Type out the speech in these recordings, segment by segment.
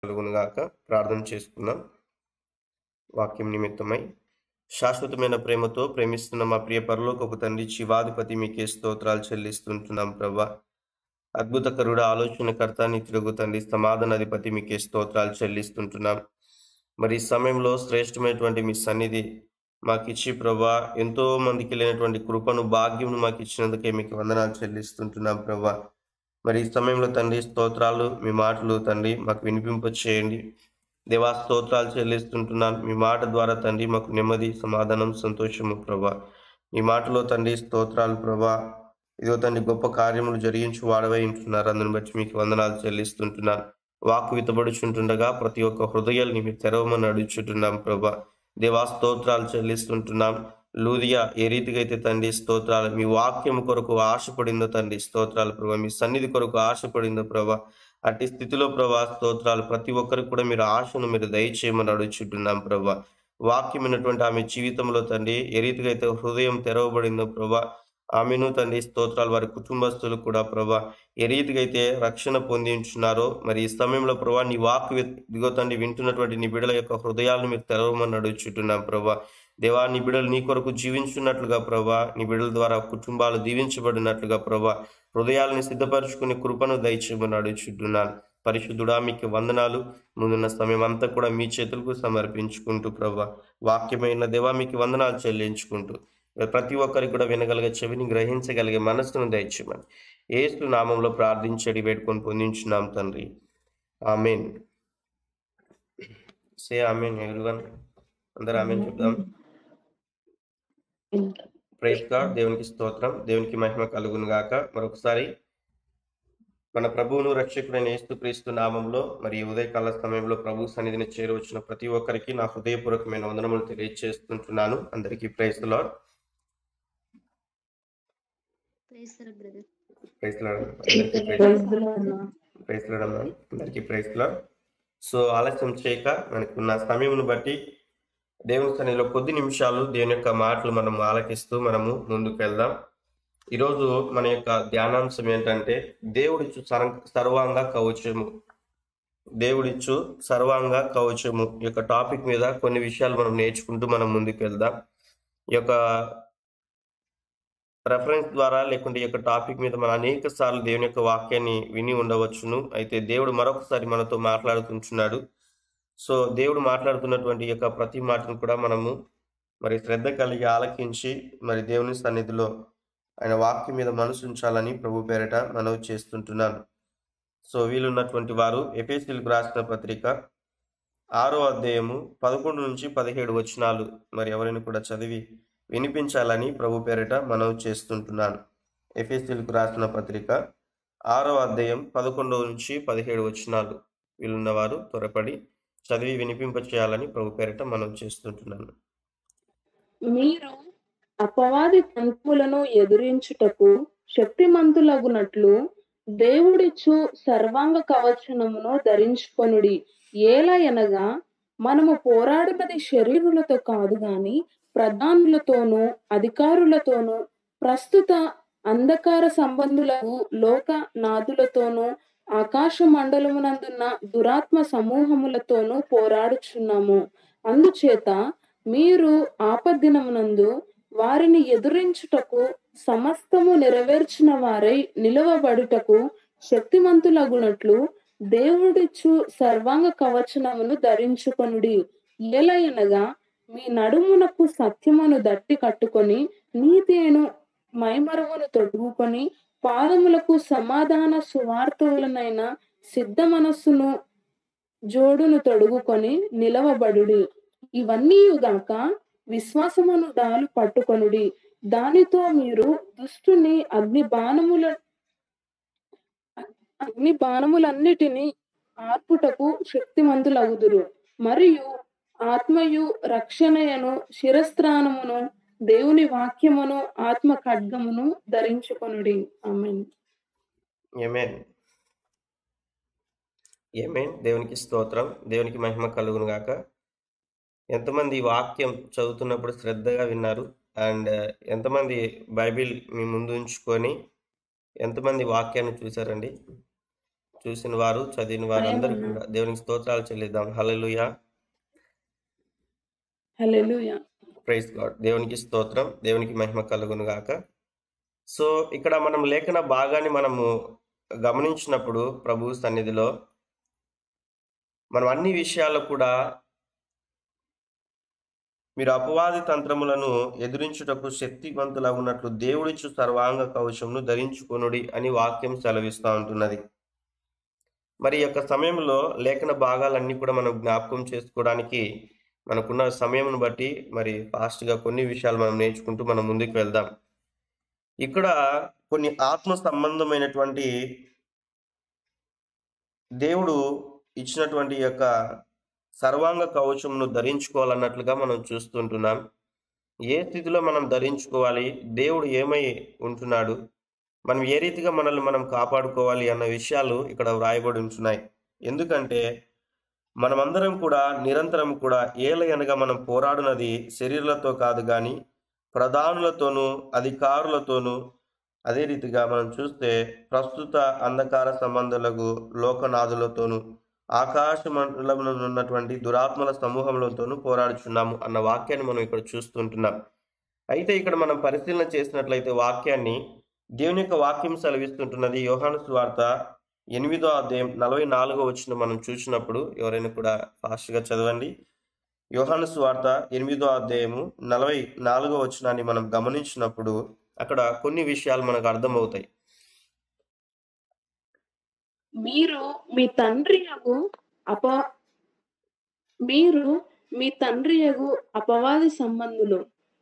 కలుగునుగాక ప్రార్థన చేసుకుందాం వాక్యం నిమిత్తమై శాశ్వతమైన ప్రేమతో ప్రేమిస్తున్న మా ప్రియ పరలోకపు తండ్రి శివాధిపతి మీకే స్తోత్రాలు చెల్లిస్తుంటున్నాం ప్రభా అద్భుతకరుడ ఆలోచనకర్త నిత్యుడుగు తండ్రి సమాధానాధిపతి మీకే స్తోత్రాలు చెల్లిస్తుంటున్నాం మరి ఈ సమయంలో శ్రేష్టమైనటువంటి మీ సన్నిధి మాకు ఇచ్చి ప్రభా ఎంతో మందికి లేనటువంటి కృపను భాగ్యమును మాకు ఇచ్చినందుకే మీకు వందనాలు చెల్లిస్తుంటున్నాం ప్రభా మరి ఈ సమయంలో తండ్రి స్తోత్రాలు మీ మాటలు తండ్రి మాకు వినిపింప చేయండి దేవా స్తోత్రాలు చెల్లిస్తుంటున్నాను మీ మాట ద్వారా తండ్రి మాకు నెమ్మది సమాధానం సంతోషము ప్రభా మీ మాటలో తండ్రి స్తోత్రాలు ప్రభా ఇదిగో తండ్రి గొప్ప కార్యములు జరిగించి వాడవై ఉంటున్నారు అందుని బట్టి మీకు వందనాలు చెల్లిస్తుంటున్నాను వాక్కు విత్తబడుచుంటుండగా ప్రతి ఒక్క హృదయాల్ని మీరు తెరవమని అడుగుచుంటున్నాం ప్రభా దేవా స్తోత్రాలు చెల్లిస్తుంటున్నాం లూదియా ఏ రీతిగా అయితే తండ్రి స్తోత్రాలు మీ వాక్యం కొరకు ఆశపడిందో తండ్రి స్తోత్రాలు ప్రభా మీ సన్నిధి కొరకు ఆశపడిందో ప్రభా అట్టి స్థితిలో ప్రభా స్తోత్రాలు ప్రతి ఒక్కరికి కూడా మీరు ఆశను మీరు దయచేయమని అడుగుచుంటున్నాం ప్రభా వాక్యమైనటువంటి ఆమె జీవితంలో తండ్రి ఏ రీతిగా అయితే హృదయం తెరవబడిందో ప్రభా ఆమెను తండ్రి స్తోత్రాలు వారి కుటుంబస్తులు కూడా ప్రభా ఏ రీతిగా అయితే రక్షణ పొంది ఉంటున్నారో మరి ఈ సమయంలో ప్రభా నీ వాక్ దిగో తండ్రి వింటున్నటువంటి నీ బిడల యొక్క హృదయాలను మీరు తెరవమని అడుగుచుంటున్నాం ప్రభా దేవా నీ బిడలు నీ కొరకు జీవించున్నట్లుగా ప్రభా నీ బిడల ద్వారా కుటుంబాలు దీవించబడినట్లుగా ప్రభా హృదయాలను సిద్ధపరచుకునే కృపను దయచేయమని అడుగుచుంటున్నాను పరిశుద్ధుడా మీకు వందనాలు ముందున్న సమయం అంతా కూడా మీ చేతులకు సమర్పించుకుంటూ ప్రభా వాక్యమైన దేవా మీకు వందనాలు చెల్లించుకుంటూ ప్రతి ఒక్కరికి కూడా వినగలిగే చెవిని గ్రహించగలిగే మనస్సును దయచేయమని ఏసు నామంలో ప్రార్థించడి వేడుకొని పొందించున్నాం తండ్రి ఆమెన్ సే ఆమెన్ ఎవరివన్ అందరూ ఆమెన్ చెప్దాం ప్రైజ్ గాడ్ దేవునికి స్తోత్రం దేవునికి మహిమ కలుగును గాక మరొకసారి మన ప్రభువును రక్షకుడైన యేసుక్రీస్తు నామంలో మరి ఈ ఉదయకాల సమయంలో ప్రభు సన్నిధిని చేరవచ్చిన ప్రతి ఒక్కరికి నా హృదయపూర్వకమైన వందనములు తెలియజేస్తుంటున్నాను అందరికీ praise Lord praise Lord brother praise Lord అందరికీ ప్రైజ్ ప్రైజ్ లాడ్ అమ్మా అందరికీ ప్రైజ్ లాడ్ సో ఆలస్యం చేయక మనకున్న సమయమును బట్టి దేవుని సన్నిధిలో కొద్ది నిమిషాలు దేవుని యొక్క మాటలు మనం ఆలకిస్తూ మనము ముందుకు వెళ్దాం ఈరోజు మన యొక్క ధ్యానాంశం ఏంటంటే దేవుడిచ్చు సర్- సర్వాంగ కవచము దేవుడిచ్చు సర్వాంగ కవచము ఈ యొక్క టాపిక్ మీద కొన్ని విషయాలు మనం నేర్చుకుంటూ మనం ముందుకు వెళ్దాం ఈ యొక్క రెఫరెన్స్ ద్వారా లేకుంటే ఈ యొక్క టాపిక్ మీద మనం అనేక సార్లు దేవుని యొక్క వాక్యాన్ని విని ఉండవచ్చును అయితే దేవుడు మరొకసారి మనతో మాట్లాడుతుంటున్నాడు సో దేవుడు మాట్లాడుతున్నటువంటి ఈ యొక్క ప్రతి మాటను కూడా మనము మరి శ్రద్ధ కలిగి ఆలకించి మరి దేవుని సన్నిధిలో ఆయన వాక్యం మీద మనసు ఉంచాలని ప్రభు పేరట మనవి చేస్తుంటున్నాను సో వీలున్నటువంటి వారు ఎఫ్ఎస్సీలకు రాసిన పత్రిక ఆరో అధ్యాయము పదకొండు నుంచి పదిహేడు వచనాలు మరి ఎవరైనా కూడా చదివి వినిపించాలని ప్రభు పేరిట మనవి చేస్తుంటున్నాను ఎఫ్ఎస్సీలకు రాసిన పత్రిక ఆరో అధ్యాయం పదకొండు నుంచి పదిహేడు వచనాలు వీలున్నవారు త్వరపడి చదివి వినిపింప చేయాలని ప్రభు పేరిట మనవి చేస్తుంటున్నాను మీరు అపవాది తంతువులను ఎదురించుటకు శక్తిమంతులగునట్లు దేవుడిచ్చు సర్వాంగ కవచనమును ధరించుకొనుడి ఏలయనగా మనము పోరాడినది శరీరులతో కాదు గాని ప్రధానులతోనూ అధికారులతోనూ ప్రస్తుత అంధకార సంబంధులకు లోక నాదులతోనూ ఆకాశ మండలమునందున్న దురాత్మ సమూహములతోనూ పోరాడుచున్నాము అందుచేత మీరు ఆపద్దినమునందు వారిని ఎదురించుటకు సమస్తము నెరవేర్చిన వారై నిలువబడుటకు శక్తిమంతులగునట్లు దేవుడిచ్చు సర్వాంగ కవచనమును ధరించుకొనుడి ఏలయనగా మీ నడుమునకు సత్యమును దట్టి కట్టుకొని నీతిను మైమరువును తొడుగుకొని పాదములకు సమాధాన సువార్తలనైన సిద్ధ మనస్సును జోడును తొడుగుకొని నిలవబడుడి ఇవన్నీ గాక విశ్వాసమును దాలు పట్టుకొనుడి దానితో మీరు దుష్టుని అగ్ని బాణముల అగ్ని బాణములన్నిటినీ ఆర్పుటకు శక్తిమంతులగుదురు మరియు ఆత్మయు రక్షణయను శిరస్త్రానమును దేవుని వాక్యమును ఆత్మ ఖడ్గమును ధరించుకొనుడి ఆమెన్ ఏమేన్ ఏమేన్ దేవునికి స్తోత్రం దేవునికి మహిమ కలుగును గాక ఎంతమంది ఈ వాక్యం చదువుతున్నప్పుడు శ్రద్ధగా విన్నారు అండ్ ఎంతమంది బైబిల్ మీ ముందు ఉంచుకొని ఎంతమంది వాక్యాన్ని చూసారండి చూసిన వారు చదివిన వారు అందరూ అయ్యా. కూడా దేవునికి స్తోత్రాలు చెల్లిద్దాం హల్లెలూయా హల్లెలూయా ప్రైజ్ గాడ్ దేవునికి స్తోత్రం దేవునికి మహిమ కలుగును గాక సో ఇక్కడ మనం లేఖన భాగాన్ని మనము గమనించినప్పుడు ప్రభు సన్నిధిలో మనం అన్ని విషయాల్లో కూడా మీరు అపవాది తంత్రములను ఎదిరించుటకు శక్తివంతులగున్నట్లు దేవుడిచ్చు సర్వాంగ కవచమును ధరించుకొనుడి అని వాక్యం సెలవిస్తూ ఉంటున్నది మరి ఈ యొక్క సమయంలో లేఖన భాగాలన్నీ కూడా మనం జ్ఞాపకం చేసుకోవడానికి మనకున్న సమయంను బట్టి మరి ఫాస్ట్గా కొన్ని విషయాలు మనం నేర్చుకుంటూ మనం ముందుకు వెళ్దాం ఇక్కడ కొన్ని ఆత్మ సంబంధమైనటువంటి దేవుడు ఇచ్చినటువంటి ఈ యొక్క సర్వాంగ కవచమును ధరించుకోవాలన్నట్లుగా మనం చూస్తుంటున్నాం ఏ స్థితిలో మనం ధరించుకోవాలి దేవుడు ఏమై ఉంటున్నాడు మనం ఏ రీతిగా మనల్ని మనం కాపాడుకోవాలి అన్న విషయాలు ఇక్కడ వ్రాయబడి ఉంటున్నాయి ఎందుకంటే మనమందరం కూడా నిరంతరం కూడా ఏలయనగా మనం పోరాడునది శరీరాలతో కాదు కానీ ప్రధానులతోనూ అధికారులతోనూ అదే రీతిగా మనం చూస్తే ప్రస్తుత అంధకార సంబంధాలకు లోకనాథులతోనూ ఆకాశ మండలంలో ఉన్నటువంటి దురాత్మల సమూహములతోనూ పోరాడుచున్నాము అన్న వాక్యాన్ని మనం ఇక్కడ చూస్తుంటున్నాం అయితే ఇక్కడ మనం పరిశీలన చేసినట్లయితే వాక్యాన్ని దేవుని యొక్క వాక్యం సెలవిస్తుంటున్నది యోహాను స్వార్త ఎనిమిదో అధ్యాయం నలభై నాలుగో వచ్చిన మనం చూసినప్పుడు ఎవరైనా కూడా ఫాస్ట్గా చదవండి యోహాను స్వార్త ఎనిమిదో అధ్యాయము నలభై నాలుగో వచనాన్ని మనం గమనించినప్పుడు అక్కడ కొన్ని విషయాలు మనకు అర్థమవుతాయి మీరు మీ తండ్రి యగు అప మీరు మీ తండ్రి యగు అపవాది సంబంధులు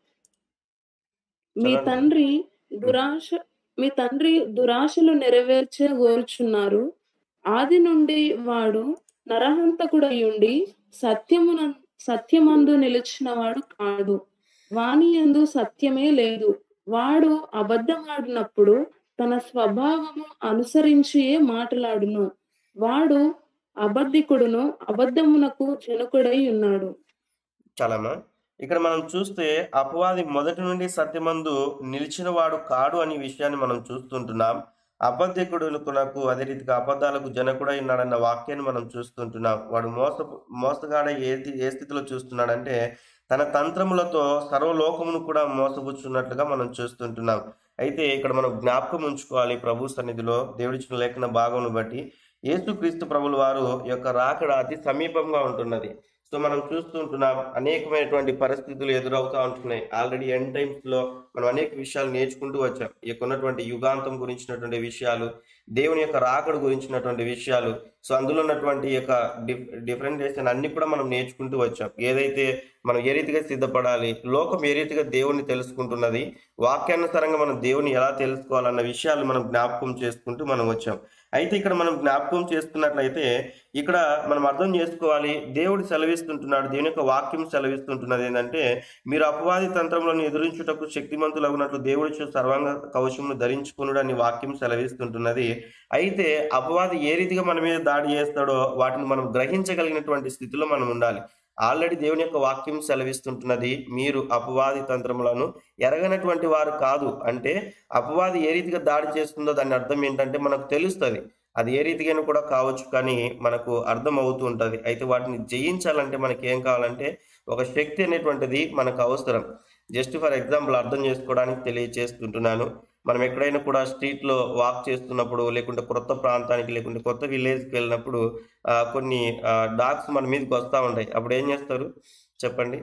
మీ చదవండి. తండ్రి దురాశ మీ తండ్రి దురాశలు నెరవేర్చే కోరుచున్నారు ఆది నుండి వాడు నరహంతకుడై ఉండి సత్యమున సత్యమందు నిలిచిన వాడు కాదు వాని యందు సత్యమే లేదు వాడు అబద్ధమాడినప్పుడు తన స్వభావము అనుసరించియే మాట్లాడును వాడు అబద్ధికుడును అబద్ధమునకు జనకుడై ఉన్నాడు చాలమ్మా ఇక్కడ మనం చూస్తే అపవాది మొదటి నుండి సత్యమందు నిలిచిన వాడు కాడు అనే విషయాన్ని మనం చూస్తుంటున్నాం అబద్ధికుడులకు అదే రీతిగా అబద్ధాలకు జనకుడై ఉన్నాడన్న వాక్యాన్ని మనం చూస్తుంటున్నాం వాడు మోస మోసగాడ ఏది ఏ స్థితిలో చూస్తున్నాడంటే తన తంత్రములతో సర్వలోకమును కూడా మోసపుచ్చున్నట్లుగా మనం చూస్తుంటున్నాం అయితే ఇక్కడ మనం జ్ఞాపకం ఉంచుకోవాలి ప్రభు సన్నిధిలో దేవుడిచ్చిన లేఖన భాగమును బట్టి యేసుక్రీస్తు ప్రభుల వారు యొక్క రాకడ అతి సమీపంగా ఉంటున్నది సో మనం చూస్తుంటున్నాం అనేకమైనటువంటి పరిస్థితులు ఎదురవుతూ ఉంటున్నాయి ఆల్రెడీ ఎండ్ టైమ్స్ లో మనం అనేక విషయాలు నేర్చుకుంటూ వచ్చాం ఈ యొక్క ఉన్నటువంటి యుగాంతం గురించినటువంటి విషయాలు దేవుని యొక్క రాకడ గురించినటువంటి విషయాలు సో అందులో ఉన్నటువంటి ఈ యొక్క డిఫ్ డిఫరెంటేషన్ అన్ని కూడా మనం నేర్చుకుంటూ వచ్చాం ఏదైతే మనం ఏ రీతిగా సిద్ధపడాలి లోకం ఏ రీతిగా దేవుని తెలుసుకుంటున్నది వాక్యానుసారంగా మనం దేవుని ఎలా తెలుసుకోవాలన్న విషయాలు మనం జ్ఞాపకం చేసుకుంటూ మనం వచ్చాం అయితే ఇక్కడ మనం జ్ఞాపకం చేసుకున్నట్లయితే ఇక్కడ మనం అర్థం చేసుకోవాలి దేవుడు సెలవిస్తుంటున్నాడు దేవుని యొక్క వాక్యం సెలవిస్తుంటున్నది ఏంటంటే మీరు అపవాది తంత్రములను ఎదురించుటకు శక్తిమంతులగునట్లు దేవుడు సర్వాంగ కవచమును ధరించుకునుడు అని వాక్యం సెలవిస్తుంటున్నది అయితే అపవాది ఏ రీతిగా మన మీద దాడి చేస్తాడో వాటిని మనం గ్రహించగలిగినటువంటి స్థితిలో మనం ఉండాలి ఆల్రెడీ దేవుని యొక్క వాక్యం సెలవిస్తుంటున్నది మీరు అపవాది తంత్రములను ఎరగనటువంటి వారు కాదు అంటే అపవాది ఏ రీతిగా దాడి చేస్తుందో దాని అర్థం ఏంటంటే మనకు తెలుస్తుంది అది ఏ రీతిగా కూడా కావచ్చు కానీ మనకు అర్థం అవుతూ ఉంటుంది అయితే వాటిని జయించాలంటే మనకి ఏం కావాలంటే ఒక శక్తి అనేటువంటిది మనకు అవసరం జస్ట్ ఫర్ ఎగ్జాంపుల్ అర్థం చేసుకోవడానికి తెలియచేస్తుంటున్నాను మనం ఎక్కడైనా కూడా స్ట్రీట్లో వాక్ చేస్తున్నప్పుడు లేకుంటే కొత్త ప్రాంతానికి లేకుంటే కొత్త విలేజ్కి వెళ్ళినప్పుడు ఆ, కొన్ని డాగ్స్ మన మీదకి వస్తూ ఉంటాయి అప్పుడు ఏం చేస్తారు చెప్పండి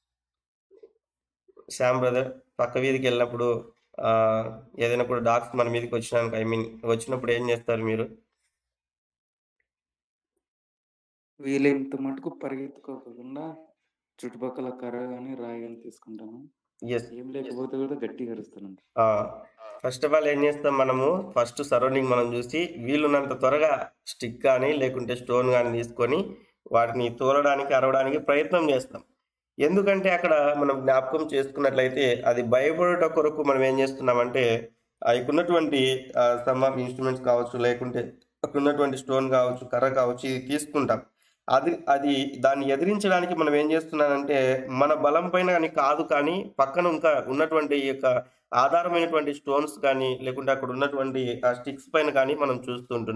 శ్యామ్ బ్రదర్ పక్క వీధికి వెళ్ళినప్పుడు ఆ, ఏదైనా కూడా డాగ్స్ మన మీదకి వచ్చినాక ఐ మీన్ వచ్చినప్పుడు ఏం చేస్తారు మీరు వీలైనంత మటుకు పరిగెత్తుకోకుండా చుట్టుపక్కల కర్ర కానీ రాయి కానీ తీసుకుంటాను ఎస్ ఏం లేకపోతే కూడా గట్టిగా అరుస్తాను ఫస్ట్ ఆఫ్ ఆల్ ఏం చేస్తాం మనము ఫస్ట్ సరౌండింగ్ మనం చూసి వీలున్నంత త్వరగా స్టిక్ కానీ లేకుంటే స్టోన్ కానీ తీసుకొని వాటిని తోలడానికి అరవడానికి ప్రయత్నం చేస్తాం ఎందుకంటే అక్కడ మనం జ్ఞాపకం చేసుకున్నట్లయితే అది భయపడుట కొరకు మనం ఏం చేస్తున్నామంటే ఆ ఇక్కడ ఉన్నటువంటి సమ్ ఆఫ్ ఇన్స్ట్రుమెంట్స్ కావచ్చు లేకుంటే అక్కడ ఉన్నటువంటి స్టోన్ కావచ్చు కర్ర కావచ్చు ఇది తీసుకుంటాం అది అది దాన్ని ఎదిరించడానికి మనం ఏం చేస్తున్నానంటే మన బలం పైన కానీ కాదు కానీ పక్కన ఇంకా ఉన్నటువంటి ఈ యొక్క ఆధారమైనటువంటి స్టోన్స్ కానీ లేకుంటే అక్కడ ఉన్నటువంటి ఆ స్టిక్స్ పైన కానీ మనం చూస్తుంటున్నాం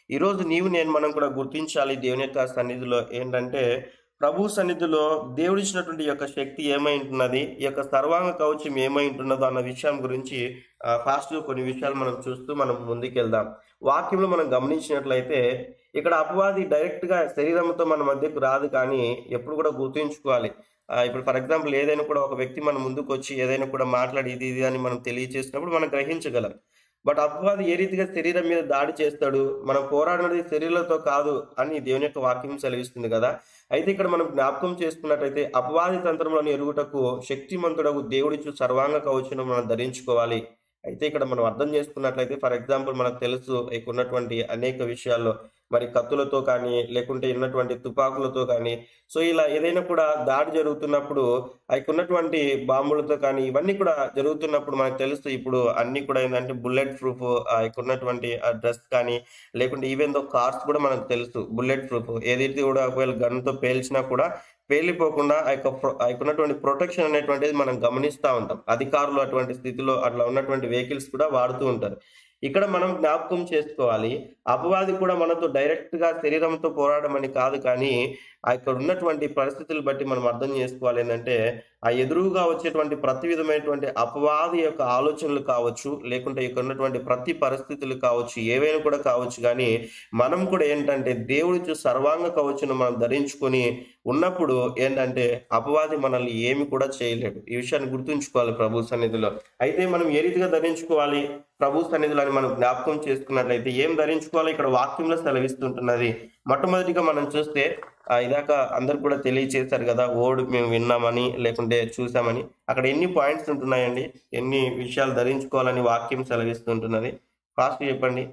ఈరోజు నీవు నేను మనం కూడా గుర్తించాలి దేవుని యొక్క సన్నిధిలో ఏంటంటే ప్రభు సన్నిధిలో దేవుడిచ్చినటువంటి ఈ యొక్క శక్తి ఏమై ఉంటున్నది ఈ యొక్క సర్వాంగ కవచం ఏమై ఉంటున్నదో అన్న విషయం గురించి ఫాస్ట్ కొన్ని విషయాలు మనం చూస్తూ మనం ముందుకెళ్దాం వాక్యంలో మనం గమనించినట్లయితే ఇక్కడ అపవాది డైరెక్ట్ గా శరీరంతో మన మధ్యకు రాదు కానీ ఎప్పుడు కూడా గుర్తుంచుకోవాలి ఆ, ఇప్పుడు ఫర్ ఎగ్జాంపుల్ ఏదైనా కూడా ఒక వ్యక్తి మన ముందుకు వచ్చి ఏదైనా కూడా మాట్లాడి ఇది ఇది అని మనం తెలియజేసినప్పుడు మనం గ్రహించగలం బట్ అపవాది ఏ రీతిగా శరీరం మీద దాడి చేస్తాడు మనం పోరాడినది శరీరంతో కాదు అని దేవుని యొక్క వాక్యం సెలవిస్తుంది కదా అయితే ఇక్కడ మనం జ్ఞాపకం చేసుకున్నట్టయితే అపవాది తంత్రంలోని ఎరుగుటకు శక్తిమంతుడకు దేవుడిచ్చు సర్వాంగ కవచను మనం ధరించుకోవాలి అయితే ఇక్కడ మనం అర్థం చేసుకున్నట్లయితే ఫర్ ఎగ్జాంపుల్ మనకు తెలుసు ఇక్కడ ఉన్నటువంటి అనేక విషయాల్లో మరి కత్తులతో కానీ లేకుంటే ఉన్నటువంటి తుపాకులతో కానీ సో ఇలా ఏదైనా కూడా దాడి జరుగుతున్నప్పుడు అక్కడ ఉన్నటువంటి బాంబులతో కానీ ఇవన్నీ కూడా జరుగుతున్నప్పుడు మనకు తెలుసు ఇప్పుడు అన్ని కూడా ఏంటంటే బుల్లెట్ ప్రూఫ్ ఇక్కడ ఉన్నటువంటి డ్రెస్ కానీ లేకుంటే ఈవెన్ దో కార్స్ కూడా మనకు తెలుసు బుల్లెట్ ప్రూఫ్ ఏదైతే కూడా ఒకవేళ గన్తో పేల్చినా కూడా పేలిపోకుండా ఆ యొక్క ప్రొ- ఆ యొక్క ఉన్నటువంటి ప్రొటెక్షన్ అనేటువంటిది మనం గమనిస్తూ ఉంటాం అధికారులు అటువంటి స్థితిలో అట్లా ఉన్నటువంటి వెహికల్స్ కూడా వాడుతూ ఉంటారు ఇక్కడ మనం జ్ఞాపకం చేసుకోవాలి అపవాది కూడా మనతో డైరెక్ట్ గా శరీరంతో పోరాడమని కాదు కానీ ఆ ఇక్కడ ఉన్నటువంటి పరిస్థితులు బట్టి మనం అర్థం చేసుకోవాలి ఏంటంటే ఆ ఎదురుగా వచ్చేటువంటి ప్రతి విధమైనటువంటి అపవాది యొక్క ఆలోచనలు కావచ్చు లేకుంటే ఇక్కడ ఉన్నటువంటి ప్రతి పరిస్థితులు కావచ్చు ఏవైనా కూడా కావచ్చు కానీ మనం కూడా ఏంటంటే దేవుడి సర్వాంగ కవచును మనం ధరించుకొని ఉన్నప్పుడు ఏంటంటే అపవాది మనల్ని ఏమి కూడా చేయలేడు ఈ విషయాన్ని గుర్తుంచుకోవాలి ప్రభు సన్నిధిలో అయితే మనం ఏ రీతిగా ధరించుకోవాలి ప్రభు సన్నిధిలో అని మనం జ్ఞాపకం చేసుకున్నట్లయితే ఏం ధరించుకోవాలి ఇక్కడ వాక్యంలో సెలవిస్తుంటున్నది మొట్టమొదటిగా మనం చూస్తే ఆ, ఇదాక అందరు కూడా తెలియచేశారు కదా ఓడు మేము విన్నామని లేకుంటే చూసామని అక్కడ ఎన్ని పాయింట్స్ ఉంటున్నాయండి ఎన్ని విషయాలు ధరించుకోవాలని వాక్యం సెలవిస్తుంటున్నది ఫాస్ట్ చెప్పండి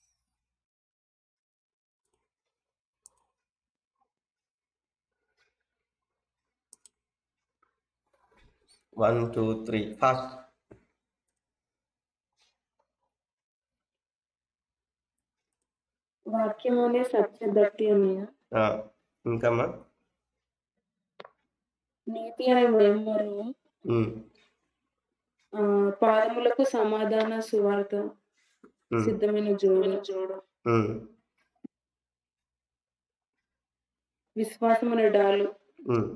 వన్ టూ త్రీ ఫాస్ట్ వాక్యం అనే సత్య దట్టి అన్నయ్య ఇంకమ్మా నీతి అనే మయమ్మరు ఉమ్, ఆ, పాదములకు సమాధాన సువార్త ఉమ్, సిద్ధమైన జోడు జోడు ఉమ్, విశ్వాసం అనే డాలు ఉమ్.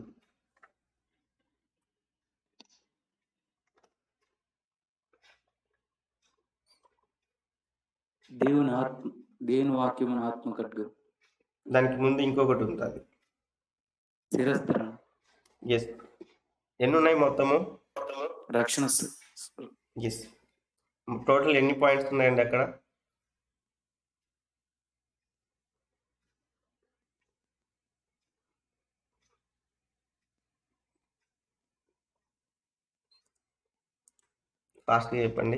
దేవుని ఆత్మ దేవుని వాక్యం ఆత్మ ఖడ్గం దానికి ముందు ఇంకొకటి ఉంటుంది శిరస్త్రం ఎస్ ఎన్ని ఉన్నాయి మొత్తము రక్షణ స- ఎస్ టోటల్ ఎన్ని పాయింట్స్ ఉన్నాయండి అక్కడ ఫాస్ట్గా చెప్పండి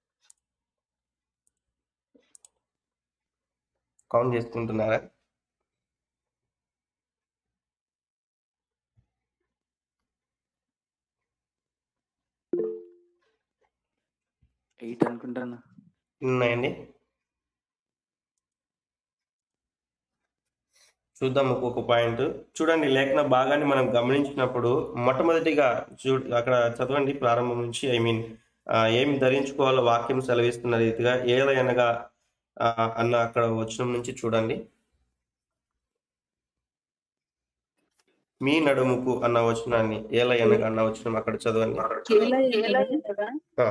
కౌంట్ చేసుకుంటున్నారా ఎయిట్ అనుకుంటాను ఎన్ని ఉన్నాయండి చూద్దాం ఒక్కొక్క పాయింట్ చూడండి లేఖన భాగాన్ని మనం గమనించినప్పుడు మొట్టమొదటిగా చూ అక్కడ చదవండి ప్రారంభం నుంచి ఐ మీన్ ఏమి ధరించుకోవాలో వాక్యం సెలవిస్తున్న రీతిగా ఏలయనగా ఆ, అన్న అక్కడ వచనం నుంచి చూడండి మీ నడుముకు అన్న వచనాన్ని ఏలయనగా అన్న వచనం అక్కడ చదవండి ఆ,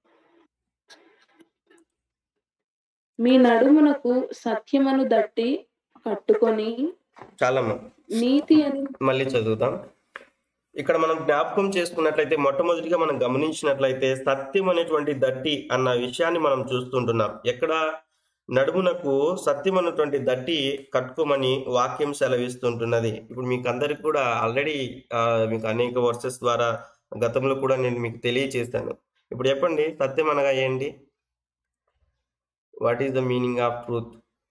మీ నడుమునకు సత్యమును దట్టి కట్టుకొని చాలమ్మా నీతి అని మళ్ళీ చదువుదాం ఇక్కడ మనం జ్ఞాపకం చేసుకున్నట్లయితే మొట్టమొదటిగా మనం గమనించినట్లయితే సత్యం అనేటువంటి దట్టి అన్న విషయాన్ని మనం చూస్తుంటున్నాం ఎక్కడ నడుమునకు సత్యం అన్నటువంటి దట్టి కట్టుకోమని వాక్యం సెలవిస్తుంటున్నది ఇప్పుడు మీకు అందరికి కూడా ఆల్రెడీ మీకు అనేక వర్సెస్ ద్వారా గతంలో కూడా నేను మీకు తెలియచేశాను ఇప్పుడు చెప్పండి సత్యం అనగా ఏంటి what is the meaning of truth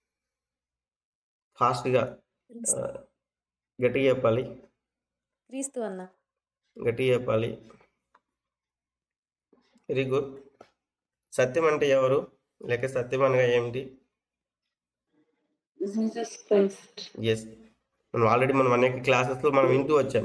ఫాస్ట్గా గట్టిగా చెప్పాలి క్రీస్తు అన్న గట్టిగా చెప్పాలి వెరీ గుడ్ సత్యం అంటే ఎవరు లేక సత్యం అనగా ఏమిటి జీసస్ క్రైస్ట్ ఎస్ మనం ఆల్రెడీ మనం అనేక క్లాసెస్లో మనం వింటూ వచ్చాం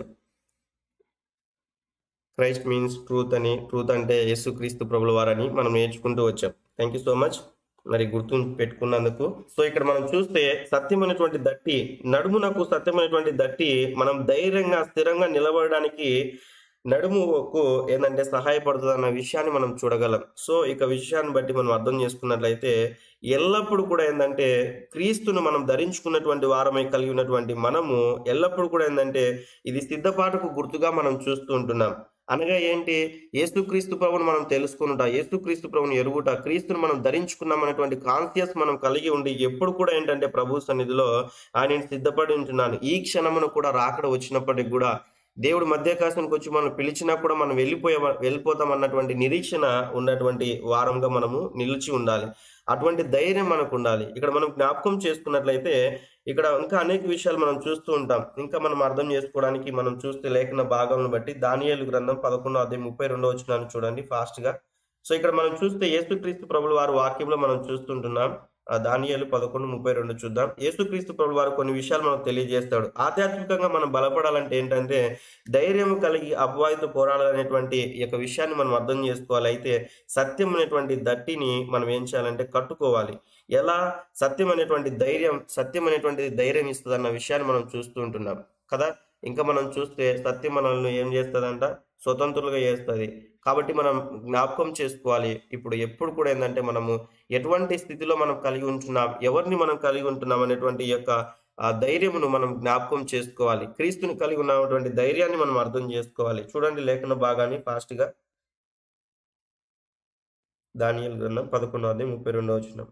క్రైస్ట్ మీన్స్ ట్రూత్ అని ట్రూత్ అంటే యేసు క్రీస్తు ప్రభుల వారని మనం నేర్చుకుంటూ వచ్చాం థ్యాంక్ యూ సో మచ్ మరి గుర్తు పెట్టుకున్నందుకు సో ఇక్కడ మనం చూస్తే సత్యమైనటువంటి దట్టి నడుమునకు సత్యమైనటువంటి దట్టి మనం ధైర్యంగా స్థిరంగా నిలబడడానికి నడుముకు ఏంటంటే సహాయపడుతుంది అన్న విషయాన్ని మనం చూడగలం సో ఇక విషయాన్ని బట్టి మనం అర్థం చేసుకున్నట్లయితే ఎల్లప్పుడూ కూడా ఏంటంటే క్రీస్తును మనం ధరించుకున్నటువంటి వారమై కలిగి ఉన్నటువంటి మనము ఎల్లప్పుడూ కూడా ఏంటంటే ఇది సిద్ధపాటుకు గుర్తుగా మనం చూస్తూ ఉంటున్నాం అనగా ఏంటి యేసుక్రీస్తు ప్రభుని మనం తెలుసుకునుట యేసుక్రీస్తు ప్రభుని ఎరుగుట క్రీస్తును మనం ధరించుకున్నాం అనేటువంటి కాన్షియస్ మనం కలిగి ఉండి ఎప్పుడు కూడా ఏంటంటే ప్రభు సన్నిధిలో ఆయన సిద్ధపడి ఉంటున్నాను ఈ క్షణమును కూడా రాకడ వచ్చినప్పటికి కూడా దేవుడు మధ్యాకాశానికి వచ్చి మనం పిలిచినా కూడా మనం వెళ్ళిపోయే వెళ్ళిపోతాం అన్నటువంటి నిరీక్షణ ఉన్నటువంటి వారంగా మనము నిలిచి ఉండాలి అటువంటి ధైర్యం మనకు ఉండాలి ఇక్కడ మనం జ్ఞాపకం చేసుకున్నట్లయితే ఇక్కడ ఇంకా అనేక విషయాలు మనం చూస్తూ ఉంటాం ఇంకా మనం అర్థం చేసుకోవడానికి మనం చూస్తే లేఖన భాగంను బట్టి దానియేలు గ్రంథం పదకొండో అదే ముప్పై రెండో వచ్చినాను చూడండి ఫాస్ట్ గా సో ఇక్కడ మనం చూస్తే యేసుక్రీస్తు ప్రభుల వారి వాక్యంలో మనం చూస్తుంటున్నాం ఆ దానియేలు పదకొండు ముప్పై రెండు చూద్దాం యేసుక్రీస్తు ప్రభుల వారు కొన్ని విషయాలు మనకు తెలియజేస్తాడు ఆధ్యాత్మికంగా మనం బలపడాలంటే ఏంటంటే ధైర్యం కలిగి అపవాదితో పోరాడాలనేటువంటి ఈ యొక్క విషయాన్ని మనం అర్థం చేసుకోవాలి అయితే సత్యం అనేటువంటి దట్టిని మనం ఏం చేయాలంటే కట్టుకోవాలి ఎలా సత్యం అనేటువంటి ధైర్యం సత్యం అనేటువంటి ధైర్యం ఇస్తుంది అన్న విషయాన్ని మనం చూస్తూ ఉంటున్నాం కదా ఇంకా మనం చూస్తే సత్యం మనల్ని ఏం చేస్తుందంట స్వతంత్రులుగా చేస్తుంది కాబట్టి మనం జ్ఞాపకం చేసుకోవాలి ఇప్పుడు ఎప్పుడు కూడా ఏంటంటే మనము ఎటువంటి స్థితిలో మనం కలిగి ఉంటున్నాం ఎవరిని మనం కలిగి ఉంటున్నాం అనేటువంటి ఈ యొక్క ఆ ధైర్యమును మనం జ్ఞాపకం చేసుకోవాలి క్రీస్తుని కలిగి ఉన్నటువంటి ధైర్యాన్ని మనం అర్థం చేసుకోవాలి చూడండి లేఖన భాగాన్ని ఫాస్ట్ గా దానియల్ గ్రంథం పదకొండవ అధ్యాయం ముప్పై రెండవ వచ్చిన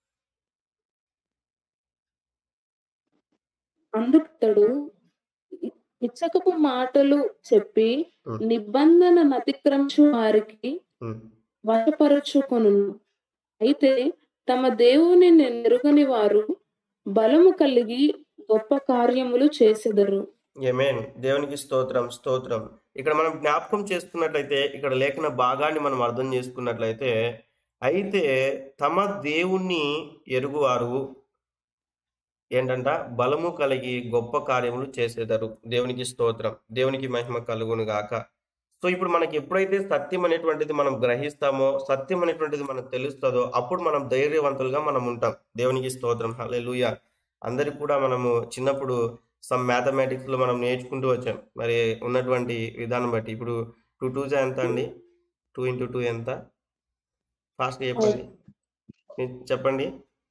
అందుకతడు ఇచ్చకపు మాటలు చెప్పి ఉం. నిబంధన అతిక్రమించు వారికి వశపరచుకొను అయితే తమ దేవుని నెరుగని వారు బలము కలిగి గొప్ప కార్యములు చేసెదరు ఏమేన్ దేవునికి స్తోత్రం స్తోత్రం ఇక్కడ మనం జ్ఞాపకం చేసుకున్నట్లయితే ఇక్కడ లేఖన భాగాన్ని మనం అర్థం చేసుకున్నట్లయితే అయితే తమ దేవుణ్ణి ఎరుగువారు ఏంటంట బలము కలిగి గొప్ప కార్యములు చేసేదారు దేవునికి స్తోత్రం దేవునికి మహిమ కలుగును గాక సో ఇప్పుడు మనకి ఎప్పుడైతే సత్యం అనేటువంటిది మనం గ్రహిస్తామో సత్యం అనేటువంటిది మనకు తెలుస్తుందో అప్పుడు మనం ధైర్యవంతులుగా మనం ఉంటాం దేవునికి స్తోత్రం హల్లెలూయా అందరికి కూడా మనము చిన్నప్పుడు సమ్ మ్యాథమెటిక్స్ లో మనం నేర్చుకుంటూ వచ్చాం మరి ఉన్నటువంటి విధానం బట్టి ఇప్పుడు టూ టూ ఎంత అండి టూ ఇంటూ టూ ఎంత ఫాస్ట్ చెప్పండి మీరు చెప్పండి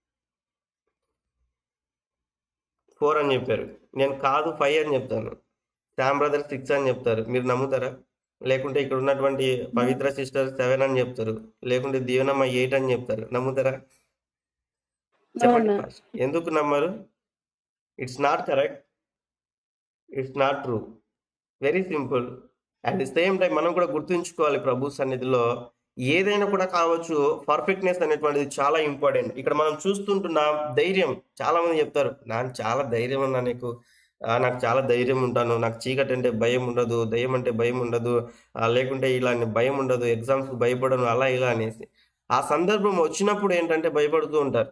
ఫోర్ అని చెప్పారు నేను కాదు ఫైవ్ అని చెప్తాను శామ్ బ్రదర్ సిక్స్ అని చెప్తారు మీరు నమ్ముతారా లేకుంటే ఇక్కడ ఉన్నటువంటి పవిత్ర సిస్టర్ సెవెన్ అని చెప్తారు లేకుంటే దీవెనమ్మ ఎయిట్ అని చెప్తారు నమ్ముతారా చెప్పండి అవునా? first. ఎందుకు నమ్మరు it's not correct it's not true very simple at the same time మనం కూడా గుర్తుంచుకోవాలి ప్రభు సన్నిధిలో ఏదైనా కూడా కావచ్చు పర్ఫెక్ట్నెస్ అనేటువంటిది చాలా ఇంపార్టెంట్ ఇక్కడ మనం చూస్తుంటున్నాం ధైర్యం చాలా మంది చెప్తారు నాకు చాలా ధైర్యం ఉన్నా నీకు ఆ, నాకు చాలా ధైర్యం ఉంటాను నాకు చీకటి అంటే భయం ఉండదు దయ్యం అంటే భయం ఉండదు ఆ, లేకుంటే ఇలా భయం ఉండదు ఎగ్జామ్స్ భయపడను అలా ఇలా అనేసి ఆ సందర్భం వచ్చినప్పుడు ఏంటంటే భయపడుతూ ఉంటారు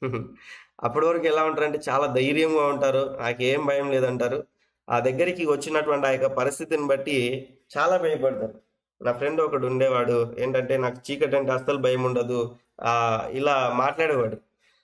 అప్పటి వరకు ఎలా ఉంటారంటే చాలా ధైర్యంగా ఉంటారు నాకేం భయం లేదంటారు ఆ దగ్గరికి వచ్చినటువంటి ఆ యొక్క పరిస్థితిని బట్టి చాలా భయపడతారు నా ఫ్రెండ్ ఒకడు ఉండేవాడు ఏంటంటే నాకు చీకటి అంటే అస్సలు భయం ఉండదు ఆ ఇలా మాట్లాడేవాడు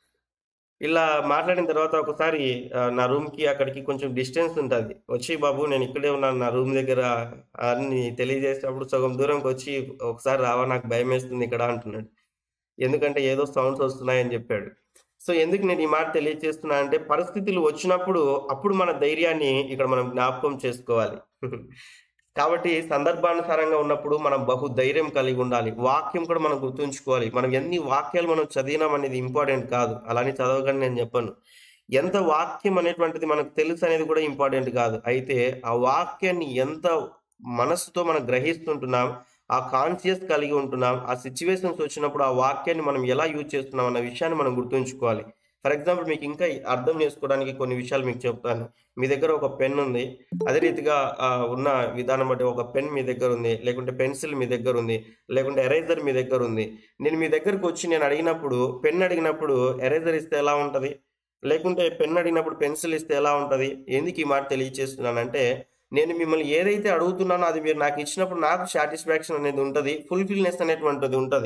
ఇలా మాట్లాడిన తర్వాత ఒకసారి ఆ, నా రూమ్ కి అక్కడికి కొంచెం డిస్టెన్స్ ఉంటుంది వచ్చి బాబు నేను ఇక్కడే ఉన్నాను నా రూమ్ దగ్గర అని తెలియజేసినప్పుడు సగం దూరంకి వచ్చి ఒకసారి రావా నాకు భయం వేస్తుంది ఇక్కడ అంటున్నాడు ఎందుకంటే ఏదో సౌండ్స్ వస్తున్నాయని చెప్పాడు సో ఎందుకు నేను ఈ మాట తెలియజేస్తున్నా అంటే పరిస్థితులు వచ్చినప్పుడు అప్పుడు మన ధైర్యాన్ని ఇక్కడ మనం జ్ఞాపకం చేసుకోవాలి కాబట్టి సందర్భానుసారంగా ఉన్నప్పుడు మనం బహు ధైర్యం కలిగి ఉండాలి వాక్యం కూడా మనం గుర్తుంచుకోవాలి మనం ఎన్ని వాక్యాలు మనం చదివినాం అనేది ఇంపార్టెంట్ కాదు అలానే చదవగానే నేను చెప్పను ఎంత వాక్యం అనేటువంటిది మనకు తెలుసు అనేది కూడా ఇంపార్టెంట్ కాదు అయితే ఆ వాక్యాన్ని ఎంత మనసుతో మనం గ్రహిస్తుంటున్నాం ఆ కాన్షియస్ కలిగి ఉంటున్నాం ఆ సిచ్యువేషన్స్ వచ్చినప్పుడు ఆ వాక్యాన్ని మనం ఎలా యూజ్ చేస్తున్నాం అన్న విషయాన్ని మనం గుర్తుంచుకోవాలి ఫర్ ఎగ్జాంపుల్ మీకు ఇంకా అర్థం చేసుకోవడానికి కొన్ని విషయాలు మీకు చెప్తాను మీ దగ్గర ఒక పెన్ ఉంది అదే రీతిగా ఆ, ఉన్న విధానం బట్టి ఒక పెన్ మీ దగ్గర ఉంది లేకుంటే పెన్సిల్ మీ దగ్గర ఉంది లేకుంటే ఎరేజర్ మీ దగ్గర ఉంది నేను మీ దగ్గరకు వచ్చి నేను అడిగినప్పుడు పెన్ అడిగినప్పుడు ఎరేజర్ ఇస్తే ఎలా ఉంటుంది లేకుంటే పెన్ అడిగినప్పుడు పెన్సిల్ ఇస్తే ఎలా ఉంటుంది ఎందుకు ఈ మాట తెలియచేస్తున్నానంటే నేను మిమ్మల్ని ఏదైతే అడుగుతున్నానో అది మీరు నాకు ఇచ్చినప్పుడు నాకు సాటిస్ఫాక్షన్ అనేది ఉంటుంది ఫుల్ఫిల్నెస్ అనేటువంటిది ఉంటుంది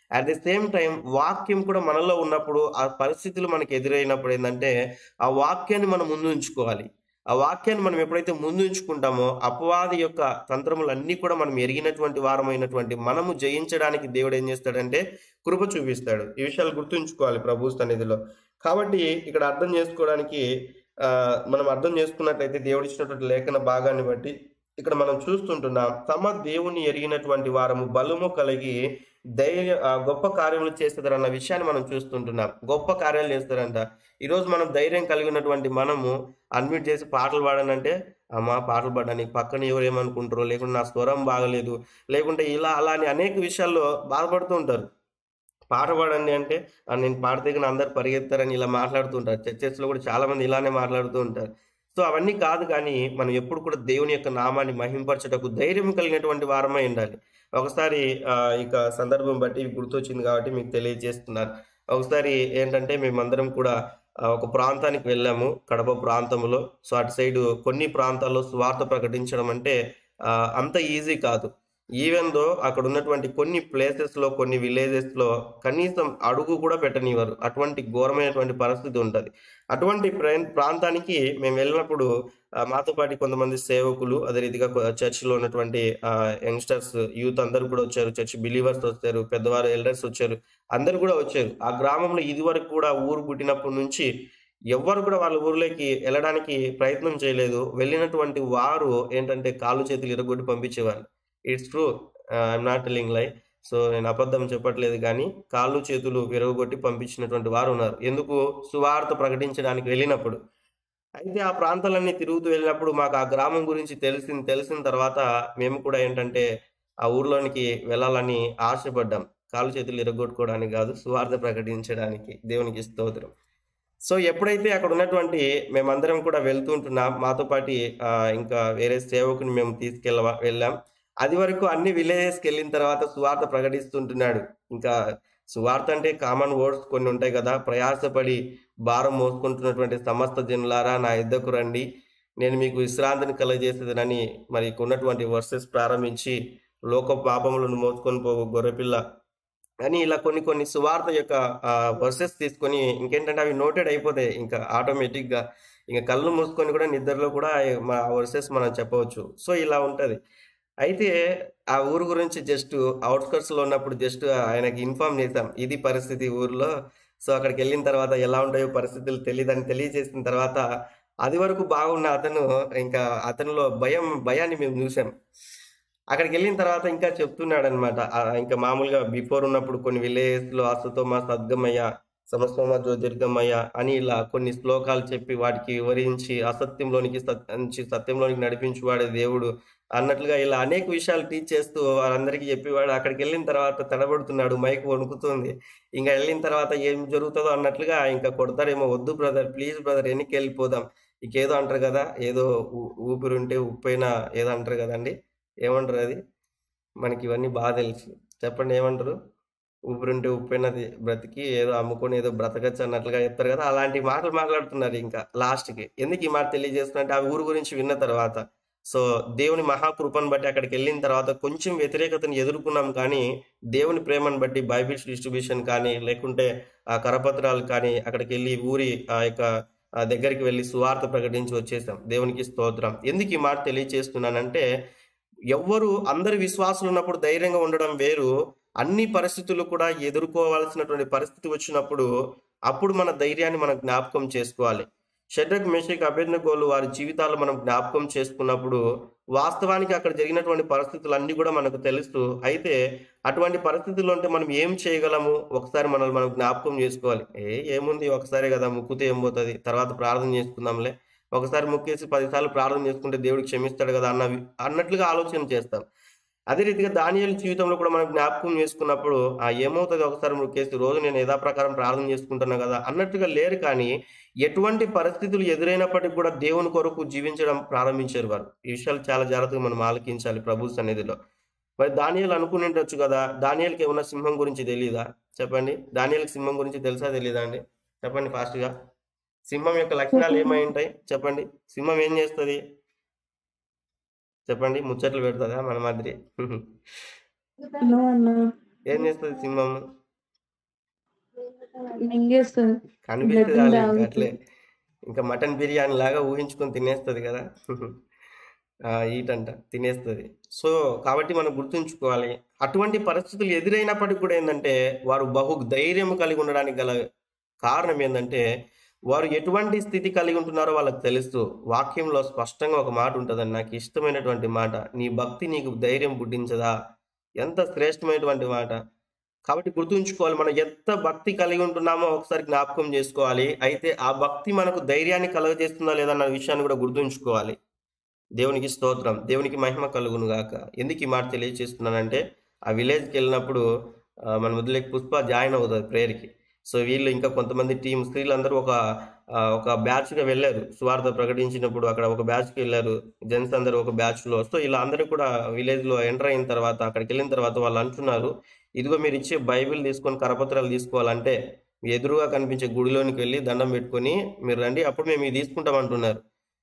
అట్ ది సేమ్ టైం వాక్యం కూడా మనలో ఉన్నప్పుడు ఆ పరిస్థితులు మనకి ఎదురైనప్పుడు ఏంటంటే ఆ వాక్యాన్ని మనం ముందు ఉంచుకోవాలి ఆ వాక్యాన్ని మనం ఎప్పుడైతే ముందు ఉంచుకుంటామో అపవాది యొక్క తంత్రములన్నీ కూడా మనం ఎరిగినటువంటి వారమైనటువంటి మనము జయించడానికి దేవుడు ఏం చేస్తాడంటే కృప చూపిస్తాడు ఈ విషయాలు గుర్తుంచుకోవాలి ప్రభు సన్నిధిలో కాబట్టి ఇక్కడ అర్థం చేసుకోవడానికి ఆ, మనం అర్థం చేసుకున్నట్లయితే దేవుడు ఇచ్చినటువంటి లేఖన భాగాన్ని బట్టి ఇక్కడ మనం చూస్తుంటున్నాం తమ దేవుని ఎరిగినటువంటి వారము బలము కలిగి ధైర్య ఆ, గొప్ప కార్యములు చేస్తారన్న విషయాన్ని మనం చూస్తుంటున్నాం గొప్ప కార్యాలు చేస్తారంట ఈరోజు మనం ధైర్యం కలిగి ఉన్నటువంటి మనము అన్మ్యూట్ చేసి పాటలు పాడనంటే అమ్మా పాటలు పాడడానికి పక్కన ఎవరు ఏమనుకుంటారో లేకుంటే నా స్వరం బాగలేదు లేకుంటే ఇలా అలా అని అనేక విషయాల్లో బాధపడుతూ ఉంటారు పాట పాడండి అంటే "ఆ, నేను పాడితే కానీ అందరు పరిగెత్తారని ఇలా మాట్లాడుతుంటారు చర్చెస్లో కూడా చాలా మంది ఇలానే మాట్లాడుతూ ఉంటారు సో అవన్నీ కాదు కానీ మనం ఎప్పుడు కూడా దేవుని యొక్క నామాన్ని మహింపరచటకు ధైర్యం కలిగినటువంటి వారమై ఉండాలి ఒకసారి ఆ, ఇక సందర్భం బట్టి ఇవి గుర్తొచ్చింది కాబట్టి మీకు తెలియజేస్తున్నాను ఒకసారి ఏంటంటే మేమందరం కూడా ఆ, ఒక ప్రాంతానికి వెళ్ళాము కడప ప్రాంతంలో సో అటు సైడ్ కొన్ని ప్రాంతాల్లో స్వార్థ ప్రకటించడం అంటే ఆ, అంత ఈజీ కాదు ఈవెన్ దో అక్కడ ఉన్నటువంటి కొన్ని ప్లేసెస్ లో కొన్ని విలేజెస్ లో కనీసం అడుగు కూడా పెట్టనివ్వరు అటువంటి ఘోరమైనటువంటి పరిస్థితి ఉంటుంది అటువంటి ప్రా- ప్రాంతానికి మేము వెళ్ళినప్పుడు ఆ, మాతో పాటు కొంతమంది సేవకులు అదే రీతిగా కొ- చర్చిలో ఉన్నటువంటి యంగ్స్టర్స్ యూత్ అందరూ కూడా వచ్చారు చర్చ్ బిలీవర్స్ వచ్చారు పెద్దవారు ఎల్డర్స్ వచ్చారు అందరు కూడా వచ్చారు ఆ గ్రామంలో ఇది వరకు కూడా ఊరు పుట్టినప్పటి నుంచి ఎవ్వరు కూడా వాళ్ళ ఊర్లోకి వెళ్ళడానికి ప్రయత్నం చేయలేదు వెళ్ళినటువంటి వారు ఏంటంటే కాళ్ళు చేతులు ఇరగొట్టి పంపించేవారు it's true I'm not telling lie so నేను అబద్ధం చెప్పట్లేదు కానీ కాళ్ళు చేతులు విరగొట్టి పంపించినటువంటి వారు ఉన్నారు ఎందుకు సువార్త ప్రకటించడానికి వెళ్ళినప్పుడు అయితే ఆ ప్రాంతాలన్నీ తిరుగుతూ వెళ్ళినప్పుడు మాకు ఆ గ్రామం గురించి తెలిసింది తెలిసిన తర్వాత మేము కూడా ఏంటంటే ఆ ఊర్లోనికి వెళ్ళాలని ఆశపడ్డాం కాళ్ళు చేతులు ఇరగొట్టుకోవడానికి కాదు సువార్త ప్రకటించడానికి దేవునికి స్తోత్రం సో ఎప్పుడైతే అక్కడ ఉన్నటువంటి మేమందరం కూడా వెళ్తుంటున్నాం మాతో పాటు ఆ, ఇంకా వేరే సేవకుని మేము తీసుకెళ్ళ వెళ్ళాం అది వరకు అన్ని విలేజెస్కి వెళ్ళిన తర్వాత సువార్త ప్రకటిస్తుంటున్నాడు ఇంకా సువార్త అంటే కామన్ వర్డ్స్ కొన్ని ఉంటాయి కదా ప్రయాసపడి భారం మోసుకుంటున్నటువంటి సమస్త జనులారా నా యుద్ధకు రండి నేను మీకు విశ్రాంతిని కలగజేసేదనని మరి ఉన్నటువంటి వర్సెస్ ప్రారంభించి లోక పాపములను మోసుకొని పోవు గొర్రెపిల్ల అని ఇలా కొన్ని కొన్ని సువార్త యొక్క వర్సెస్ తీసుకొని ఇంకేంటంటే అవి నోటెడ్ అయిపోతాయి ఇంకా ఆటోమేటిక్ గా ఇంకా కళ్ళు మూసుకొని కూడా నిద్రలో కూడా మా వర్సెస్ మనం చెప్పవచ్చు సో ఇలా ఉంటది అయితే ఆ ఊరు గురించి జస్ట్ అవుట్స్కట్స్ లో ఉన్నప్పుడు జస్ట్ ఆయనకి ఇన్ఫార్మ్ చేశాం ఇది పరిస్థితి ఊర్లో సో అక్కడికి వెళ్ళిన తర్వాత ఎలా ఉంటాయో పరిస్థితులు తెలియదని తెలియజేసిన తర్వాత అది వరకు బాగున్న అతను ఇంకా అతనిలో భయం భయాన్ని మేము చూసాం అక్కడికి వెళ్ళిన తర్వాత ఇంకా చెప్తున్నాడు అనమాట ఇంకా మామూలుగా బిఫోర్ ఉన్నప్పుడు కొన్ని విలేజెస్ లో అసతోమ సద్గమయ్య సమస్తోమ జ్యోతిర్గమయ్య అని ఇలా కొన్ని శ్లోకాలు చెప్పి వాటికి వివరించి అసత్యంలోనికి సత్- నుంచి సత్యంలోనికి నడిపించువాడే దేవుడు అన్నట్లుగా ఇలా అనేక విషయాలు టీచ్ చేస్తూ వాళ్ళందరికీ చెప్పేవాడు అక్కడికి వెళ్ళిన తర్వాత తడబడుతున్నాడు మైక్ వణుకుతుంది ఇంకా వెళ్ళిన తర్వాత ఏం జరుగుతుందో అన్నట్లుగా ఇంకా కొడతారేమో వద్దు బ్రదర్ ప్లీజ్ బ్రదర్ వెనక్కి వెళ్ళిపోదాం ఇంకేదో అంటారు కదా ఏదో ఊ- ఊపిరుంటే ఉప్పైనా ఏదో అంటారు కదండి ఏమంటారు అది మనకి ఇవన్నీ బాగా తెలుసు చెప్పండి ఏమంటారు ఊపిరుంటే ఉప్పైనది బ్రతికి ఏదో అమ్ముకొని ఏదో బ్రతకచ్చు అన్నట్లుగా చెప్తారు కదా అలాంటి మాటలు మాట్లాడుతున్నారు ఇంకా లాస్ట్కి ఎందుకు ఈ మాట తెలియజేస్తున్నట్టే ఆ ఊరు గురించి విన్న తర్వాత సో దేవుని మహాకృపను బట్టి అక్కడికి వెళ్ళిన తర్వాత కొంచెం వ్యతిరేకతను ఎదుర్కొన్నాం కానీ దేవుని ప్రేమను బట్టి బైబిల్స్ డిస్ట్రిబ్యూషన్ కానీ లేకుంటే ఆ కరపత్రాలు కానీ అక్కడికి వెళ్ళి ఊరి ఆ యొక్క ఆ దగ్గరికి వెళ్ళి సువార్త ప్రకటించి వచ్చేసాం దేవునికి స్తోత్రం ఎందుకు ఈ మాట తెలియచేస్తున్నానంటే ఎవ్వరు అందరి విశ్వాసులు ఉన్నప్పుడు ధైర్యంగా ఉండడం వేరు అన్ని పరిస్థితులు కూడా ఎదుర్కోవాల్సినటువంటి పరిస్థితి వచ్చినప్పుడు అప్పుడు మన ధైర్యాన్ని మనం జ్ఞాపకం చేసుకోవాలి షడ్రక్ మేషక్ అభ్యర్థగోలు వారి జీవితాలు మనం జ్ఞాపకం చేసుకున్నప్పుడు వాస్తవానికి అక్కడ జరిగినటువంటి పరిస్థితులు అన్ని కూడా మనకు తెలుసు అయితే అటువంటి పరిస్థితుల్లో ఉంటే మనం ఏం చేయగలము ఒకసారి మనల్ని మనం జ్ఞాపకం చేసుకోవాలి ఏ ఏముంది ఒకసారి కదా ముక్కుతే ఏం పోతుంది తర్వాత ప్రార్థన చేసుకుందాంలే ఒకసారి ముక్కేసి పదిసార్లు ప్రార్థన చేసుకుంటే దేవుడు క్షమిస్తాడు కదా అన్న అన్నట్లుగా ఆలోచన చేస్తాం అదే రీతిగా దానియాల జీవితంలో కూడా మనం జ్ఞాపకం చేసుకున్నప్పుడు ఆ ఏమవుతుంది ఒకసారి ముక్కేసి రోజు నేను యథా ప్రకారం ప్రార్థన చేసుకుంటున్నా కదా అన్నట్టుగా లేరు కానీ ఎటువంటి పరిస్థితులు ఎదురైనప్పటికీ కూడా దేవుని కొరకు జీవించడం ప్రారంభించారు వారు ఈ విషయాలు చాలా జాగ్రత్తగా మనం ఆలకించాలి ప్రభు సన్నిధిలో మరి దానియాలు అనుకుని ఉండొచ్చు కదా దానియాలకి ఏమన్నా సింహం గురించి తెలియదా చెప్పండి దానియాలకి సింహం గురించి తెలుసా తెలీదా అండి చెప్పండి ఫాస్ట్ గా సింహం యొక్క లక్షణాలు ఏమై ఉంటాయి చెప్పండి సింహం ఏం చేస్తుంది చెప్పండి ముచ్చట్లు పెడుతుందా మన మాదిరి నో అన్నా ఏం చేస్తుంది సింహము మింగేస్తుంది కనిపిస్తుంది Blood వాళ్ళకి తాగుతుంది. అట్లే ఇంకా మటన్ బిర్యానీ లాగా ఊహించుకొని తినేస్తుంది కదా ఆ, ఈటంట తినేస్తుంది సో కాబట్టి మనం గుర్తుంచుకోవాలి అటువంటి పరిస్థితులు ఎదురైనప్పటికీ కూడా ఏంటంటే వారు బహు ధైర్యం కలిగి ఉండడానికి గల కారణం ఏంటంటే వారు ఎటువంటి స్థితి కలిగి ఉంటున్నారో వాళ్ళకి తెలుసు వాక్యంలో స్పష్టంగా ఒక మాట ఉంటుందని నాకు ఇష్టమైనటువంటి మాట నీ భక్తి నీకు ధైర్యం పుట్టించదా ఎంత శ్రేష్టమైనటువంటి మాట కాబట్టి గుర్తుంచుకోవాలి మనం ఎంత భక్తి కలిగి ఉంటున్నామో ఒకసారి జ్ఞాపకం చేసుకోవాలి అయితే ఆ భక్తి మనకు ధైర్యాన్ని కలుగజేస్తుందా లేదా అన్న విషయాన్ని కూడా గుర్తుంచుకోవాలి దేవునికి స్తోత్రం దేవునికి మహిమ కలుగును గాక ఎందుకు ఈ మాట తెలియజేస్తున్నానంటే ఆ విలేజ్కి వెళ్ళినప్పుడు ఆ, మన వదిలేకి పుష్ప జాయిన్ అవుతుంది ప్రేయర్కి సో వీళ్ళు ఇంకా కొంతమంది టీం స్త్రీలందరూ ఒక ఆ, ఒక బ్యాచ్గా వెళ్ళారు సువార్త ప్రకటించినప్పుడు అక్కడ ఒక బ్యాచ్కి వెళ్ళారు జెంట్స్ అందరూ ఒక బ్యాచ్లో సో ఇలా అందరూ కూడా విలేజ్లో ఎంటర్ అయిన తర్వాత అక్కడికి వెళ్ళిన తర్వాత వాళ్ళు అంటున్నారు ఇదిగో మీరు ఇచ్చే బైబిల్ తీసుకొని కరపత్రాలు తీసుకోవాలంటే మీ ఎదురుగా కనిపించే గుడిలోనికి వెళ్ళి దండం పెట్టుకొని మీరు రండి అప్పుడు మేము ఇది తీసుకుంటాం అంటున్నారు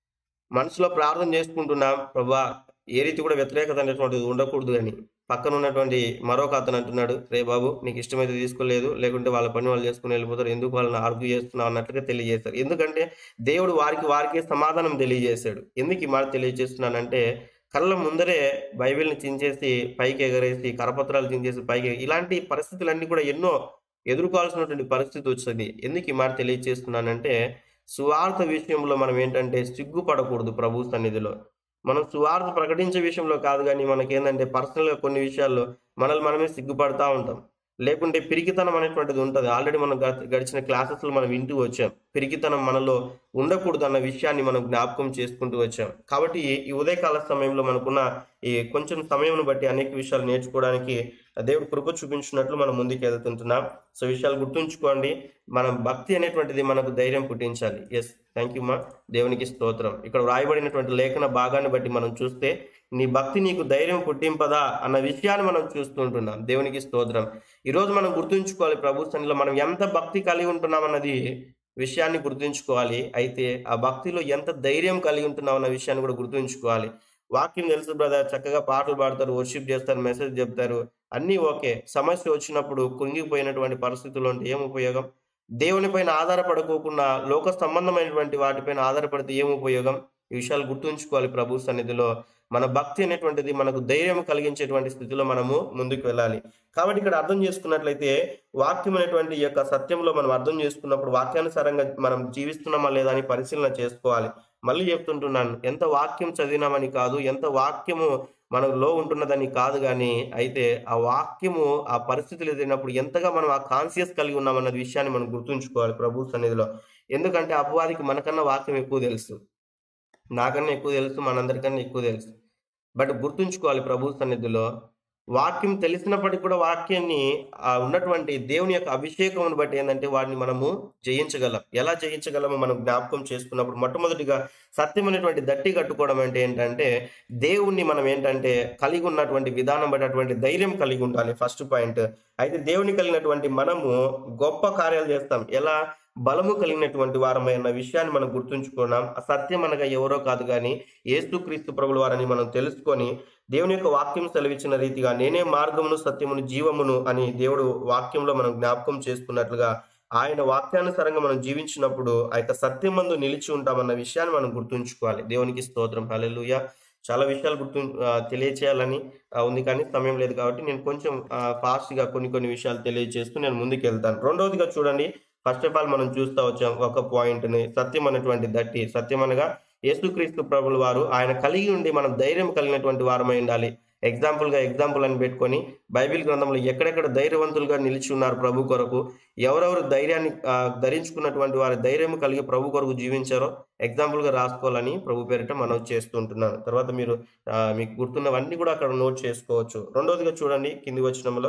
మనసులో ప్రార్థన చేసుకుంటున్నాం ప్రభా ఏ రీతి కూడా వ్యతిరేకత అనేటువంటిది ఉండకూడదు అని పక్కన ఉన్నటువంటి మరొక అతను అంటున్నాడు రే బాబు నీకు ఇష్టమైతే తీసుకోలేదు లేకుంటే వాళ్ళ పని వాళ్ళు చేసుకుని వెళ్ళిపోతారు ఎందుకు వాళ్ళని ఆర్గ్యూ చేస్తున్నావు అన్నట్లుగా తెలియజేశారు ఎందుకంటే దేవుడు వారికి వారికే సమాధానం తెలియజేశాడు ఎందుకు ఈ మాట తెలియజేస్తున్నానంటే కళ్ళ ముందరే బైబిల్ని చించేసి పైకి ఎగరేసి కరపత్రాలు చించేసి పైకి ఇలాంటి పరిస్థితులన్నీ కూడా ఎన్నో ఎదుర్కోవాల్సినటువంటి పరిస్థితి వచ్చింది ఎందుకు ఈ మాట తెలియజేస్తున్నానంటే సువార్త విషయంలో మనం ఏంటంటే సిగ్గుపడకూడదు ప్రభు సన్నిధిలో మనం సువార్త ప్రకటించే విషయంలో కాదు కానీ మనకేంటంటే పర్సనల్గా కొన్ని విషయాల్లో మనల్ని మనమే సిగ్గుపడతా ఉంటాం లేకుంటే పిరికితనం అనేటువంటిది ఉంటుంది ఆల్రెడీ మనం గ- గడిచిన క్లాసెస్లో మనం వింటూ వచ్చాం పిరికితనం మనలో ఉండకూడదు అన్న విషయాన్ని మనం జ్ఞాపకం చేసుకుంటూ వచ్చాం కాబట్టి ఈ ఉదయకాల సమయంలో మనకున్న ఈ కొంచెం సమయం బట్టి అనేక విషయాలు నేర్చుకోవడానికి దేవుడు కృప చూపించినట్లు మనం ముందుకు వెళ్తుంటున్నాం సో విషయాలు గుర్తుంచుకోండి మన భక్తి అనేటువంటిది మనకు ధైర్యం పుట్టించాలి ఎస్ థ్యాంక్ యూ మా దేవునికి స్తోత్రం ఇక్కడ వ్రాయబడినటువంటి లేఖన భాగాన్ని బట్టి మనం చూస్తే నీ భక్తి నీకు ధైర్యం పుట్టింపదా అన్న విషయాన్ని మనం చూస్తుంటున్నాం దేవునికి స్తోత్రం ఈరోజు మనం గుర్తుంచుకోవాలి ప్రభు సన్నిధిలో మనం ఎంత భక్తి కలిగి ఉంటున్నాం అన్నది విషయాన్ని గుర్తుంచుకోవాలి అయితే ఆ భక్తిలో ఎంత ధైర్యం కలిగి ఉంటున్నాం అన్న విషయాన్ని కూడా గుర్తుంచుకోవాలి వాక్యం తెలుసు బ్రదర్ చక్కగా పాటలు పాడతారు వర్షిప్ చేస్తారు మెసేజ్ చెప్తారు అన్నీ ఓకే సమస్య వచ్చినప్పుడు కుంగిపోయినటువంటి పరిస్థితుల్లో ఉంటే ఏం ఉపయోగం దేవుని పైన ఆధారపడుకోకుండా లోక సంబంధమైనటువంటి వాటిపైన ఆధారపడితే ఏం ఉపయోగం ఈ విషయాలు గుర్తుంచుకోవాలి ప్రభు సన్నిధిలో మన భక్తి అనేటువంటిది మనకు ధైర్యం కలిగించేటువంటి స్థితిలో మనము ముందుకు వెళ్ళాలి కాబట్టి ఇక్కడ అర్థం చేసుకున్నట్లయితే వాక్యం అనేటువంటి ఈ యొక్క సత్యంలో మనం అర్థం చేసుకున్నప్పుడు వాక్యానుసారంగా మనం జీవిస్తున్నామా లేదా అని పరిశీలన చేసుకోవాలి మళ్ళీ చెప్తుంటున్నాను ఎంత వాక్యం చదివినామని కాదు ఎంత వాక్యము మనలో ఉంటున్నదని కాదు కానీ అయితే ఆ వాక్యము ఆ పరిస్థితులు ఎదిరినప్పుడు ఎంతగా మనం ఆ కాన్షియస్ కలిగి ఉన్నామన్న విషయాన్ని మనం గుర్తుంచుకోవాలి ప్రభు సన్నిధిలో ఎందుకంటే అపవాదికి మనకన్నా వాక్యం ఎక్కువ తెలుసు నాకన్నా ఎక్కువ తెలుసు మనందరికన్నా ఎక్కువ తెలుసు బట్ గుర్తుంచుకోవాలి ప్రభు సన్నిధిలో వాక్యం తెలిసినప్పటికీ కూడా వాక్యాన్ని ఆ ఉన్నటువంటి దేవుని యొక్క అభిషేకమును బట్టి ఏంటంటే వాడిని మనము జయించగలం ఎలా జయించగలమో మనం జ్ఞాపకం చేసుకున్నప్పుడు మొట్టమొదటిగా సత్యం అనేటువంటి దట్టి కట్టుకోవడం అంటే ఏంటంటే దేవుణ్ణి మనం ఏంటంటే కలిగి ఉన్నటువంటి విధానం బట్టి అటువంటి ధైర్యం కలిగి ఉండాలి ఫస్ట్ పాయింట్ అయితే దేవుని కలిగినటువంటి మనము గొప్ప కార్యాలు చేస్తాం ఎలా బలము కలిగినటువంటి వారమైన విషయాన్ని మనం గుర్తుంచుకున్నాం ఆ సత్యం అనగా ఎవరో కాదు కానీ ఏసుక్రీస్తు ప్రభుల వారని మనం తెలుసుకొని దేవుని యొక్క వాక్యం సెలవిచ్చిన రీతిగా నేనే మార్గమును సత్యమును జీవమును అని దేవుడు వాక్యంలో మనం జ్ఞాపకం చేసుకున్నట్లుగా ఆయన వాక్యానుసారంగా మనం జీవించినప్పుడు ఆ యొక్క సత్యం మందు నిలిచి ఉంటామన్న విషయాన్ని మనం గుర్తుంచుకోవాలి దేవునికి స్తోత్రం హల్లెలూయా చాలా విషయాలు గుర్తు ఆ, తెలియచేయాలని ఆ, ఉంది కానీ సమయం లేదు కాబట్టి నేను కొంచెం ఫాస్ట్గా కొన్ని కొన్ని విషయాలు తెలియజేస్తూ నేను ముందుకు వెళ్తాను రెండవదిగా చూడండి ఫస్ట్ ఆఫ్ ఆల్ మనం చూస్తూ వచ్చాం ఒక పాయింట్ని సత్యం అనేటువంటి దట్టి సత్యం అనగా యేసుక్రీస్తు ప్రభుల వారు ఆయన కలిగి ఉండి మనం ధైర్యం కలిగినటువంటి వారమై ఉండాలి ఎగ్జాంపుల్గా ఎగ్జాంపుల్ అని పెట్టుకొని బైబిల్ గ్రంథంలో ఎక్కడెక్కడ ధైర్యవంతులుగా నిలిచి ఉన్నారు ప్రభు కొరకు ఎవరెవరు ధైర్యాన్ని ఆ, ధరించుకున్నటువంటి వారి ధైర్యం కలిగి ప్రభు కొరకు జీవించారో ఎగ్జాంపుల్గా రాసుకోవాలని ప్రభు పేరిట మనం చేస్తుంటున్నాను తర్వాత మీరు ఆ, మీకు గుర్తున్నవన్నీ కూడా అక్కడ నోట్ చేసుకోవచ్చు రెండవదిగా చూడండి కింది వచ్చినంలో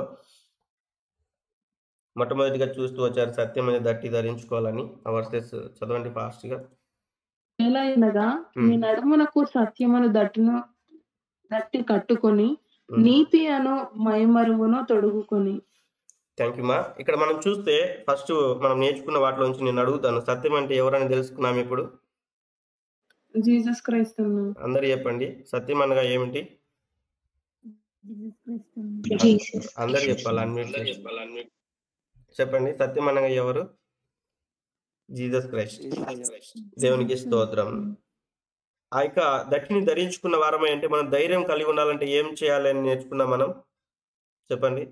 మొట్టమొదటిగా చూస్తూ వచ్చారు సత్యం అనేది దట్టి ధరించుకోవాలని ఆ వర్సెస్ చదవండి ఫాస్ట్గా ఎలా అనగా Hmm. మీ నడుమునకు సత్యమును దట్టును దట్టి కట్టుకొని నీతి అను మైమరువును తొడుగుకొని థ్యాంక్ యూ మా ఇక్కడ మనం చూస్తే ఫస్ట్ మనం నేర్చుకున్న వాటిలో నుంచి నేను అడుగుతాను సత్యం అంటే ఎవరని తెలుసుకున్నాం ఇప్పుడు జీసస్ క్రైస్తవును అందరు చెప్పండి సత్యం అనగా ఏమిటి జీసస్ అందరు చెప్పాలి అన్మ్యూట్ చేసి. చెప్పండి సత్యం అనగా ఎవరు జీసస్ క్రైస్ట్ దేవునికి స్తోత్రం ఆ యొక్క దక్షిణి ధరించుకున్న వారమై అంటే మనం ధైర్యం కలిగి ఉండాలంటే ఏం చేయాలని నేర్చుకున్నాం మనం చెప్పండి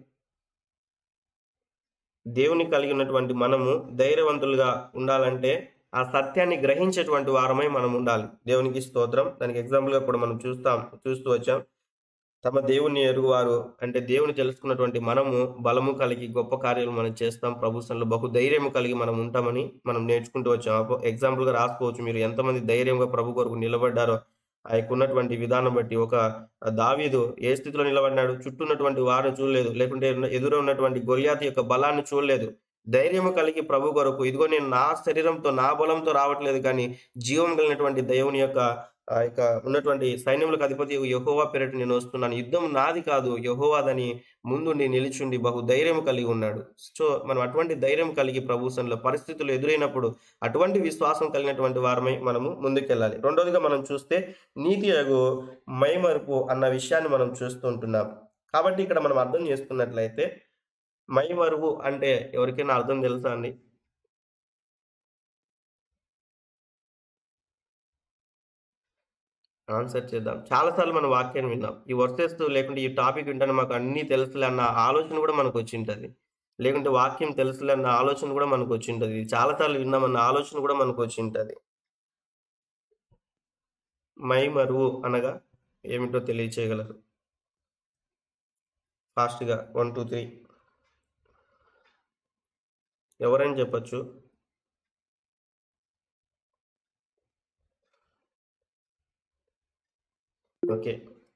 దేవుని కలిగి ఉన్నటువంటి మనము ధైర్యవంతులుగా ఉండాలంటే ఆ సత్యాన్ని గ్రహించేటువంటి వారమై మనం ఉండాలి దేవునికి స్తోత్రం దానికి ఎగ్జాంపుల్ గా కూడా మనం చూస్తాం చూస్తూ వచ్చాం తమ దేవుని ఎరుగువారు అంటే దేవుని తెలుసుకున్నటువంటి మనము బలము కలిగి గొప్ప కార్యాలు మనం చేస్తాం ప్రభుత్వంలో బహు ధైర్యం కలిగి మనం ఉంటామని మనం నేర్చుకుంటూ వచ్చాం అపో- ఎగ్జాంపుల్ గా రాసుకోవచ్చు మీరు ఎంతమంది ధైర్యంగా ప్రభు కొరకు నిలబడ్డారో ఆ యొక్క ఉన్నటువంటి విధానం బట్టి ఒక దావీదు ఏ స్థితిలో నిలబడినాడు చుట్టూ ఉన్నటువంటి వారిని చూడలేదు లేకుంటే ఎదురు ఉన్నటువంటి గొలియాతి యొక్క బలాన్ని చూడలేదు ధైర్యము కలిగి ప్రభు కొరకు ఇదిగో నేను నా శరీరంతో నా బలంతో రావట్లేదు కానీ జీవం కలిగినటువంటి దేవుని యొక్క ఆ యొక్క ఉన్నటువంటి సైన్యములకు అధిపతి యహోవా పేరిట నేను వస్తున్నాను యుద్ధం నాది కాదు యహోవాదని ముందుండి నిలిచుండి బహు ధైర్యం కలిగి ఉన్నాడు సో మనం అటువంటి ధైర్యం కలిగి ప్రభుత్వంలో పరిస్థితులు ఎదురైనప్పుడు అటువంటి విశ్వాసం కలిగినటువంటి వారమై మనము ముందుకెళ్ళాలి రెండోదిగా మనం చూస్తే నీతి అగు మైమరుపు అన్న విషయాన్ని మనం చూస్తుంటున్నాం కాబట్టి ఇక్కడ మనం అర్థం చేసుకున్నట్లయితే మైమరువు అంటే ఎవరికైనా అర్థం తెలుసా అండి ఆన్సర్ చేద్దాం చాలాసార్లు మన వాక్యాన్ని విన్నాం ఈ వర్సెస్ లేకుంటే ఈ టాపిక్ వింటానే మాకు అన్నీ తెలుసులే అన్న ఆలోచన కూడా మనకు వచ్చి ఉంటుంది లేకుంటే వాక్యం తెలుసులే అన్న ఆలోచన కూడా మనకు వచ్చి ఉంటుంది ఇది చాలాసార్లు విన్నామన్న ఆలోచన కూడా మనకు వచ్చి ఉంటుంది మై మరువు అనగా ఏమిటో తెలియచేయగలరు ఫాస్ట్గా వన్ టూ త్రీ ఎవరైనా చెప్పచ్చు ఓకే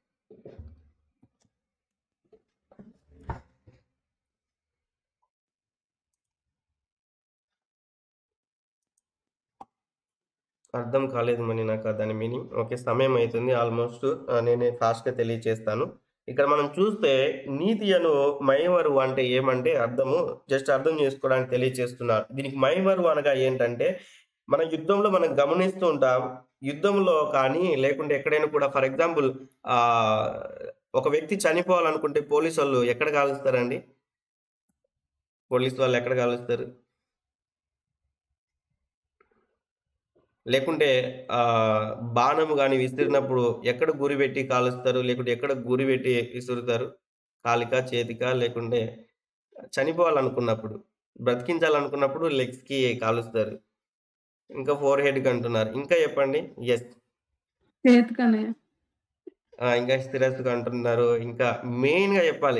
అర్థం కాలేదు మరి నాకు దాని మీనింగ్ ఓకే సమయం అవుతుంది ఆల్మోస్ట్ నేనే ఫాస్ట్గా తెలియచేస్తాను ఇక్కడ మనం చూస్తే నీతి అను మైమరు అంటే ఏమంటే అర్థము జస్ట్ అర్థం చేసుకోవడానికి తెలియచేస్తున్నారు దీనికి మైమరు అనగా ఏంటంటే మన యుద్ధంలో మనం గమనిస్తూ ఉంటాం యుద్ధంలో కానీ లేకుంటే ఎక్కడైనా కూడా ఫర్ ఎగ్జాంపుల్ ఆ ఒక వ్యక్తి చనిపోవాలనుకుంటే పోలీసు వాళ్ళు ఎక్కడ కాలుస్తారండి పోలీసు వాళ్ళు ఎక్కడ కాలుస్తారు లేకుంటే ఆ బాణము కానీ విసిరినప్పుడు ఎక్కడ గురి పెట్టి కాలుస్తారు లేకుంటే ఎక్కడ గురి పెట్టి విసురుతారు కాలిక చేతిక లేకుంటే చనిపోవాలనుకున్నప్పుడు బ్రతికించాలనుకున్నప్పుడు లెగ్స్కి కాలుస్తారు ఇంకా ఫోర్ హెడ్కి అంటున్నారు ఇంకా చెప్పండి ఎస్ చేతికనే ఇంకా స్థిరస్సుగా అంటున్నారు ఇంకా మెయిన్గా చెప్పాలి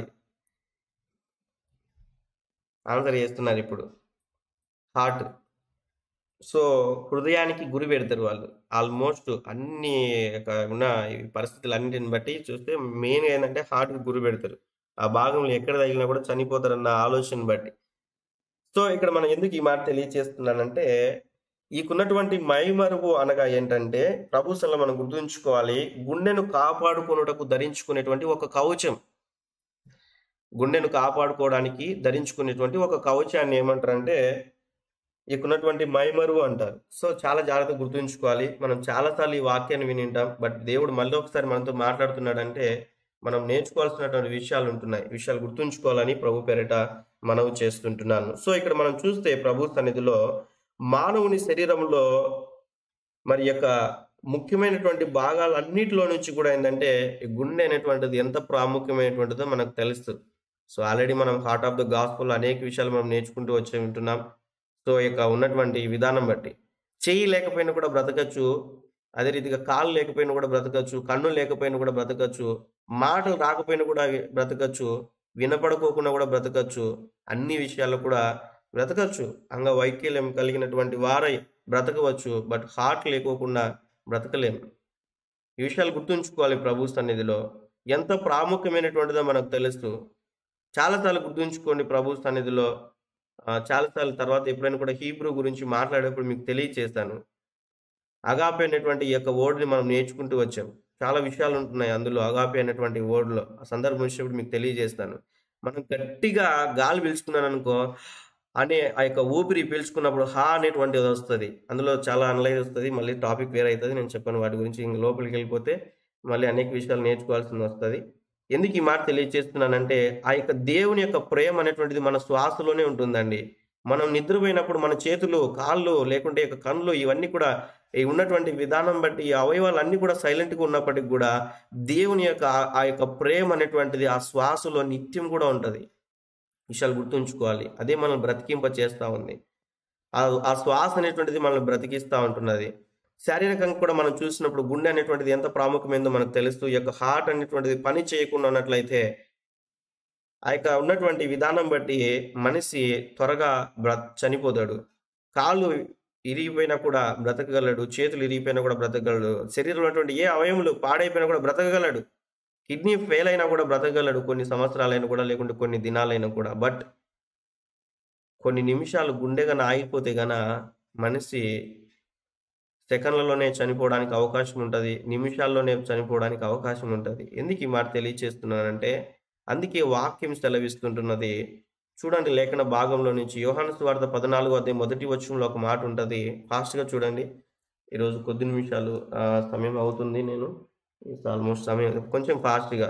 ఆన్సర్ చేస్తున్నారు ఇప్పుడు హార్ట్ సో హృదయానికి గురి పెడతారు వాళ్ళు ఆల్మోస్ట్ అన్ని యొక్క ఉన్న ఈ పరిస్థితులు అన్నింటిని బట్టి చూస్తే మెయిన్ ఏంటంటే హార్ట్కి గురి పెడతారు ఆ భాగంలో ఎక్కడ తగిలినా కూడా చనిపోతారన్న ఆలోచన బట్టి సో ఇక్కడ మనం ఎందుకు ఈ మాట తెలియచేస్తున్నానంటే ఈకున్నటువంటి మైమరువు అనగా ఏంటంటే ప్రభుత్వంలో మనం గుర్తుంచుకోవాలి గుండెను కాపాడుకొనుటకు ధరించుకునేటువంటి ఒక కవచం గుండెను కాపాడుకోవడానికి ధరించుకునేటువంటి ఒక కవచాన్ని ఏమంటారంటే ఇకున్నటువంటి మైమరు అంటారు సో చాలా జాగ్రత్త గుర్తుంచుకోవాలి మనం చాలాసార్లు ఈ వాక్యాన్ని వినింటాం బట్ దేవుడు మళ్ళీ ఒకసారి మనతో మాట్లాడుతున్నాడంటే మనం నేర్చుకోవాల్సినటువంటి విషయాలు ఉంటున్నాయి విషయాలు గుర్తుంచుకోవాలని ప్రభు పేరిట మనవి చేస్తుంటున్నాను సో ఇక్కడ మనం చూస్తే ప్రభు సన్నిధిలో మానవుని శరీరంలో మరి యొక్క ముఖ్యమైనటువంటి భాగాలు అన్నిటిలో నుంచి కూడా ఏంటంటే ఈ గుండె అనేటువంటిది ఎంత ప్రాముఖ్యమైనటువంటిదో మనకు తెలుస్తుంది సో ఆల్రెడీ మనం హార్ట్ ఆఫ్ ద గాస్పుల్ అనేక విషయాలు మనం నేర్చుకుంటూ వచ్చి ఉంటున్నాం సో ఇక ఉన్నటువంటి విధానం బట్టి చెయ్యి లేకపోయినా కూడా బ్రతకచ్చు అదే రీతిగా కాళ్ళు లేకపోయినా కూడా బ్రతకచ్చు కన్ను లేకపోయినా కూడా బ్రతకచ్చు మాటలు రాకపోయినా కూడా బ్రతకచ్చు వినపడుకోకుండా కూడా బ్రతకచ్చు అన్ని విషయాల్లో కూడా బ్రతకచ్చు అంగవైకల్యం కలిగినటువంటి వారై బ్రతకవచ్చు బట్ హార్ట్ లేకోకుండా బ్రతకలేము ఈ విషయాలు గుర్తుంచుకోవాలి ప్రభు సన్నిధిలో ఎంత ప్రాముఖ్యమైనటువంటిదో మనకు తెలుసు చాలాసార్లు గుర్తుంచుకోండి ప్రభు సన్నిధిలో ఆ, చాలాసార్లు తర్వాత ఎప్పుడైనా కూడా హీబ్రూ గురించి మాట్లాడేటప్పుడు మీకు తెలియచేస్తాను అగాపే అనేటువంటి ఈ యొక్క వర్డ్ని మనం నేర్చుకుంటూ వచ్చాం చాలా విషయాలు ఉంటున్నాయి అందులో అగాపే అనేటువంటి వర్డ్లో ఆ సందర్భం వచ్చినప్పుడు మీకు తెలియజేస్తాను మనం గట్టిగా గాలి పీల్చుకున్నాను అనుకో అనే ఆ యొక్క ఊపిరి పీల్చుకున్నప్పుడు హా అనేటువంటిది వస్తుంది అందులో చాలా అనలైజ్ వస్తుంది మళ్ళీ టాపిక్ వేరే అవుతుంది నేను చెప్పాను వాటి గురించి ఇంక లోపలికి వెళ్ళిపోతే మళ్ళీ అనేక విషయాలు నేర్చుకోవాల్సింది వస్తుంది ఎందుకు ఈ మాట తెలియజేస్తున్నానంటే ఆ యొక్క దేవుని యొక్క ప్రేమ అనేటువంటిది మన శ్వాసలోనే ఉంటుందండి మనం నిద్రపోయినప్పుడు మన చేతులు కాళ్ళు లేకుంటే యొక్క కళ్ళు ఇవన్నీ కూడా ఈ ఉన్నటువంటి విధానం బట్టి ఈ అవయవాలు అన్నీ కూడా సైలెంట్గా ఉన్నప్పటికి కూడా దేవుని యొక్క ఆ- ఆ యొక్క ప్రేమ అనేటువంటిది ఆ శ్వాసలో నిత్యం కూడా ఉంటుంది విషయాలు గుర్తుంచుకోవాలి అదే మనల్ని బ్రతికింప చేస్తూ ఉంది ఆ ఆ శ్వాస అనేటువంటిది మనల్ని బ్రతికిస్తూ ఉంటున్నది శారీరకంగా కూడా మనం చూసినప్పుడు గుండె అనేటువంటిది ఎంత ప్రాముఖ్యమైందో మనకు తెలుస్తూ ఈ యొక్క హార్ట్ అనేటువంటిది పని చేయకుండా ఉన్నట్లయితే ఆ యొక్క ఉన్నటువంటి విధానం బట్టి మనిషి త్వరగా బ్ర చనిపోతాడు కాళ్ళు ఇరిగిపోయినా కూడా బ్రతకగలడు చేతులు ఇరిగిపోయినా కూడా బ్రతకగలడు శరీరంలో ఉన్నటువంటి ఏ అవయములు పాడైపోయినా కూడా బ్రతకగలడు కిడ్నీ ఫెయిల్ అయినా కూడా బ్రతకగలడు కొన్ని సంవత్సరాలైనా కూడా లేకుంటే కొన్ని దినాలైనా కూడా బట్ కొన్ని నిమిషాలు గుండె గన ఆగిపోతే గన మనిషి సెకండ్లలోనే చనిపోవడానికి అవకాశం ఉంటుంది నిమిషాల్లోనే చనిపోవడానికి అవకాశం ఉంటుంది ఎందుకు ఈ మాట తెలియచేస్తున్నానంటే అందుకే వాక్యం సెలవిస్తుంటున్నది చూడండి లేఖన భాగంలో నుంచి యోహాను సువార్త పద్నాలుగో అధ్యాయం మొదటి వచ్చంలో ఒక మాట ఉంటుంది ఫాస్ట్గా చూడండి ఈరోజు కొద్ది నిమిషాలు ఆ, సమయం అవుతుంది నేను ఆల్మోస్ట్ సమయం కొంచెం ఫాస్ట్గా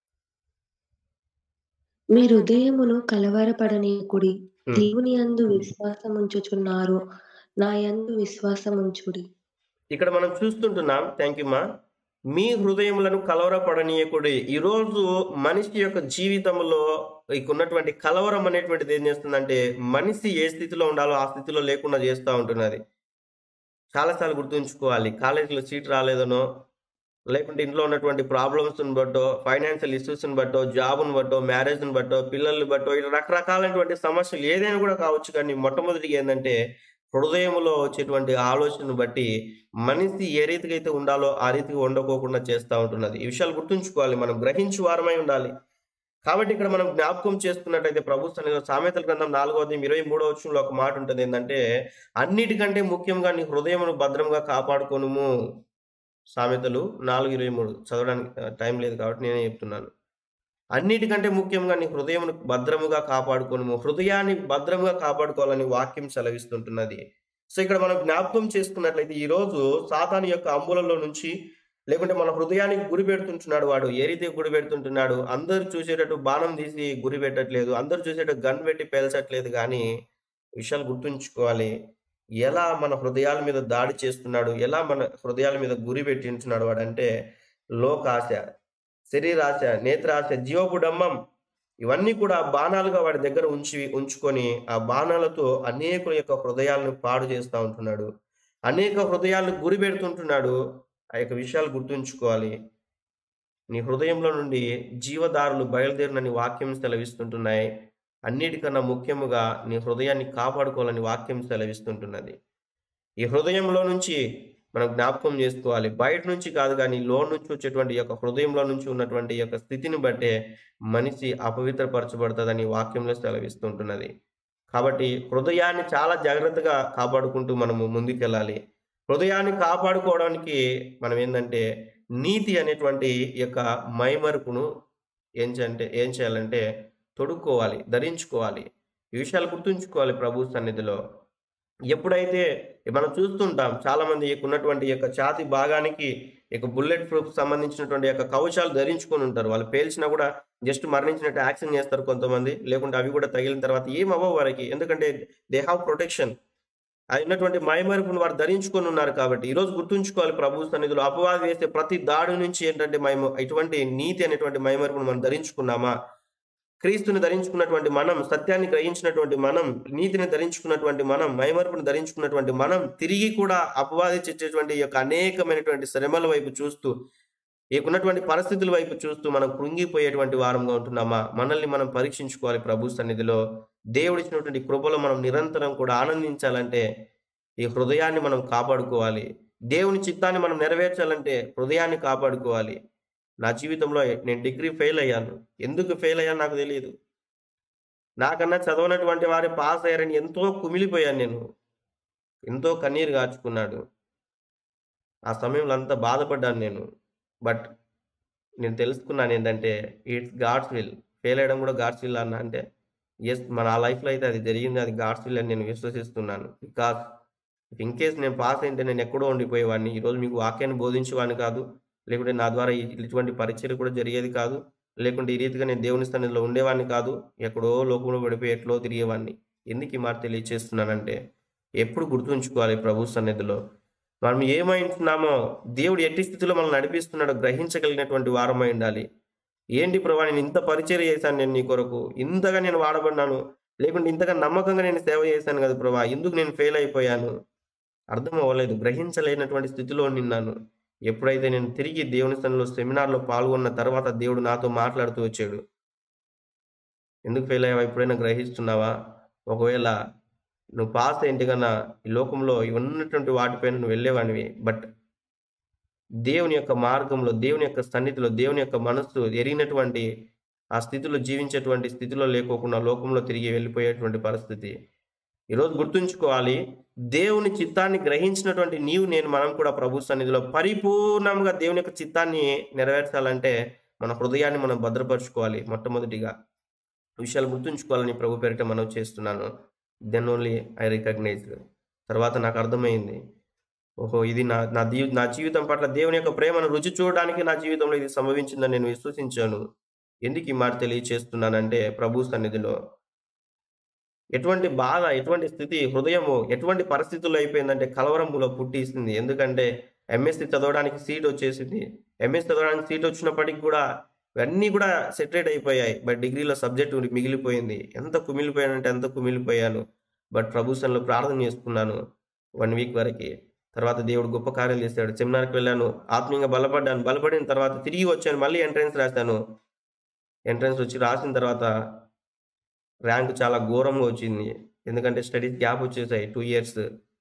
మీ హృదయమును కలవరపడనీయకుడి Hmm. దేవుని యందు విశ్వాసం ఉంచుచున్నారు నా యందు విశ్వాసం ఉంచుడి ఇక్కడ మనం చూస్తుంటున్నాం థ్యాంక్ యూ మా మీ హృదయములను కలవరపడనీయకుడి ఈరోజు మనిషి యొక్క జీవితంలో ఇక ఉన్నటువంటి కలవరం అనేటువంటిది ఏం చేస్తుందంటే మనిషి ఏ స్థితిలో ఉండాలో ఆ స్థితిలో లేకుండా చేస్తూ ఉంటున్నది చాలాసార్లు గుర్తుంచుకోవాలి కాలేజీలో సీట్ రాలేదనో లేకుంటే ఇంట్లో ఉన్నటువంటి ప్రాబ్లమ్స్ని బట్టో ఫైనాన్షియల్ ఇష్యూస్ని బట్టో జాబ్ని బట్టో మ్యారేజ్ని బట్టో పిల్లల్ని బట్టో ఇలా రకరకాలైనటువంటి సమస్యలు ఏదైనా కూడా కావచ్చు కానీ మొట్టమొదటిగా ఏంటంటే హృదయంలో వచ్చేటువంటి ఆలోచనను బట్టి మనిషి ఏ రీతిగా అయితే ఉండాలో ఆ రీతిగా ఉండకోకుండా చేస్తూ ఉంటున్నది ఈ విషయాలు గుర్తుంచుకోవాలి మనం గ్రహించి వారమై ఉండాలి కాబట్టి ఇక్కడ మనం జ్ఞాపకం చేసుకున్నట్టయితే ప్రభు సన్నిధిలో సామెతల గ్రంథం నాలుగో అధ్యాయం ఇరవై మూడో వచ్చంలో ఒక మాట ఉంటుంది ఏంటంటే అన్నిటికంటే ముఖ్యంగా నీ హృదయమును భద్రంగా కాపాడుకోనుము సామెతలు నాలుగు ఇరవై మూడు చదవడానికి ఆ, టైం లేదు కాబట్టి నేనే చెప్తున్నాను అన్నిటికంటే ముఖ్యంగా నీ హృదయమును భద్రముగా కాపాడుకోను హృదయాన్ని భద్రముగా కాపాడుకోవాలని వాక్యం సెలవిస్తుంటున్నది సో ఇక్కడ మనం జ్ఞాపకం చేసుకున్నట్లయితే ఈ రోజు సాతాను యొక్క అంబులలో నుంచి లేకుంటే మన హృదయానికి గురి పెడుతుంటున్నాడు వాడు ఏ రీతిగా గురి పెడుతుంటున్నాడు అందరు చూసేటట్టు బాణం తీసి గురి పెట్టట్లేదు అందరు చూసేటట్టు గన్ పెట్టి పేల్చట్లేదు కానీ విషయాలు గుర్తుంచుకోవాలి ఎలా మన హృదయాల మీద దాడి చేస్తున్నాడు ఎలా మన హృదయాల మీద గురి పెట్టింటున్నాడు వాడంటే లోకాశ శరీరాశ నేత్రాశ జీవపుడమ్మం ఇవన్నీ కూడా బాణాలుగా వాడి దగ్గర ఉంచి ఉంచుకొని ఆ బాణాలతో అనేకుల యొక్క హృదయాలను పాడు చేస్తూ ఉంటున్నాడు అనేక హృదయాలను గురి పెడుతుంటున్నాడు ఆ యొక్క విషయాలు గుర్తుంచుకోవాలి నీ హృదయంలో నుండి జీవదారులు బయలుదేరినని వాక్యం సెలవిస్తుంటున్నాయి అన్నిటికన్నా ముఖ్యముగా నీ హృదయాన్ని కాపాడుకోవాలని వాక్యం సెలవిస్తుంటున్నది ఈ హృదయంలో నుంచి మనం జ్ఞాపకం చేసుకోవాలి బయట నుంచి కాదు కానీ లో నుంచి వచ్చేటువంటి ఈ యొక్క హృదయంలో నుంచి ఉన్నటువంటి ఈ యొక్క స్థితిని బట్టే మనిషి అపవిత్రపరచబడుతుందని వాక్యంలో సెలవిస్తుంటున్నది కాబట్టి హృదయాన్ని చాలా జాగ్రత్తగా కాపాడుకుంటూ మనము ముందుకెళ్ళాలి హృదయాన్ని కాపాడుకోవడానికి మనం ఏంటంటే నీతి అనేటువంటి ఈ యొక్క మైమరుపును ఏం చేయంటే ఏం చేయాలంటే తొడుక్కోవాలి ధరించుకోవాలి ఈ విషయాలు గుర్తుంచుకోవాలి ప్రభు సన్నిధిలో ఎప్పుడైతే మనం చూస్తుంటాం చాలా మంది ఈ ఉన్నటువంటి ఈ యొక్క ఛాతి భాగానికి ఈ యొక్క బుల్లెట్ ప్రూఫ్ సంబంధించినటువంటి యొక్క కవచాలు ధరించుకొని ఉంటారు వాళ్ళు పేల్చినా కూడా జస్ట్ మరణించినట్టు యాక్షన్ చేస్తారు కొంతమంది లేకుంటే అవి కూడా తగిలిన తర్వాత ఏం అవ్వవు వారికి ఎందుకంటే దే హ్యావ్ ప్రొటెక్షన్ అది ఉన్నటువంటి మైమరుపును వారు ధరించుకొని ఉన్నారు కాబట్టి ఈరోజు గుర్తుంచుకోవాలి ప్రభు సన్నిధిలో అపవాది వేసే ప్రతి దాడి నుంచి ఏంటంటే మైమ ఇటువంటి నీతి అనేటువంటి మైమరుపును మనం ధరించుకున్నామా క్రీస్తుని ధరించుకున్నటువంటి మనం సత్యాన్ని గ్రహించినటువంటి మనం నీతిని ధరించుకున్నటువంటి మనం మైమరుపుని ధరించుకున్నటువంటి మనం తిరిగి కూడా అపవాది చేసేటువంటి ఈ యొక్క అనేకమైనటువంటి శ్రమల వైపు చూస్తూ ఈ ఉన్నటువంటి పరిస్థితుల వైపు చూస్తూ మనం కృంగిపోయేటువంటి వారంగా ఉంటున్నామా మనల్ని మనం పరీక్షించుకోవాలి ప్రభు సన్నిధిలో దేవుడిచ్చినటువంటి కృపలో మనం నిరంతరం కూడా ఆనందించాలంటే ఈ హృదయాన్ని మనం కాపాడుకోవాలి దేవుని చిత్తాన్ని మనం నెరవేర్చాలంటే హృదయాన్ని కాపాడుకోవాలి నా జీవితంలో నేను డిగ్రీ ఫెయిల్ అయ్యాను ఎందుకు ఫెయిల్ అయ్యాను నాకు తెలియదు నాకన్నా చదవనటువంటి వారి పాస్ అయ్యారని ఎంతో కుమిలిపోయాను నేను ఎంతో కన్నీరు గార్చుకున్నాడు ఆ సమయంలో అంతా బాధపడ్డాను నేను బట్ నేను తెలుసుకున్నాను ఏంటంటే ఇట్స్ గాడ్స్ విల్ ఫెయిల్ అయ్యడం కూడా గాడ్స్ విల్ అన్న అంటే ఎస్ మన ఆ లైఫ్లో అయితే అది జరిగింది అది గాడ్స్ విల్ అని నేను విశ్వసిస్తున్నాను బికాస్ ఇన్ కేస్ నేను పాస్ అయితే నేను ఎక్కడో ఉండిపోయేవాడిని ఈరోజు మీకు వాక్యాన్ని బోధించేవాడిని కాదు లేకుంటే నా ద్వారా ఈ- ఇటువంటి పరిచయం కూడా జరిగేది కాదు లేకుంటే ఈ రీతిగా నేను దేవుని సన్నిధిలో ఉండేవాడిని కాదు ఎక్కడో లోకంలో పడిపోయి ఎట్లో తిరిగేవాడిని ఎందుకు ఈ మాట తెలియచేస్తున్నానంటే ఎప్పుడు గుర్తుంచుకోవాలి ప్రభు సన్నిధిలో మనం ఏమై ఉంటున్నామో దేవుడు ఎట్టి స్థితిలో మనల్ని నడిపిస్తున్నాడో గ్రహించగలిగినటువంటి వారమై ఉండాలి ఏంటి ప్రభా నేను ఇంత పరిచయం చేశాను నేను నీ కొరకు ఇంతగా నేను వాడబడినాను లేకుంటే ఇంతగా నమ్మకంగా నేను సేవ చేశాను కదా ప్రభా ఎందుకు నేను ఫెయిల్ అయిపోయాను అర్థం అవ్వలేదు గ్రహించలేనటువంటి స్థితిలో నిన్నాను ఎప్పుడైతే నేను తిరిగి దేవుని స్థలంలో సెమినార్లో పాల్గొన్న తర్వాత దేవుడు నాతో మాట్లాడుతూ వచ్చాడు ఎందుకు ఫెయిల్ అయ్యావా ఎప్పుడైనా గ్రహిస్తున్నావా ఒకవేళ నువ్వు పాస్ ఏంటి కన్నా ఈ లోకంలో ఇవి ఉన్నటువంటి వాటిపైన నువ్వు వెళ్ళేవాడివి బట్ దేవుని యొక్క మార్గంలో దేవుని యొక్క సన్నిధిలో దేవుని యొక్క మనస్సు ఎరిగినటువంటి ఆ స్థితిలో జీవించేటువంటి స్థితిలో లేకోకుండా లోకంలో తిరిగి వెళ్ళిపోయేటువంటి పరిస్థితి ఈరోజు గుర్తుంచుకోవాలి దేవుని చిత్తాన్ని గ్రహించినటువంటి నీవు నేను మనం కూడా ప్రభు సన్నిధిలో పరిపూర్ణంగా దేవుని యొక్క చిత్తాన్ని నెరవేర్చాలంటే మన హృదయాన్ని మనం భద్రపరచుకోవాలి మొట్టమొదటిగా విషయాలు గుర్తుంచుకోవాలని ప్రభు పేరిట మనం చేస్తున్నాను దెన్ ఓన్లీ ఐ రికగ్నైజ్ తర్వాత నాకు అర్థమైంది ఓహో ఇది నా నా దీ నా జీవితం పట్ల దేవుని యొక్క ప్రేమను రుచి చూడడానికి నా జీవితంలో ఇది సంభవించిందని నేను విశ్వసించాను ఎందుకు ఈ మాట తెలియచేస్తున్నానంటే ప్రభు సన్నిధిలో ఎటువంటి బాధ ఎటువంటి స్థితి హృదయము ఎటువంటి పరిస్థితుల్లో అయిపోయిందంటే కలవరములో పుట్టిస్తుంది ఎందుకంటే ఎంఎస్సి చదవడానికి సీట్ వచ్చేసింది ఎంఎస్ చదవడానికి సీట్ వచ్చినప్పటికి కూడా ఇవన్నీ కూడా సెటరేట్ అయిపోయాయి బట్ డిగ్రీలో సబ్జెక్ట్ మిగిలిపోయింది ఎంత కుమిలిపోయానంటే ఎంత కుమిలిపోయాను బట్ ప్రభుత్వంలో ప్రార్థన చేసుకున్నాను వన్ వీక్ వరకు తర్వాత దేవుడు గొప్ప కార్యాలు చేశాడు సెమినార్కి వెళ్ళాను ఆత్మీయంగా బలపడ్డాను బలపడిన తర్వాత తిరిగి వచ్చాను మళ్ళీ ఎంట్రన్స్ రాశాను ఎంట్రన్స్ వచ్చి రాసిన తర్వాత ర్యాంక్ చాలా ఘోరంగా వచ్చింది ఎందుకంటే స్టడీస్ గ్యాప్ వచ్చేసాయి టూ ఇయర్స్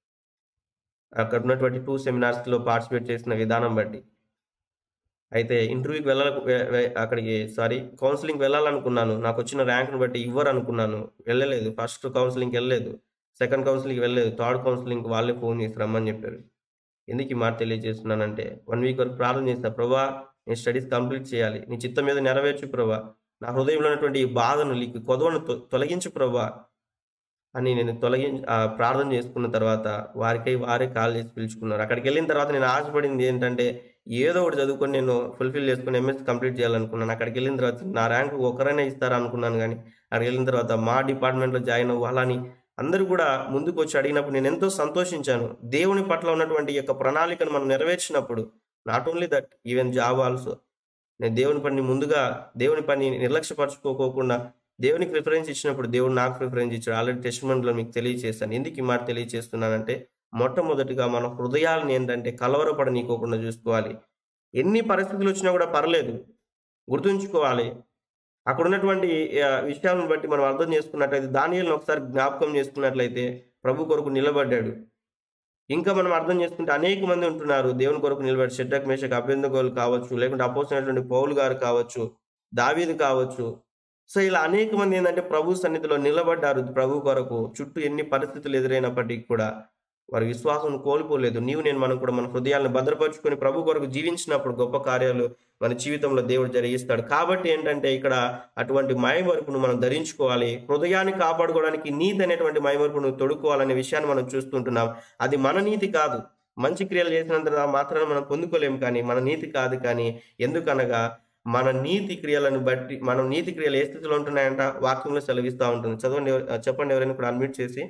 అక్కడ ఉన్నటువంటి టూ సెమినార్స్లో పార్టిసిపేట్ చేసిన విధానం బట్టి అయితే ఇంటర్వ్యూకి వెళ్ళాల వె- వె- అక్కడికి సారీ కౌన్సిలింగ్కి వెళ్ళాలనుకున్నాను నాకు వచ్చిన ర్యాంక్ను బట్టి ఇవ్వరు అనుకున్నాను వెళ్ళలేదు ఫస్ట్ కౌన్సిలింగ్కి వెళ్ళలేదు సెకండ్ కౌన్సిలింగ్కి వెళ్ళలేదు థర్డ్ కౌన్సిలింగ్కి వాళ్ళే ఫోన్ చేసి రమ్మని చెప్పారు ఎందుకు ఈ మాట తెలియజేస్తున్నానంటే వన్ వీక్ వరకు ప్రార్థన చేసిన ప్రభా నేను స్టడీస్ కంప్లీట్ చేయాలి నీ చిత్తం మీద నెరవేర్చు ప్రభా నా హృదయంలో ఉన్నటువంటి ఈ బాధను నీకు కొదవను తొ- తొలగించు ప్రభా అని నేను తొలగి ఆ, ప్రార్థన చేసుకున్న తర్వాత వారికై వారే కాల్ చేసి పిలుచుకున్నారు అక్కడికి వెళ్ళిన తర్వాత నేను ఆశపడింది ఏంటంటే ఏదో ఒకటి చదువుకొని నేను ఫుల్ఫిల్ చేసుకుని ఎంఎస్ కంప్లీట్ చేయాలనుకున్నాను అక్కడికి వెళ్ళిన తర్వాత నా ర్యాంక్ ఒకరైనా ఇస్తారా అనుకున్నాను కానీ అక్కడికి వెళ్ళిన తర్వాత మా డిపార్ట్మెంట్లో జాయిన్ అవ్వాలని అందరూ కూడా ముందుకు వచ్చి అడిగినప్పుడు నేను ఎంతో సంతోషించాను దేవుని పట్ల ఉన్నటువంటి ఈ యొక్క ప్రణాళికను మనం నెరవేర్చినప్పుడు not only that even job also నేను దేవుని పని ముందుగా దేవుని పని నిర్లక్ష్యపరచుకోకుండా దేవునికి ప్రిఫరెన్స్ ఇచ్చినప్పుడు దేవుడు నాకు ప్రిఫరెన్స్ ఇచ్చాడు ఆల్రెడీ టెస్ట్ లో మీకు తెలియజేస్తాను ఎందుకు ఈ మాట తెలియజేస్తున్నానంటే మొట్టమొదటిగా మన హృదయాలను ఏంటంటే కలవరపడనీకోకుండా చూసుకోవాలి ఎన్ని పరిస్థితులు వచ్చినా కూడా పర్లేదు గుర్తుంచుకోవాలి అక్కడ ఉన్నటువంటి ఆ, విషయాలను బట్టి మనం అర్థం చేసుకున్నట్లయితే దానియలను ఒకసారి జ్ఞాపకం చేసుకున్నట్లయితే ప్రభు కొరకు నిలబడ్డాడు ఇంకా మనం అర్థం చేసుకుంటే అనేక మంది ఉంటున్నారు దేవుని కొరకు నిలబడి షెడ్డక్ మేషక్ అభ్యంతకోలు కావచ్చు లేకుంటే అపోసినటువంటి పౌలు గారు కావచ్చు దావీదు కావచ్చు సో ఇలా అనేక మంది ఏంటంటే ప్రభు సన్నిధిలో నిలబడ్డారు ప్రభు కొరకు చుట్టూ ఎన్ని పరిస్థితులు ఎదురైనప్పటికీ కూడా వారి విశ్వాసం కోల్పోలేదు నీవు నేను మనం కూడా మన హృదయాలను భద్రపరుచుకొని ప్రభు కొరకు జీవించినప్పుడు గొప్ప కార్యాలు మన జీవితంలో దేవుడు జరిగిస్తాడు కాబట్టి ఏంటంటే ఇక్కడ అటువంటి మైమరుపును మనం ధరించుకోవాలి హృదయాన్ని కాపాడుకోవడానికి నీతి అనేటువంటి మైమరుపును తొడుక్కోవాలనే విషయాన్ని మనం చూస్తుంటున్నాం అది మన నీతి కాదు మంచి క్రియలు చేసినంత మాత్రాన మనం పొందుకోలేము కానీ మన నీతి కాదు కానీ ఎందుకనగా మన నీతి క్రియలను బట్టి మనం నీతి క్రియలు ఏ స్థితిలో ఉంటున్నాయంట వాక్యంలో సెలవిస్తూ ఉంటుంది చదవండి ఎవరు- చెప్పండి ఎవరైనా కూడా అన్మ్యూట్ చేసి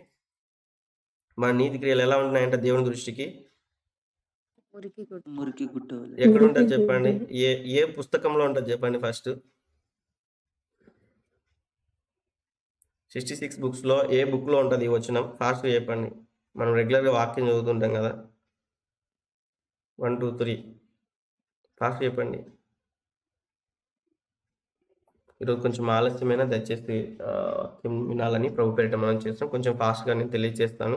మన నీతి క్రియలు ఎలా ఉంటున్నాయంట దేవుని దృష్టికి మురికి గుడ్డ మురికి గుట్ట వలె. ఎక్కడ ఉంటుంది చెప్పండి ఏ ఏ పుస్తకంలో ఉంటుంది చెప్పండి ఫస్ట్ సిక్స్టీ సిక్స్ బుక్స్లో ఏ బుక్లో ఉంటుంది ఈ వచనం ఫాస్ట్గా చెప్పండి మనం రెగ్యులర్గా వాక్యం చదువుతుంటాం కదా వన్ టూ త్రీ ఫాస్ట్ చెప్పండి ఈరోజు కొంచెం ఆలస్యమైన దయచేసి ఆ, వాక్యం వినాలని ప్రభు పేరిట మనం చేస్తాం కొంచెం ఫాస్ట్గా నేను తెలియజేస్తాను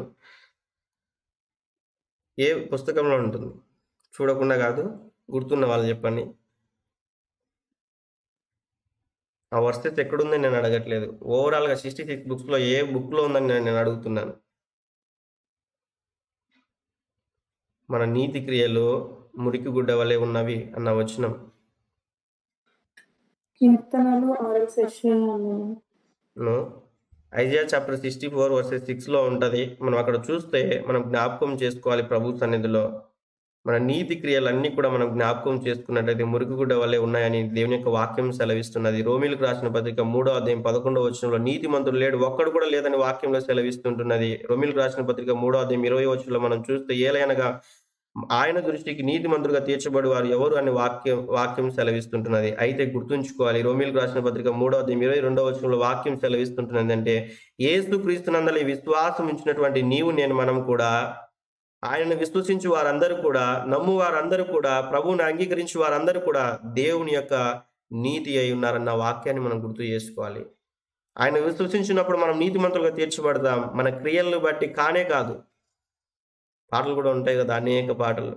ఏ పుస్తకంలో ఉంటుంది చూడకుండా కాదు గుర్తున్న వాళ్ళు చెప్పండి ఆ వర్సెస్ ఎక్కడుందని నేను అడగట్లేదు ఓవరాల్గా సిక్స్టీ సిక్స్ బుక్స్లో ఏ బుక్లో ఉందని నేను నేను అడుగుతున్నాను మన నీతి క్రియలు మురికి గుడ్డ వలె ఉన్నవి అన్న వచనం కీర్తనలు ఆరో సెషన్ ను Isaiah chapter sixty four verses సిక్స్లో ఉంటుంది మనం అక్కడ చూస్తే మనం జ్ఞాపకం చేసుకోవాలి ప్రభు సన్నిధిలో మన నీతి క్రియలన్నీ కూడా మనం జ్ఞాపకం చేసుకున్నట్లయితే మురుగుగుడ్డ వల్లే ఉన్నాయని దేవుని యొక్క వాక్యం సెలవిస్తున్నది రోమిలకు రాసిన పత్రిక మూడో అధ్యాయం పదకొండవ వచనంలో నీతి మంత్రులు లేడు ఒక్కడు కూడా లేదని వాక్యంలో సెలవిస్తుంటున్నది రోమిలకు రాసిన పత్రిక మూడో అధ్యాయం ఇరవై వచనంలో మనం చూస్తే ఏలైనగా ఆయన దృష్టికి నీతి మంత్రులుగా తీర్చబడి వారు ఎవరు అని వాక్యం వాక్యం సెలవిస్తుంటున్నది అయితే గుర్తుంచుకోవాలి రోమిలకు రాసిన పత్రిక మూడో అధ్యాయం ఇరవై రెండవ వచనంలో వాక్యం సెలవిస్తుంటున్నది అంటే ఏసు క్రీస్తునందలి విశ్వాసం ఉంచినటువంటి నీవు నేను మనం కూడా ఆయనను విశ్వసించి వారందరూ కూడా నమ్ము వారందరూ కూడా ప్రభువుని అంగీకరించి వారందరూ కూడా దేవుని యొక్క నీతి అయి ఉన్నారన్న వాక్యాన్ని మనం గుర్తు చేసుకోవాలి ఆయన విశ్వసించినప్పుడు మనం నీతిమంతులుగా తీర్చబడతాం మన క్రియలను బట్టి కానే కాదు పాటలు కూడా ఉంటాయి కదా అనేక పాటలు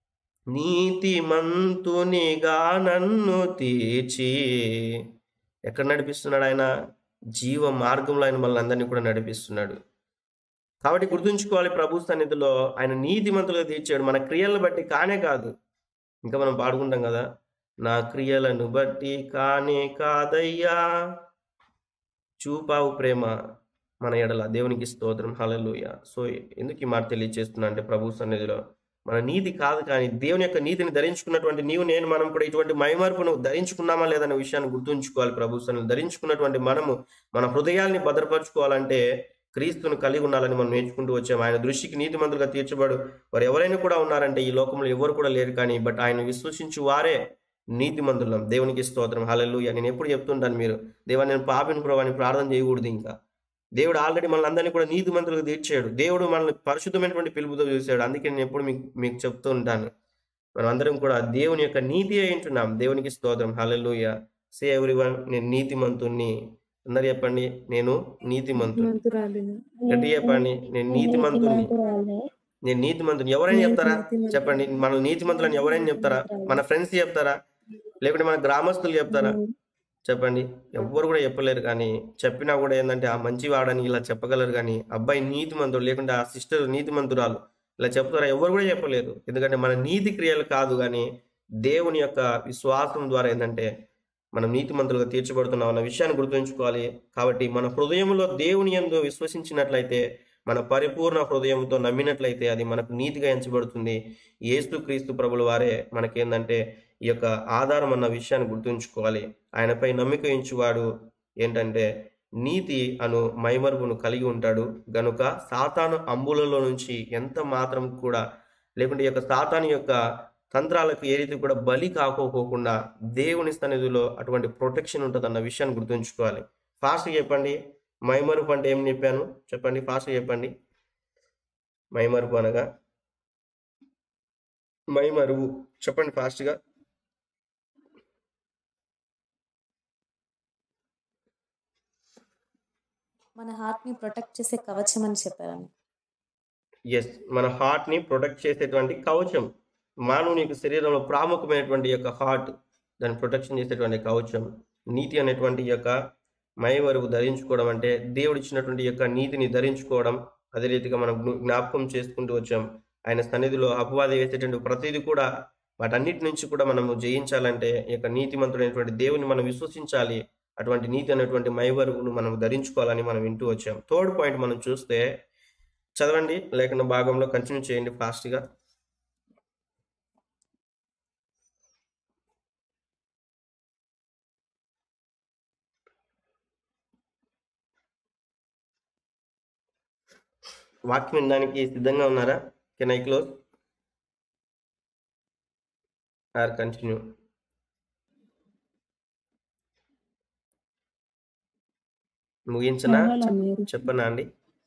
నీతిమంతునిగా నన్ను తీర్చి ఎక్కడ నడిపిస్తున్నాడు ఆయన జీవ మార్గంలో ఆయన మనల్ని అందరినీ కూడా నడిపిస్తున్నాడు కాబట్టి గుర్తుంచుకోవాలి ప్రభు సన్నిధిలో ఆయన నీతిమంతులుగా తీర్చాడు మన క్రియలను బట్టి కానే కాదు ఇంకా మనం పాడుకుంటాం కదా నా క్రియలను బట్టి కానే కాదయ్యా చూపావు ప్రేమ మన ఎడల దేవునికి స్తోత్రం హల్లెలూయ సో ఎందుకు ఈ మాట తెలియజేస్తున్నా అంటే ప్రభు సన్నిధిలో మన నీతి కాదు కానీ దేవుని యొక్క నీతిని ధరించుకున్నటువంటి నీవు నేను మనం కూడా ఇటువంటి మైమార్పును ధరించుకున్నామా లేదనే విషయాన్ని గుర్తుంచుకోవాలి ప్రభు సన్నిధి ధరించుకున్నటువంటి మనము మన హృదయాల్ని భద్రపరచుకోవాలంటే క్రీస్తును కలిగి ఉండాలని మనం నేర్చుకుంటూ వచ్చాము ఆయన దృష్టికి నీతిమంతులుగా తీర్చబడు వారు ఎవరైనా కూడా ఉన్నారంటే ఈ లోకంలో ఎవరు కూడా లేరు కానీ బట్ ఆయన విశ్వసించు వారే నీతిమంతులం దేవునికి స్తోత్రం హల్లెలూయా నేను ఎప్పుడు చెప్తుంటాను మీరు దేవా నేను పాపిని ప్రభాని ప్రార్థన చేయకూడదు ఇంకా దేవుడు ఆల్రెడీ మనల్ని అందరినీ కూడా నీతిమంతులుగా తీర్చాడు దేవుడు మనల్ని పరిశుద్ధమైనటువంటి పిలుపుతో చూశాడు అందుకే నేను ఎప్పుడు మీకు మీకు చెప్తూ ఉంటాను మనం అందరం కూడా దేవుని యొక్క నీతి అయి ఉంటున్నాం దేవునికి స్తోత్రం హల్లెలూయ సే ఎవ్రీవన్ నేను నీతిమంతుణ్ణి అందరు చెప్పండి నేను నీతిమంతుని మంతురాలిని గట్టి చెప్పండి నేను నీతిమంతుని నేను నీతిమంతుని ఎవరైనా చెప్తారా చెప్పండి మన నీతిమంతులని ఎవరైనా చెప్తారా మన ఫ్రెండ్స్ చెప్తారా లేకుంటే మన గ్రామస్తులు చెప్తారా చెప్పండి ఎవ్వరు కూడా చెప్పలేరు కానీ చెప్పినా కూడా ఏంటంటే ఆ మంచి వాడని ఇలా చెప్పగలరు కానీ అబ్బాయి నీతిమంతుడు లేకుంటే ఆ సిస్టర్ నీతిమంతురాలు ఇలా చెప్తారా ఎవరు కూడా చెప్పలేరు ఎందుకంటే మన నీతి క్రియలు కాదు కానీ దేవుని యొక్క విశ్వాసం ద్వారా ఏంటంటే మనం నీతిమంతులుగా తీర్చబడుతున్నాం అన్న విషయాన్ని గుర్తుంచుకోవాలి కాబట్టి మన హృదయంలో దేవుని యందు విశ్వసించినట్లయితే మన పరిపూర్ణ హృదయంతో నమ్మినట్లయితే అది మనకు నీతిగా ఎంచబడుతుంది ఏసు క్రీస్తు ప్రభుల వారే మనకేందంటే ఈ యొక్క ఆధారం అన్న విషయాన్ని గుర్తుంచుకోవాలి ఆయనపై నమ్మిక ఉంచువాడు ఏంటంటే నీతి అను మైమరుపును కలిగి ఉంటాడు గనుక సాతాను అంబులలో నుంచి ఎంత మాత్రం కూడా లేకుంటే ఈ యొక్క సాతాను యొక్క తంత్రాలకు ఏ రీతి కూడా బలి కాకోకోకుండా దేవుని సన్నిధిలో అటువంటి ప్రొటెక్షన్ ఉంటుంది అన్న విషయాన్ని గుర్తుంచుకోవాలి ఫాస్ట్ చెప్పండి మైమరుపు అంటే ఏం చెప్పాను చెప్పండి ఫాస్ట్ చెప్పండి మైమరుపు అనగా మైమరువు చెప్పండి ఫాస్ట్గా మన హార్ట్ ని ప్రొటెక్ట్ చేసే కవచం అని చెప్పారని ఎస్ మన హార్ట్ ని ప్రొటెక్ట్ చేసేటువంటి కవచం మానవుని యొక్క శరీరంలో ప్రాముఖ్యమైనటువంటి యొక్క హార్ట్ దాన్ని ప్రొటెక్షన్ చేసేటువంటి కవచం నీతి అనేటువంటి యొక్క మైవరువు ధరించుకోవడం అంటే దేవుడు ఇచ్చినటువంటి యొక్క నీతిని ధరించుకోవడం అదే రీతిగా మనం జ్ఞ- జ్ఞాపకం చేసుకుంటూ వచ్చాం ఆయన సన్నిధిలో అపవాది వేసేటువంటి ప్రతిదీ కూడా వాటన్నిటి నుంచి కూడా మనము జయించాలంటే ఈ యొక్క నీతిమంతుడైనటువంటి దేవుని మనం విశ్వసించాలి అటువంటి నీతి అనేటువంటి మైవరువును మనం ధరించుకోవాలని మనం వింటూ వచ్చాం థర్డ్ పాయింట్ మనం చూస్తే చదవండి లేఖన భాగంలో కంటిన్యూ చేయండి ఫాస్ట్గా వాక్యం వినడానికి సిద్ధంగా ఉన్నారా can I close or continue ముగించనా చెప్పనా అండి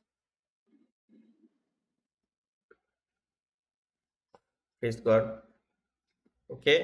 please God okay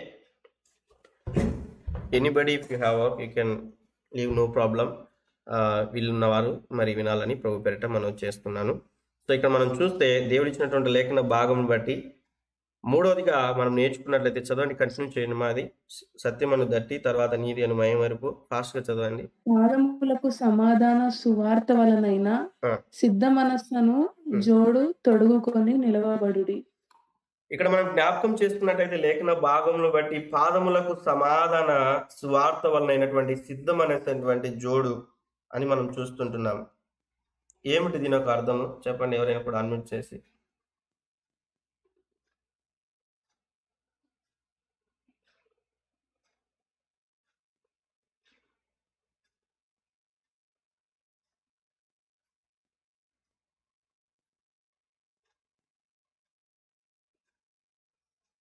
anybody if you have work you can leave no problem వీళ్ళున్నవారు మరి వినాలని ప్రభు పేరిట మనం చేస్తున్నాను సో ఇక్కడ మనం చూస్తే దేవుడు ఇచ్చినటువంటి లేఖన భాగం బట్టి మూడవదిగా మనం నేర్చుకున్నట్లయితే చదవండి కంటిన్యూ చేయండి మాది సత్యమను దట్టి తర్వాత నీతి అను మయం వరకు ఫాస్ట్గా చదవండి పాదములకు సమాధాన సువార్త వలనైన ఆ. సిద్ధ మనస్సును జోడు తొడుగుకొని నిలవబడుడి ఇక్కడ మనం జ్ఞాపకం చేసుకున్నట్టయితే లేఖన భాగంలో బట్టి పాదములకు సమాధాన స్వార్థ వలనైనటువంటి సిద్ధమనేటువంటి జోడు అని మనం చూస్తుంటున్నాం ఏమిటి దీని ఒక అర్థము చెప్పండి ఎవరైనా కూడా అన్మ్యూట్ చేసి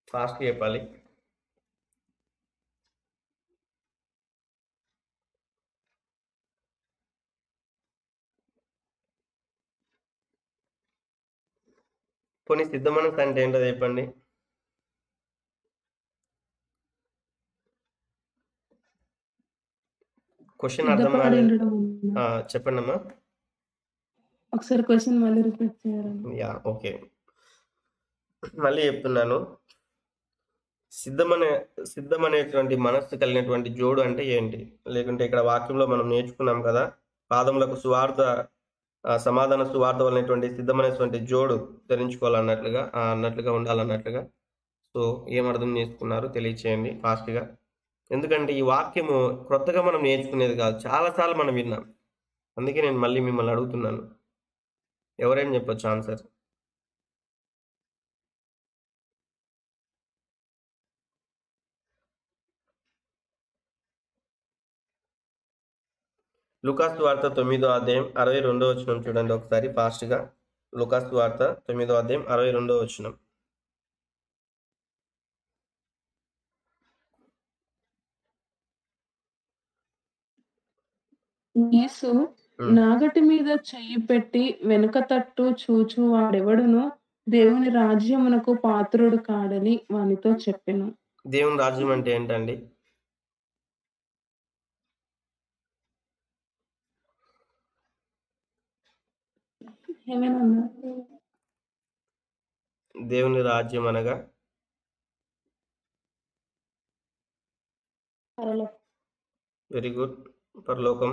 ఫాస్ట్గా చెప్పాలి కొన్ని సిద్ధ మనసు అంటే ఏంటో చెప్పండి క్వశ్చన్ అర్థం సిద్ధపడి కాలేదు ఉండడం అన్నా. ఆ, చెప్పండి అమ్మా ఒకసారి క్వశ్చన్ మళ్ళీ రిపీట్ చేయాలి యా ఓకే మళ్ళీ చెప్తున్నాను సిద్ధమనే సిద్ధమనేటువంటి మనస్సు కలిగినటువంటి జోడు అంటే ఏంటి లేకుంటే ఇక్కడ వాక్యంలో మనం నేర్చుకున్నాం కదా పాదములకు సువార్త ఆ, సమాధాన సువార్త వలనటువంటి సిద్ధమనేటువంటి జోడు ధరించుకోవాలన్నట్లుగా ఆ, అన్నట్లుగా ఉండాలన్నట్లుగా సో ఏం అర్థం చేసుకున్నారు తెలియచేయండి ఫాస్ట్గా ఎందుకంటే ఈ వాక్యము క్రొత్తగా మనం నేర్చుకునేది కాదు చాలాసార్లు మనం విన్నాం అందుకే నేను మళ్ళీ మిమ్మల్ని అడుగుతున్నాను ఎవరైనా చెప్పొచ్చు ఆన్సర్ లుకాస్ వార్త తొమ్మిదో అధ్యాయం అరవై రెండో వచనం చూడండి ఒకసారి ఫాస్ట్గా లుకాస్ వార్త తొమ్మిదో అధ్యాయం అరవై రెండో వచనం యేసు నాగటి మీద చెయ్యి పెట్టి వెనుక తట్టు చూచు వాడెవడునో దేవుని రాజ్యమునకు పాత్రుడు కాడని వానితో చెప్పెను దేవుని రాజ్యం అంటే ఏంటండి ఏమేనన్నా దేవుని రాజ్యం అనగా పరలో వెరీ గుడ్ పరలోకం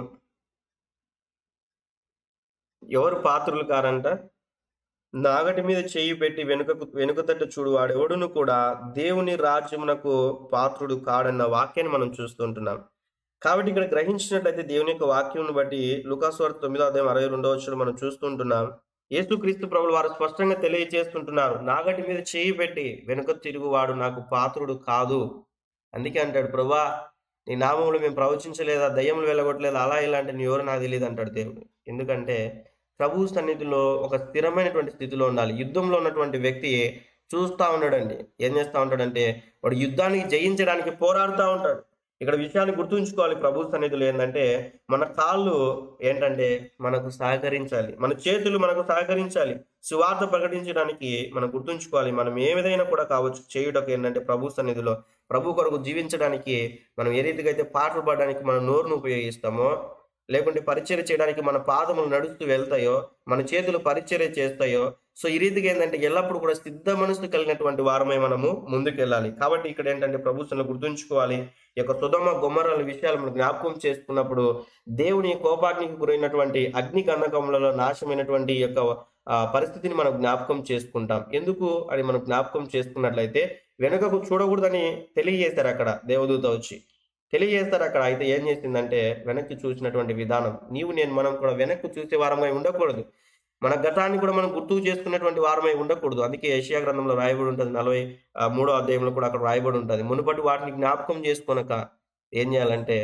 ఎవరు పాత్రులు కారంట నాగటి మీద చేయి పెట్టి వెనుకకు వెనుక తట్టు చూడు వాడెవడును కూడా దేవుని రాజ్యమునకు పాత్రుడు కాడన్న వాక్యాన్ని మనం చూస్తుంటున్నాం కాబట్టి ఇక్కడ గ్రహించినట్లయితే దేవుని యొక్క వాక్యం బట్టి లుకాస్వార్ తొమ్మిదో అధ్యాయం అరవై రెండో వచ్చి మనం చూస్తుంటున్నాం యేసుక్రీస్తు ప్రభులు వారు స్పష్టంగా తెలియజేస్తుంటున్నారు నాగటి మీద చేయి పెట్టి వెనుక తిరుగువాడు నాకు పాత్రుడు కాదు అందుకే అంటాడు ప్రభా నీ నామములు మేము ప్రవచించలేదా దయ్యములు వెళ్ళగొట్టలేదా అలా ఇలా అంటే నీ ఎవరు నాకు తెలియదు అంటాడు దేవుడు ఎందుకంటే ప్రభు సన్నిధిలో ఒక స్థిరమైనటువంటి స్థితిలో ఉండాలి యుద్ధంలో ఉన్నటువంటి వ్యక్తి చూస్తూ ఉన్నాడండి ఏం చేస్తూ ఉంటాడంటే వాడు యుద్ధానికి జయించడానికి పోరాడుతూ ఉంటాడు ఇక్కడ విషయాన్ని గుర్తుంచుకోవాలి ప్రభు సన్నిధిలో ఏంటంటే మన కాళ్ళు ఏంటంటే మనకు సహకరించాలి మన చేతులు మనకు సహకరించాలి సువార్త ప్రకటించడానికి మనం గుర్తుంచుకోవాలి మనం ఏ విధంగా కూడా కావచ్చు చేయుటకు ఏంటంటే ప్రభు సన్నిధిలో ప్రభు కొరకు జీవించడానికి మనం ఏ రీతిగా అయితే పాటలు పాడడానికి మన నోరును ఉపయోగిస్తామో లేకుంటే పరిచర్య చేయడానికి మన పాదములు నడుస్తూ వెళ్తాయో మన చేతులు పరిచర్య చేస్తాయో సో ఈ రీతిగా ఏంటంటే ఎల్లప్పుడూ కూడా సిద్ధ మనసు కలిగినటువంటి వారమై మనము ముందుకు వెళ్ళాలి కాబట్టి ఇక్కడ ఏంటంటే ప్రభుత్వంలో గుర్తుంచుకోవాలి ఈ యొక్క సుధమ గుమ్మరాల విషయాలు మనం జ్ఞాపకం చేసుకున్నప్పుడు దేవుని కోపాగ్నికి గురైనటువంటి అగ్ని గంధకములలో నాశమైనటువంటి ఈ యొక్క ఆ, పరిస్థితిని మనం జ్ఞాపకం చేసుకుంటాం ఎందుకు అని మనం జ్ఞాపకం చేసుకున్నట్లయితే వెనుకకు చూడకూడదని తెలియజేశారు అక్కడ దేవదూత వచ్చి తెలియజేస్తారు అక్కడ అయితే ఏం చేసిందంటే వెనక్కి చూసినటువంటి విధానం నీవు నేను మనం కూడా వెనక్కి చూసే వారమై ఉండకూడదు మన గతాన్ని కూడా మనం గుర్తుకు చేసుకునేటువంటి వారమై ఉండకూడదు అందుకే ఏషియా గ్రంథంలో రాయబడి ఉంటుంది నలభై ఆ, మూడో అధ్యాయంలో కూడా అక్కడ రాయబడి ఉంటుంది మునుపటి వాటిని జ్ఞాపకం చేసుకొనక ఏం చేయాలంటే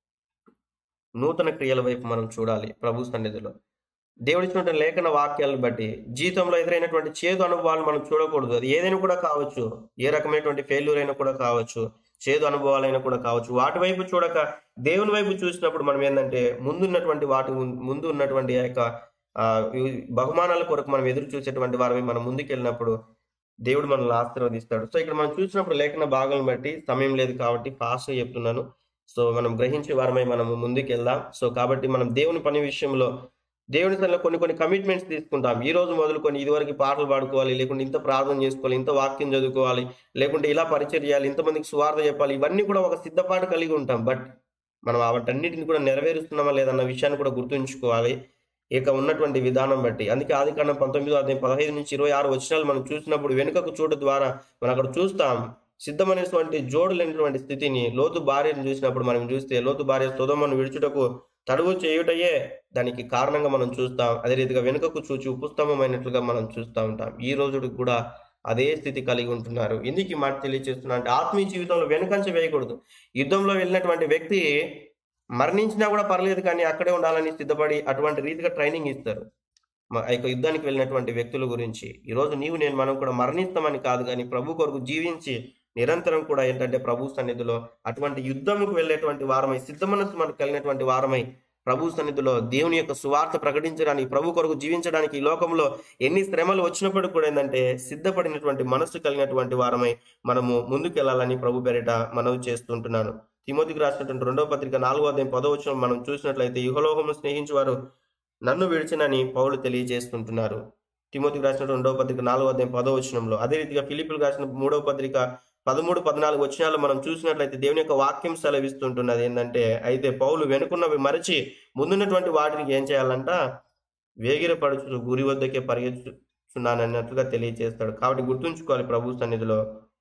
నూతన క్రియల వైపు మనం చూడాలి ప్రభు సన్నిధిలో దేవుడిచ్చినటువంటి లేఖన వాక్యాలను బట్టి జీవితంలో ఎదురైనటువంటి చేదు అనుభవాలు మనం చూడకూడదు అది ఏదైనా కూడా కావచ్చు ఏ రకమైనటువంటి ఫెయిల్యూర్ అయినా కూడా కావచ్చు చేదు అనుభవాలైనా కూడా కావచ్చు వాటి వైపు చూడక దేవుని వైపు చూసినప్పుడు మనం ఏంటంటే ముందున్నటువంటి వాటి ముం- ముందు ఉన్నటువంటి ఆ యొక్క ఆ, ఈ బహుమానాల కొరకు మనం ఎదురు చూసేటువంటి వారిని మనం ముందుకు వెళ్ళినప్పుడు దేవుడు మనల్ని ఆశీర్వదిస్తాడు సో ఇక్కడ మనం చూసినప్పుడు లేఖన భాగాలను బట్టి సమయం లేదు కాబట్టి ఫాస్ట్గా చెప్తున్నాను సో మనం గ్రహించే వారమై మనం ముందుకు వెళ్దాం సో కాబట్టి మనం దేవుని పని విషయంలో దేవుని సన్నిధిలో కొన్ని కొన్ని కమిట్మెంట్స్ తీసుకుంటాం ఈ రోజు మొదలుకొని ఇదివరకు పాటలు పాడుకోవాలి లేకుంటే ఇంత ప్రార్థన చేసుకోవాలి ఇంత వాక్యం చదువుకోవాలి లేకుంటే ఇలా పరిచయం చేయాలి ఇంతమందికి సువార్త చెప్పాలి ఇవన్నీ కూడా ఒక సిద్ధపాటు కలిగి ఉంటాం బట్ మనం వాటన్నిటిని కూడా నెరవేరుస్తున్నామా లేదన్న విషయాన్ని కూడా గుర్తుంచుకోవాలి ఇక ఉన్నటువంటి విధానం బట్టి అందుకే ఆది కాండం పంతొమ్మిదో అధ్యాయం పదహైదు నుంచి ఇరవై ఆరు వచనాలు మనం చూసినప్పుడు వెనుకకు చూడటం ద్వారా మనం అక్కడ చూస్తాం సిద్ధమైనటువంటి జోడు లేనటువంటి స్థితిని లోతు భార్యను చూసినప్పుడు మనం చూస్తే లోతు భార్య సుధమను విడుచుటకు తడువు చేయుటయే దానికి కారణంగా మనం చూస్తాం అదే రీతిగా వెనుకకు చూచి ఉపస్తంభమైనట్లుగా మనం చూస్తూ ఉంటాం ఈ రోజుకి కూడా అదే స్థితి కలిగి ఉంటున్నారు ఎందుకు ఈ మాట తెలియజేస్తున్నా అంటే ఆత్మీయ జీవితంలో వెనుకంచ వేయకూడదు యుద్ధంలో వెళ్ళినటువంటి వ్యక్తి మరణించినా కూడా పర్లేదు కానీ అక్కడే ఉండాలని సిద్ధపడి అటువంటి రీతిగా ట్రైనింగ్ ఇస్తారు మ- ఆ యొక్క యుద్ధానికి వెళ్ళినటువంటి వ్యక్తుల గురించి ఈరోజు నీవు నేను మనం కూడా మరణిస్తామని కాదు కానీ ప్రభు కొరకు జీవించి నిరంతరం కూడా ఏంటంటే ప్రభు సన్నిధిలో అటువంటి యుద్ధముకు వెళ్ళేటువంటి వారమై సిద్ధ మనసు మనకు కలిగినటువంటి వారమై ప్రభు సన్నిధిలో దేవుని యొక్క సువార్త ప్రకటించడానికి ప్రభు కొరకు జీవించడానికి ఈ లోకంలో ఎన్ని శ్రమలు వచ్చినప్పుడు కూడా ఏంటంటే సిద్ధపడినటువంటి మనస్సు కలిగినటువంటి వారమై మనము ముందుకు వెళ్ళాలని ప్రభు పేరిట మనవి చేస్తుంటున్నాను తిమోతికి రాసినటువంటి రెండవ పత్రిక నాలుగో అధ్యాయం పదవచనం మనం చూసినట్లయితే యుహలోహము స్నేహించేవారు నన్ను విడిచినని పౌలు తెలియజేస్తుంటున్నారు తిమోతికి రాసిన రెండవ పత్రిక నాలుగో అధ్యాయం పదవచనంలో అదే రీతిగా ఫిలిపిలు రాసిన మూడవ పత్రిక పదమూడు పద్నాలుగు వచనాలు మనం చూసినట్లయితే దేవుని యొక్క వాక్యం సెలవిస్తుంటున్నది ఏంటంటే అయితే పౌలు వెనుకున్నవి మరచి ముందున్నటువంటి వాటికి ఏం చేయాలంట వేగిరపడుచు గురి వద్దకే పరిగెత్తుచున్నానన్నట్లుగా తెలియజేస్తాడు కాబట్టి గుర్తుంచుకోవాలి ప్రభు సన్నిధిలో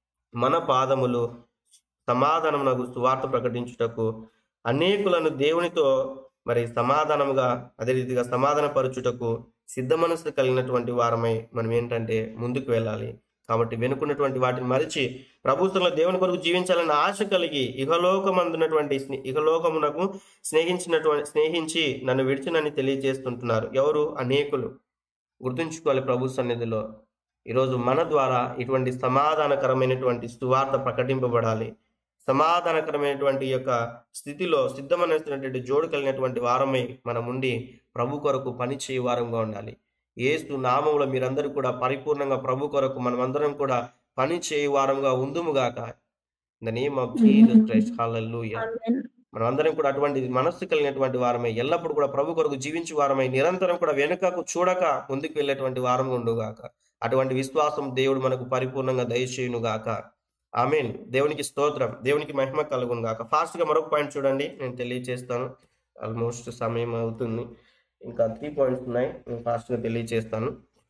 మన పాదములు సమాధానమునకు సువార్త ప్రకటించుటకు అనేకులను దేవునితో మరి సమాధానముగా అదే రీతిగా సమాధానపరచుటకు సిద్ధ మనసు కలిగినటువంటి వారమై మనం ఏంటంటే ముందుకు వెళ్ళాలి కాబట్టి వెనుకున్నటువంటి వాటిని మరిచి ప్రభుత్వంలో దేవుని కొరకు జీవించాలన్న ఆశ కలిగి ఇహలోకమందున్నటువంటి స్నే- ఇహలోకమునకు స్నేహించినటువంటి స్నేహించి నన్ను విడిచినని తెలియజేస్తుంటున్నారు ఎవరు అనేకులు గుర్తుంచుకోవాలి ప్రభు సన్నిధిలో ఈరోజు మన ద్వారా ఇటువంటి సమాధానకరమైనటువంటి సువార్త ప్రకటింపబడాలి సమాధానకరమైనటువంటి యొక్క స్థితిలో సిద్ధమైనటువంటి జోడు కలిగినటువంటి వారమై మనం ఉండి ప్రభు కొరకు పనిచేయ వారంగా ఉండాలి ఏసు నామములో మీరందరూ కూడా పరిపూర్ణంగా ప్రభు కొరకు మనమందరం కూడా పని చేయ వారంగా ఉందుముగాక the name of Jesus Christ hallelujah మనం అందరం కూడా అటువంటి మనస్సు కలిగినటువంటి వారమై ఎల్లప్పుడూ కూడా ప్రభు కొరకు జీవించే వారమై నిరంతరం కూడా వెనుకకు చూడక ముందుకు వెళ్ళేటువంటి వారం ఉండుగాక అటువంటి విశ్వాసం దేవుడు మనకు పరిపూర్ణంగా దయచేయునుగాక ఆమెన్ దేవునికి స్తోత్రం దేవునికి మహిమ కలుగును గాక ఫాస్ట్ గా మరొక పాయింట్ చూడండి నేను తెలియజేస్తాను ఆల్మోస్ట్ సమయం అవుతుంది ఇంకా త్రీ పాయింట్స్ ఉన్నాయి నేను ఫాస్ట్ గా తెలియజేస్తాను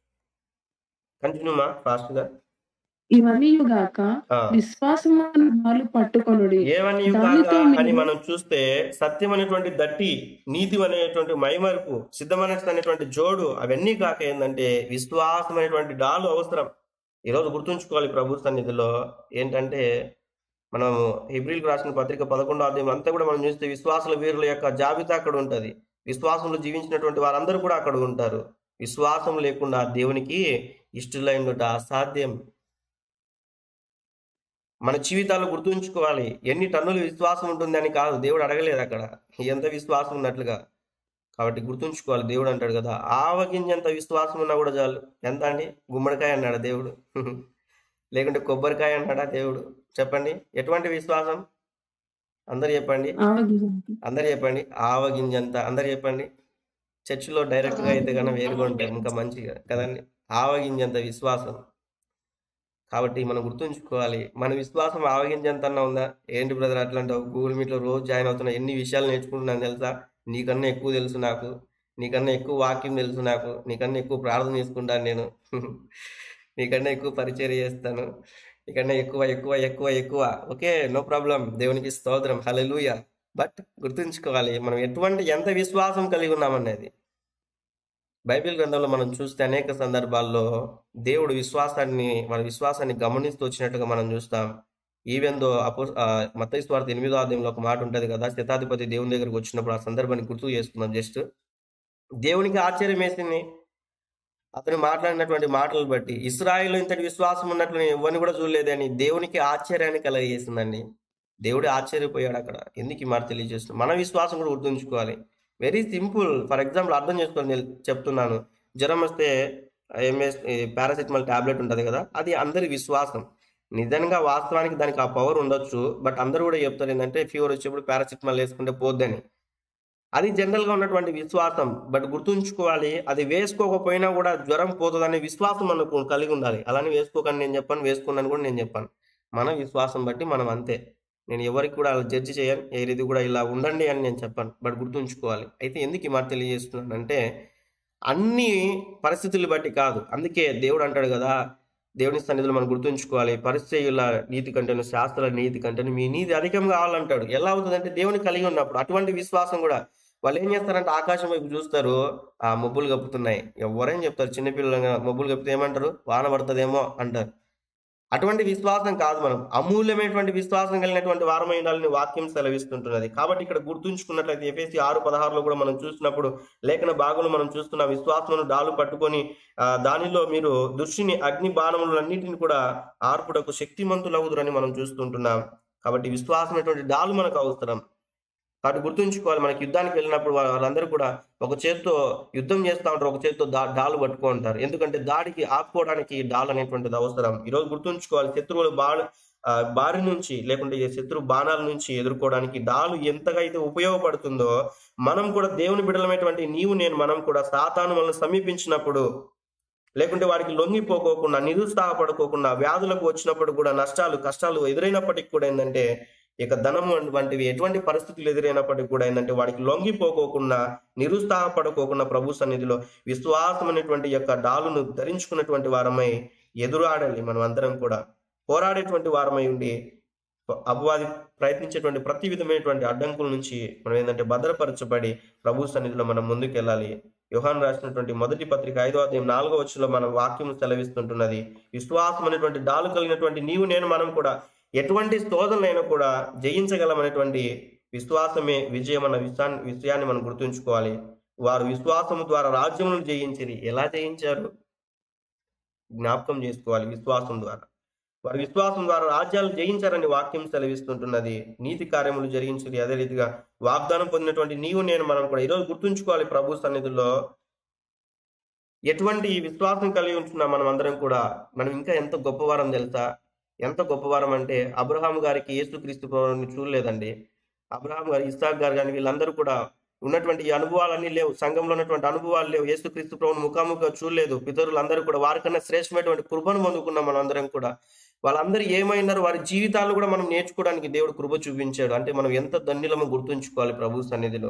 కంటిన్యూ మా ఫాస్ట్ గా ఇవన్నీ గాక ఆ. విశ్వాసము వాళ్ళు పట్టుకొనుడి ఏవని దానితో కాక అని మీరు- మనం చూస్తే సత్యం అనేటువంటి దట్టి నీతి అనేటువంటి మైమరుపు సిద్ధమైనటువంటి జోడు అవన్నీ కాక ఏంటంటే విశ్వాసం అనేటువంటి డాలు అవసరం ఈరోజు గుర్తుంచుకోవాలి ప్రభు సన్నిధిలో ఏంటంటే మనం హిబ్రిల్ రాసిన పత్రిక పదకొండో అధ్యాయం అంతా కూడా మనం చూస్తే విశ్వాసుల వీరుల యొక్క జాబితా అక్కడ ఉంటది విశ్వాసంలో జీవించినటువంటి వారందరూ కూడా అక్కడ ఉంటారు విశ్వాసం లేకుండా దేవునికి ఇష్టలైనట అసాధ్యం మన జీవితాలు గుర్తుంచుకోవాలి ఎన్ని టన్నుల విశ్వాసం ఉంటుందని కాదు దేవుడు అడగలేదు అక్కడ ఎంత విశ్వాసం ఉన్నట్లుగా కాబట్టి గుర్తుంచుకోవాలి దేవుడు అంటాడు కదా ఆవగింజంత విశ్వాసం ఉన్నా కూడా చాలు ఎంత అండి గుమ్మడికాయ అన్నాడా దేవుడు లేకుంటే కొబ్బరికాయ అన్నాడా దేవుడు చెప్పండి ఎటువంటి విశ్వాసం అందరు చెప్పండి ఆవగింజంత. అందరు చెప్పండి ఆవగింజంత అందరు చెప్పండి చర్చిలో డైరెక్ట్ గా అయితే కన్నా వేరుగా ఉంటాయి ఇంకా మంచిగా కదండి ఆవగింజంత విశ్వాసం కాబట్టి మనం గుర్తుంచుకోవాలి మన విశ్వాసం ఆవగింజంత అన్నా ఉందా ఏంటి బ్రదర్ అట్లా అంటావు గూగుల్ మీట్ లో రోజు జాయిన్ అవుతున్నా ఎన్ని విషయాలు నేర్చుకుంటున్నాను తెలుసా నీకన్నా ఎక్కువ తెలుసు నాకు నీకన్నా ఎక్కువ వాక్యం తెలుసు నాకు నీకన్నా ఎక్కువ ప్రార్థన చేసుకుంటాను నేను నీకన్నా ఎక్కువ పరిచయం చేస్తాను నీకన్నా ఎక్కువ ఎక్కువ ఎక్కువ ఎక్కువ ఓకే నో ప్రాబ్లం దేవునికి స్తోత్రం హల్లెలూయ బట్ గుర్తుంచుకోవాలి మనం ఎటువంటి ఎంత విశ్వాసం కలిగి ఉన్నామనేది బైబిల్ గ్రంథంలో మనం చూస్తే అనేక సందర్భాల్లో దేవుడు విశ్వాసాన్ని మన విశ్వాసాన్ని గమనిస్తూ వచ్చినట్టుగా మనం చూస్తాం ఈవెన్ దో అపో మత్తయి స్వార్థ ఎనిమిదో అధ్యాయంలో ఒక మాట ఉంటది కదా శతాధిపతి దేవుని దగ్గరికి వచ్చినప్పుడు ఆ సందర్భాన్ని గుర్తు చేసుకున్నాం జస్ట్ దేవునికి ఆశ్చర్యం వేసింది అతను మాట్లాడినటువంటి మాటలు బట్టి ఇస్రాయిల్ ఇంతటి విశ్వాసం ఉన్నట్లు నేను ఎవరిని కూడా చూడలేదని దేవునికి ఆశ్చర్యాన్ని కలగజేసిందండి దేవుడు ఆశ్చర్యపోయాడు అక్కడ ఎందుకు ఈ మాట తెలియజేస్తున్నాం మన విశ్వాసం కూడా గుర్తుంచుకోవాలి వెరీ సింపుల్ ఫర్ ఎగ్జాంపుల్ అర్థం చేసుకొని నేను చెప్తున్నాను జ్వరం వస్తే ఎంఎస్ పారాసిటమాల్ టాబ్లెట్ ఉంటుంది కదా అది అందరి విశ్వాసం నిజంగా వాస్తవానికి దానికి ఆ పవర్ ఉండొచ్చు బట్ అందరూ కూడా చెప్తారు ఏంటంటే ఫీవర్ వచ్చేప్పుడు పారాసిటమాల్ వేసుకుంటే పోద్దని అది జనరల్ గా ఉన్నటువంటి విశ్వాసం బట్ గుర్తుంచుకోవాలి అది వేసుకోకపోయినా కూడా జ్వరం పోతుందనే విశ్వాసం మనకు కలిగి ఉండాలి అలానే వేసుకోకండి నేను చెప్పాను వేసుకున్నాను కూడా నేను చెప్పాను మన విశ్వాసం బట్టి మనం అంతే నేను ఎవరికి కూడా అలా జడ్జి చేయను ఏ రీతి కూడా ఇలా ఉండండి అని నేను చెప్పాను బట్ గుర్తుంచుకోవాలి అయితే ఎందుకు ఈ మాట తెలియజేస్తున్నాను అంటే అన్ని పరిస్థితులు బట్టి కాదు అందుకే దేవుడు అంటాడు కదా దేవుని సన్నిధిలో మనం గుర్తుంచుకోవాలి పరిచయుల నీతి కంటేను శాస్త్రాల నీతి కంటేను మీ నీతి అధికం కావాలంటాడు ఎలా అవుతుందంటే దేవుని కలిగి ఉన్నప్పుడు అటువంటి విశ్వాసం కూడా వాళ్ళు ఏం చేస్తారంటే ఆకాశం వైపు చూస్తారు ఆ మబ్బులు కప్పుతున్నాయి ఎవరైనా చెప్తారు చిన్నపిల్లలు మబ్బులు కప్పితే ఏమంటారు వాన పడుతుందేమో అంటారు అటువంటి విశ్వాసం కాదు మనం అమూల్యమైనటువంటి విశ్వాసం కలిగినటువంటి వారమై ఉండాలని వాక్యం సెలవిస్తుంటున్నది కాబట్టి ఇక్కడ గుర్తుంచుకున్నట్లయితే ఎఫ్ఎస్సి ఆరు పదహారులో కూడా మనం చూసినప్పుడు లేఖన భాగంలో మనం చూస్తున్న విశ్వాసమును డాలు పట్టుకొని ఆ, దానిలో మీరు దృష్టిని అగ్ని బాణములన్నింటిని కూడా ఆర్పుటకు శక్తిమంతులవుదురని మనం చూస్తుంటున్నాం కాబట్టి విశ్వాసమైనటువంటి డాలు మనకు అవసరం కాబట్టి గుర్తుంచుకోవాలి మనకి యుద్ధానికి వెళ్ళినప్పుడు వాళ్ళ- వాళ్ళందరూ కూడా ఒక చేత్తో యుద్ధం చేస్తూ ఉంటారు ఒక చేత్తో దా డాలు పట్టుకో ఉంటారు ఎందుకంటే దాడికి ఆపుకోవడానికి డాల్ అనేటువంటిది అవసరం ఈరోజు గుర్తుంచుకోవాలి శత్రువుల బాణ ఆ, బారి నుంచి లేకుంటే ఈ శత్రు బాణాల నుంచి ఎదుర్కోవడానికి డాలు ఎంతగా అయితే ఉపయోగపడుతుందో మనం కూడా దేవుని బిడలమైనటువంటి నీవు నేను మనం కూడా సాతాను మనల్ని సమీపించినప్పుడు లేకుంటే వాడికి లొంగిపోకోకుండా నిరుత్సాహపడుకోకుండా వ్యాధులకు వచ్చినప్పుడు కూడా నష్టాలు కష్టాలు ఎదురైనప్పటికీ కూడా ఏంటంటే ఇక ధనము వంటివి ఎటువంటి పరిస్థితులు ఎదురైనప్పటికీ కూడా ఏంటంటే వాడికి లొంగిపోకోకుండా నిరుత్సాహపడుకోకుండా ప్రభు సన్నిధిలో విశ్వాసం అనేటువంటి యొక్క డాలును ధరించుకున్నటువంటి వారమై ఎదురాడాలి మనం అందరం కూడా పోరాడేటువంటి వారమై ఉండి అపవాది ప్రయత్నించేటువంటి ప్రతి విధమైనటువంటి అడ్డంకుల నుంచి మనం ఏంటంటే భద్రపరచబడి ప్రభు సన్నిధిలో మనం ముందుకెళ్ళాలి యోహాన్ రాసినటువంటి మొదటి పత్రిక ఐదో అధ్యాయం నాలుగో వచ్చులో మన వాక్యం సెలవిస్తుంటున్నది విశ్వాసం అనేటువంటి డాలు కలిగినటువంటి నీవు నేను మనం కూడా ఎటువంటి శోధనలైనా కూడా జయించగలమనేటువంటి విశ్వాసమే విజయం అన్న విషయాన్ని విషయాన్ని మనం గుర్తుంచుకోవాలి వారు విశ్వాసము ద్వారా రాజ్యములను జయించిరి ఎలా జయించారు జ్ఞాపకం చేసుకోవాలి విశ్వాసం ద్వారా వారు విశ్వాసం ద్వారా రాజ్యాలు జయించారని వాక్యం సెలవిస్తుంటున్నది నీతి కార్యములు జరిగించింది అదే రీతిగా వాగ్దానం పొందినటువంటి నీవు నేను మనం కూడా ఈరోజు గుర్తుంచుకోవాలి ప్రభు సన్నిధిలో ఎటువంటి విశ్వాసం కలిగి ఉంటున్నా మనం అందరం కూడా మనం ఇంకా ఎంత గొప్పవారం తెలుసా ఎంత గొప్పవారం అంటే అబ్రహాం గారికి యేసుక్రీస్తు ప్రభువుని చూడలేదండి అబ్రహాం గారు ఇస్సాక్ గారు కానీ వీళ్ళందరూ కూడా ఉన్నటువంటి ఈ అనుభవాలన్నీ లేవు సంఘంలో ఉన్నటువంటి అనుభవాలు లేవు యేసుక్రీస్తు ప్రభువుని ముఖాముఖిగా చూడలేదు పితరులందరూ కూడా వారికన్నా శ్రేష్టమైనటువంటి కృపను పొందుకున్నాం మనందరం కూడా వాళ్ళందరూ ఏమైనారు వారి జీవితాలు కూడా మనం నేర్చుకోవడానికి దేవుడు కృప చూపించాడు అంటే మనం ఎంత ధన్యులమో గుర్తుంచుకోవాలి ప్రభు సన్నిధిలో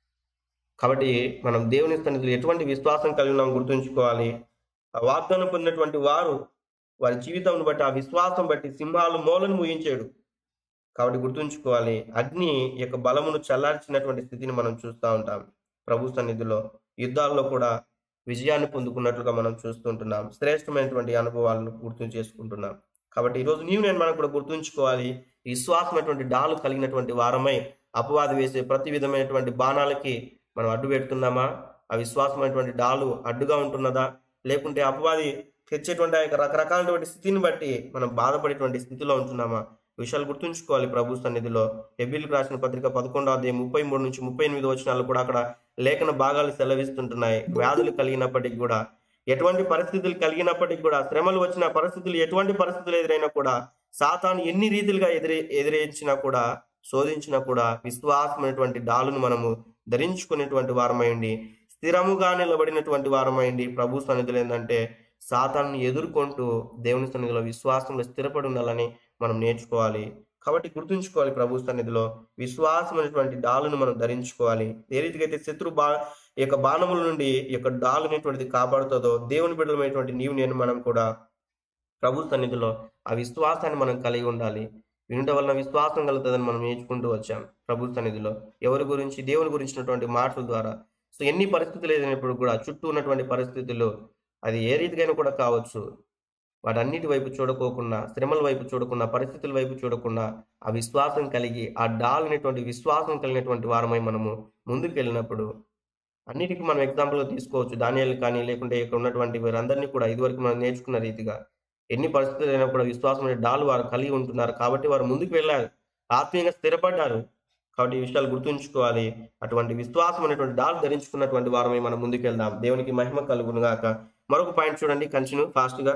కాబట్టి మనం దేవుని సన్నిధిలో ఎటువంటి విశ్వాసం కలిగి ఉన్నాం గుర్తుంచుకోవాలి ఆ వాగ్దానం పొందినటువంటి వారు వారి జీవితం బట్టి ఆ విశ్వాసం బట్టి సింహాలు మూలను ముగించాడు కాబట్టి గుర్తుంచుకోవాలి అగ్ని యొక్క బలమును చల్లార్చినటువంటి స్థితిని మనం చూస్తూ ఉంటాం ప్రభు సన్నిధిలో యుద్ధాల్లో కూడా విజయాన్ని పొందుకున్నట్లుగా మనం చూస్తుంటున్నాం శ్రేష్టమైనటువంటి అనుభవాలను గుర్తు చేసుకుంటున్నాం కాబట్టి ఈరోజు నీవు నేను మనం కూడా గుర్తుంచుకోవాలి విశ్వాసమైనటువంటి డాలు కలిగినటువంటి వారమై అపవాది వేసే ప్రతి విధమైనటువంటి బాణాలకి మనం అడ్డు పెడుతున్నామా ఆ విశ్వాసమైనటువంటి డాలు అడ్డుగా ఉంటున్నదా లేకుంటే అపవాది తెచ్చేటువంటి ఆ యొక్క రకరకాలైనటువంటి స్థితిని బట్టి మనం బాధపడేటువంటి స్థితిలో ఉంటున్నామా ఈ విషయాలు గుర్తుంచుకోవాలి ప్రభు సన్నిధిలో ఎబిల్కి రాసిన పత్రిక పదకొండో అధ్యాయం ముప్పై మూడు నుంచి ముప్పై ఎనిమిది వచనాలు కూడా అక్కడ లేఖన భాగాలు సెలవిస్తుంటున్నాయి వ్యాధులు కలిగినప్పటికీ కూడా ఎటువంటి పరిస్థితులు కలిగినప్పటికీ కూడా శ్రమలు వచ్చిన పరిస్థితులు ఎటువంటి పరిస్థితులు ఎదురైనా కూడా సాతాను ఎన్ని రీతిలుగా ఎదిరే ఎదిరించినా కూడా శోధించినా కూడా విశ్వాసమైనటువంటి డాలును మనము ధరించుకునేటువంటి వారమై ఉండి స్థిరముగా నిలబడినటువంటి వారమై ఉండి ప్రభు సన్నిధిలో ఏంటంటే సాతాన్ని ఎదుర్కొంటూ దేవుని సన్నిధిలో విశ్వాసంలో స్థిరపడి ఉండాలని మనం నేర్చుకోవాలి కాబట్టి గుర్తుంచుకోవాలి ప్రభు సన్నిధిలో విశ్వాసమైనటువంటి డాలును మనం ధరించుకోవాలి ఏ రీతిగా అయితే శత్రు బా ఈ యొక్క బాణముల నుండి ఈ యొక్క డాలు అనేటువంటిది కాపాడుతుందో దేవుని బిడ్డలమైనటువంటి నీవు నేను మనం కూడా ప్రభు సన్నిధిలో ఆ విశ్వాసాన్ని మనం కలిగి ఉండాలి వినుట వలన విశ్వాసం కలుగుతుందని మనం నేర్చుకుంటూ వచ్చాం ప్రభు సన్నిధిలో ఎవరి గురించి దేవుని గురించినటువంటి మాటల ద్వారా సో ఎన్ని పరిస్థితులు ఎదురైనప్పుడు కూడా చుట్టూ ఉన్నటువంటి పరిస్థితులు అది ఏ రీతికైనా కూడా కావచ్చు వాటన్నిటి వైపు చూడకోకుండా శ్రమల వైపు చూడకుండా పరిస్థితుల వైపు చూడకుండా ఆ విశ్వాసం కలిగి ఆ డాల్ అనేటువంటి విశ్వాసం కలిగినటువంటి వారమై మనము ముందుకు వెళ్ళినప్పుడు అన్నిటికీ మనం ఎగ్జాంపుల్గా తీసుకోవచ్చు ధాన్యాలు కానీ లేకుంటే ఇక్కడ ఉన్నటువంటి వీరందరినీ కూడా ఇదివరకు మనం నేర్చుకున్న రీతిగా ఎన్ని పరిస్థితులు అయినా కూడా విశ్వాసం అనే డాల్ వారు కలిగి ఉంటున్నారు కాబట్టి వారు ముందుకు వెళ్ళారు ఆత్మీయంగా స్థిరపడ్డారు కాబట్టి ఈ విషయాలు గుర్తుంచుకోవాలి అటువంటి విశ్వాసం అనేటువంటి డాల్ ధరించుకున్నటువంటి వారమై మనం ముందుకు వెళ్దాం దేవునికి మహిమ కలుగును గాక మరొక పాయింట్ చూడండి కంటిన్యూ ఫాస్ట్గా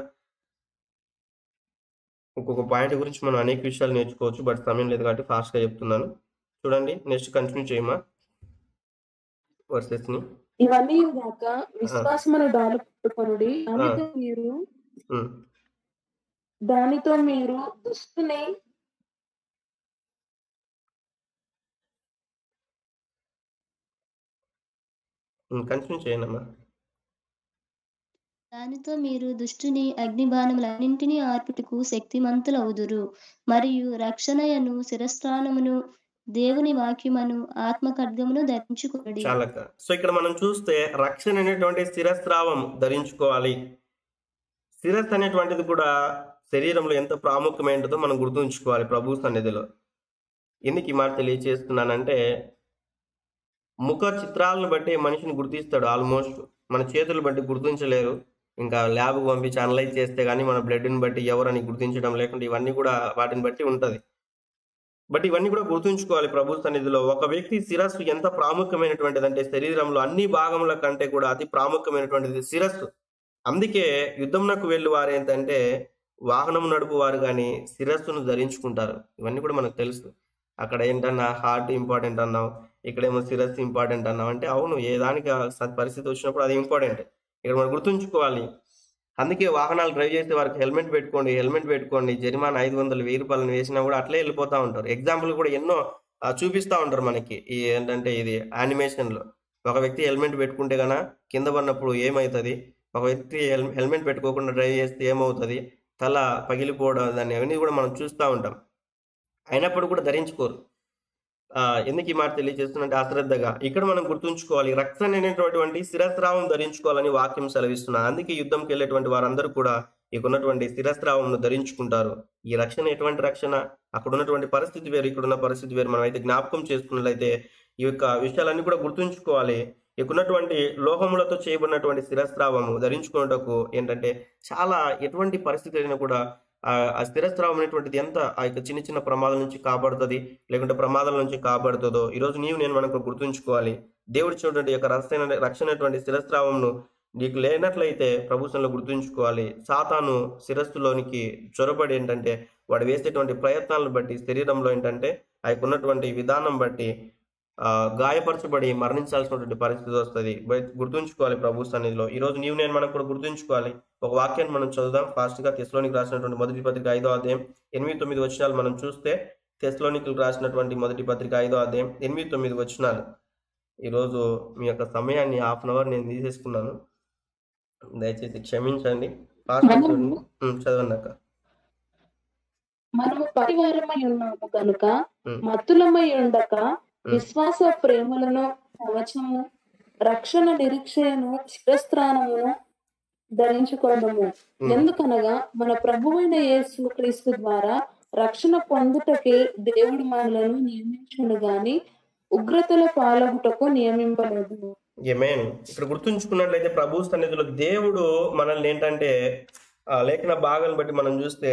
ఒక్కొక్క పాయింట్ గురించి మనం అనేక విషయాలు నేర్చుకోవచ్చు బట్ సమయం లేదు కాబట్టి ఫాస్ట్గా చెప్తున్నాను చూడండి నెక్స్ట్ కంటిన్యూ చేయమా వర్సెస్ ని ఇవన్నీ కాక విశ్వాసమును డాలు పట్టుకొనుడి దానితో మీరు ఉమ్, దానితో మీరు దుస్తుని ఉమ్, కంటిన్యూ చేయండి దానితో మీరు దుష్టుని అగ్నిబాణములన్నింటినీ ఆర్పుటకు శక్తిమంతులవుదురు మరియు రక్షణయను శిరస్త్రాణమును దేవుని వాక్యమును ఆత్మ ఖడ్గమును ధరించుకొనుడి చాలక సో ఇక్కడ మనం చూస్తే రక్షణ అనేటువంటి శిరస్రావం ధరించుకోవాలి శిరస్ అనేటువంటిది కూడా శరీరంలో ఎంత ప్రాముఖ్యమైనదో మనం గుర్తుంచుకోవాలి ప్రభు సన్నిధిలో ఎందుకు ఈ మాట తెలియచేస్తున్నానంటే ముఖ చిత్రాలను బట్టి మనిషిని గుర్తిస్తాడు ఆల్మోస్ట్ మన చేతులు బట్టి గుర్తించలేరు ఇంకా ల్యాబ్కి పంపించి అనలైజ్ చేస్తే కానీ మన బ్లడ్ని బట్టి ఎవరని గుర్తించడం లేకుంటే ఇవన్నీ కూడా వాటిని బట్టి ఉంటుంది బట్ ఇవన్నీ కూడా గుర్తుంచుకోవాలి ప్రభు సన్నిధిలో ఒక వ్యక్తి శిరస్సు ఎంత ప్రాముఖ్యమైనటువంటిది అంటే శరీరంలో అన్ని భాగముల కంటే కూడా అతి ప్రాముఖ్యమైనటువంటిది శిరస్సు అందుకే యుద్ధంనకు వెళ్ళి వారు ఏంటంటే వాహనం నడుపు వారు కానీ శిరస్సును ధరించుకుంటారు ఇవన్నీ కూడా మనకు తెలుసు అక్కడ ఏంటన్నా హార్ట్ ఇంపార్టెంట్ అన్నావు ఇక్కడేమో శిరస్సు ఇంపార్టెంట్ అన్నావు అంటే అవును ఏ దానికి ఆ స- పరిస్థితి వచ్చినప్పుడు అది ఇంపార్టెంట్ ఇక్కడ మనం గుర్తుంచుకోవాలి అందుకే వాహనాలు డ్రైవ్ చేసే వారికి హెల్మెట్ పెట్టుకోండి హెల్మెట్ పెట్టుకోండి జరిమానా ఐదు వందలు వెయ్యి రూపాయలను వేసినా కూడా అట్లే వెళ్ళిపోతా ఉంటారు ఎగ్జాంపుల్ కూడా ఎన్నో ఆ, చూపిస్తా ఉంటారు మనకి ఈ ఏంటంటే ఇది యానిమేషన్ లో ఒక వ్యక్తి హెల్మెట్ పెట్టుకుంటే గన కింద పడినప్పుడు ఏమవుతుంది ఒక వ్యక్తి హెల్- హెల్మెట్ పెట్టుకోకుండా డ్రైవ్ చేస్తే ఏమవుతుంది తల పగిలిపోవడం దాన్ని అవన్నీ కూడా మనం చూస్తూ ఉంటాం అయినప్పుడు కూడా ధరించుకోరు ఆ, ఎందుకు ఈ మాట తెలియజేస్తున్నట్టే అశ్రద్ధగా ఇక్కడ మనం గుర్తుంచుకోవాలి రక్తం అనేటటువంటి శిరస్రావం ధరించుకోవాలని వాక్యం సెలవిస్తున్నారు అందుకే యుద్ధంకి వెళ్ళేటువంటి వారందరూ కూడా ఇక ఉన్నటువంటి శిరస్రావంను ధరించుకుంటారు ఈ రక్షణ ఎటువంటి రక్షణ అక్కడ ఉన్నటువంటి పరిస్థితి వేరు ఇక్కడ ఉన్న పరిస్థితి వేరు మనం అయితే జ్ఞాపకం చేసుకున్నట్లయితే ఈ యొక్క విషయాలన్నీ కూడా గుర్తుంచుకోవాలి ఇక ఉన్నటువంటి లోహములతో చేయబడినటువంటి శిరస్రావము ధరించుకున్నటకు ఏంటంటే చాలా ఎటువంటి పరిస్థితి అయినా కూడా ఆ ఆ స్థిరస్రావం అనేటువంటిది ఎంత ఆ యొక్క చిన్న చిన్న ప్రమాదాల నుంచి కాపాడుతుంది లేకుంటే ప్రమాదాల నుంచి కాపాడుతుందో ఈరోజు నీవు నేను మనకు గుర్తుంచుకోవాలి దేవుడు చూడండి యొక్క రక్షణ రక్షణ అటువంటి శిరస్రావంను నీకు లేనట్లయితే ప్రభుత్వంలో గుర్తుంచుకోవాలి సాతాను శిరస్సులోనికి చొరబడి ఏంటంటే వాడు వేసేటువంటి ప్రయత్నాలను బట్టి శరీరంలో ఏంటంటే ఆ యొక్క ఉన్నటువంటి విధానం బట్టి ఆ, గాయపరచబడి మరణించాల్సినటువంటి పరిస్థితి వస్తుంది బట్ గుర్తుంచుకోవాలి ప్రభు సన్నిధిలో ఈ రోజు నీవు నేను మనం కూడా గుర్తుంచుకోవాలి ఒక వాక్యాన్ని మనం చదువుదాం ఫాస్ట్ గా తెస్లోనికి రాసినటువంటి మొదటి పత్రిక ఐదో అధ్యాయం ఎనిమిది తొమ్మిది వచనాలు మనం చూస్తే తెస్లోనికి రాసినటువంటి మొదటి పత్రిక ఐదో అధ్యాయం ఎనిమిది తొమ్మిది వచనాలు ఈరోజు మీ యొక్క సమయాన్ని హాఫ్ అన్ అవర్ నేను తీసేసుకున్నాను దయచేసి క్షమించండి ఫాస్ట్ మనము- చూడండి ఉమ్, చదవండి అక్క మనము పరివారమై ఉన్నాము కనుక ఉమ్. మత్తులమై ఉండక విశ్వాస ప్రేమలను కవచము రక్షణ నిరీక్షను శిరస్త్రానమును ధరించుకోవడము ఉమ్. ఎందుకనగా మన ప్రభువైన యేసు క్రీస్తు ద్వారా రక్షణ పొందుటకే దేవుడు మనలను నియమించును గాని ఉగ్రతల పాలగుటకు నియమింపలేదు ఏమేన్ ఇక్కడ గుర్తుంచుకున్నట్లయితే ప్రభు సన్నిధిలో దేవుడు మనల్ని ఏంటంటే ఆ లేఖన భాగాలను బట్టి మనం చూస్తే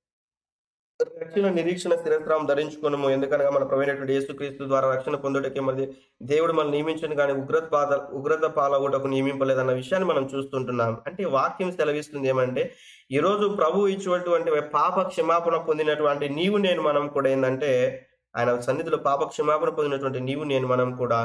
రక్షణ నిరీక్షణ స్థిరత్వం ధరించుకున్నాము ఎందుకనగా మన ప్రవీణటువంటి యేసుక్రీస్తు ద్వారా రక్షణ పొందుటకే మరి దేవుడు మనం నియమించను కానీ ఉగ్రత పాద ఉగ్రత పాలగొటకు నియమింపలేదన్న విషయాన్ని మనం చూస్తుంటున్నాం అంటే వాక్యం సెలవిస్తుంది ఏమంటే ఈ రోజు ప్రభు ఇచ్చినటువంటి పాప క్షమాపణ పొందినటువంటి నీవు నేను మనం కూడా ఏంటంటే ఆయన సన్నిధిలో పాప క్షమాపణ పొందినటువంటి నీవు నేను మనం కూడా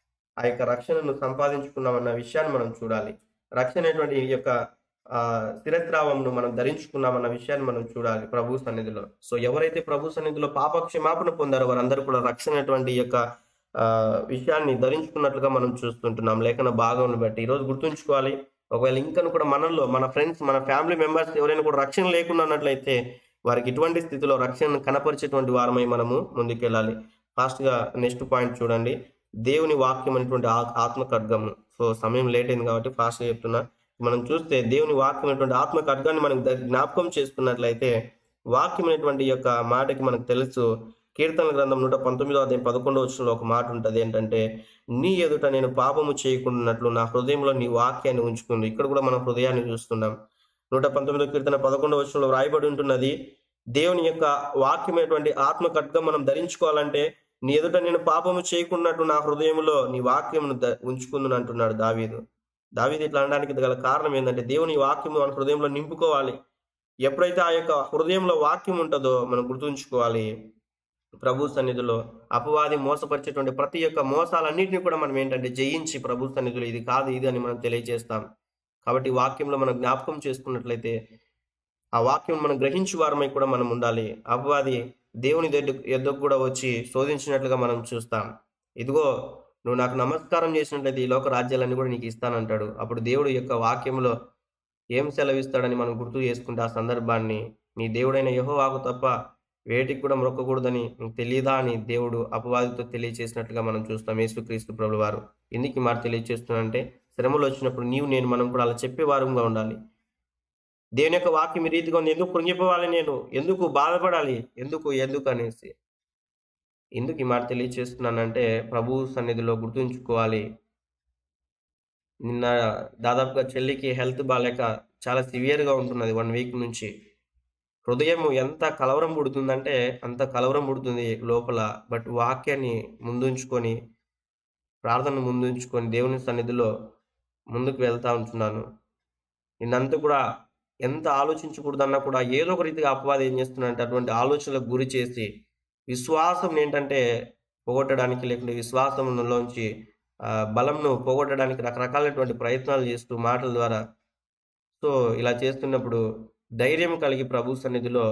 ఆ యొక్క రక్షణను సంపాదించుకున్నామన్న విషయాన్ని మనం చూడాలి రక్షణ అనేటువంటి ఈ యొక్క ఆ స్థిరత్రావంను మనం ధరించుకున్నామన్న విషయాన్ని మనం చూడాలి ప్రభు సన్నిధిలో సో ఎవరైతే ప్రభు సన్నిధిలో పాప క్షమాపణ పొందారో వారందరూ కూడా రక్షణ అనేటువంటి ఈ యొక్క ఆ విషయాన్ని ధరించుకున్నట్లుగా మనం చూస్తుంటున్నాం లేఖన భాగంను బట్టి ఈ రోజు గుర్తుంచుకోవాలి ఒకవేళ ఇంకా కూడా మనల్లో మన ఫ్రెండ్స్ మన ఫ్యామిలీ మెంబర్స్ ఎవరైనా కూడా రక్షణ లేకుండా ఉన్నట్లయితే వారికి ఇటువంటి స్థితిలో రక్షణను కనపరిచేటువంటి వారమై మనము ముందుకెళ్ళాలి ఫాస్ట్ గా నెక్స్ట్ పాయింట్ చూడండి దేవుని వాక్యం అనేటువంటి ఆ- ఆత్మ ఖడ్గము సో సమయం లేట్ అయింది కాబట్టి ఫాస్ట్ గా చెప్తున్నా మనం చూస్తే దేవుని వాక్యం అనేటువంటి ఆత్మ ఖడ్గాన్ని మనం ద- జ్ఞాపకం చేసుకున్నట్లయితే వాక్యం అనేటువంటి ఈ యొక్క మాటకి మనకు తెలుసు కీర్తన గ్రంథం నూట పంతొమ్మిదో అధ్యాయం పదకొండో వచ్చిన ఒక మాట ఉంటుంది ఏంటంటే నీ ఎదుట నేను పాపము చేయకుండానట్లు నా హృదయంలో నీ వాక్యాన్ని ఉంచుకుంది ఇక్కడ కూడా మనం హృదయాన్ని చూస్తున్నాం నూట పంతొమ్మిదో కీర్తన పదకొండవ వచనంలో రాయబడి ఉంటున్నది దేవుని యొక్క వాక్యమైనటువంటి ఆత్మ ఖడ్గం మనం ధరించుకోవాలంటే నీ ఎదుట నేను పాపము చేయకున్నట్టు నా హృదయంలో నీ వాక్యమును ద- ఉంచుకుందును అంటున్నాడు దావీదు దావీదు ఇట్లా అనడానికి గల కారణం ఏంటంటే దేవుని వాక్యము మన హృదయంలో నింపుకోవాలి ఎప్పుడైతే ఆ యొక్క హృదయంలో వాక్యం ఉంటుందో మనం గుర్తుంచుకోవాలి ప్రభు సన్నిధిలో అపవాది మోసపరిచేటువంటి ప్రతి ఒక్క మోసాలన్నింటినీ కూడా మనం ఏంటంటే జయించి ప్రభు సన్నిధిలో ఇది కాదు ఇది అని మనం తెలియజేస్తాం కాబట్టి ఈ వాక్యంలో మనం జ్ఞాపకం చేసుకున్నట్లయితే ఆ వాక్యం మనం గ్రహించు వారమై కూడా మనం ఉండాలి అపవాది దేవుని దగ్గర ఎద్దకు కూడా వచ్చి శోధించినట్లుగా మనం చూస్తాం ఇదిగో నువ్వు నాకు నమస్కారం చేసినట్లయితే ఈ లోక రాజ్యాలన్నీ కూడా నీకు ఇస్తానంటాడు అప్పుడు దేవుడు యొక్క వాక్యంలో ఏం సెలవిస్తాడని మనం గుర్తు చేసుకుంటే ఆ సందర్భాన్ని నీ దేవుడైన యెహోవాకు తప్ప వేటికి కూడా మొక్కకూడదని నీకు తెలియదా అని దేవుడు అపవాదితో తెలియచేసినట్లుగా మనం చూస్తాం యేసుక్రీస్తు ప్రభుల వారు ఎందుకు ఈ మాట తెలియచేస్తున్నానంటే శ్రమలు వచ్చినప్పుడు నీవు నేను మనం కూడా అలా చెప్పే వారంగా ఉండాలి దేవుని యొక్క వాక్యం ఈ రీతిగా ఉంది ఎందుకు కృంగిపోవాలి నేను ఎందుకు బాధపడాలి ఎందుకు ఎందుకు అనేసి ఎందుకు ఈ మాట తెలియచేస్తున్నానంటే ప్రభు సన్నిధిలో గుర్తుంచుకోవాలి నిన్న దాదాపుగా చెల్లికి హెల్త్ బాగాలేక చాలా సివియర్గా ఉంటున్నది వన్ వీక్ నుంచి హృదయం ఎంత కలవరం పుడుతుందంటే అంత కలవరం పుడుతుంది లోపల బట్ వాక్యాన్ని ముందుంచుకొని ప్రార్థన ముందుంచుకొని దేవుని సన్నిధిలో ముందుకు వెళ్తా ఉంటున్నాను నిన్నంతా కూడా ఎంత ఆలోచించకూడదన్నా కూడా ఏదో ఒక రీతిగా అపవాదం ఏం చేస్తున్నాడంటే అటువంటి ఆలోచనలకు గురి చేసి విశ్వాసం ఏంటంటే పోగొట్టడానికి లేకుంటే విశ్వాసంలోంచి ఆ, బలంను పోగొట్టడానికి రకరకాలైనటువంటి ప్రయత్నాలు చేస్తూ మాటల ద్వారా సో ఇలా చేస్తున్నప్పుడు ధైర్యం కలిగి ప్రభు సన్నిధిలో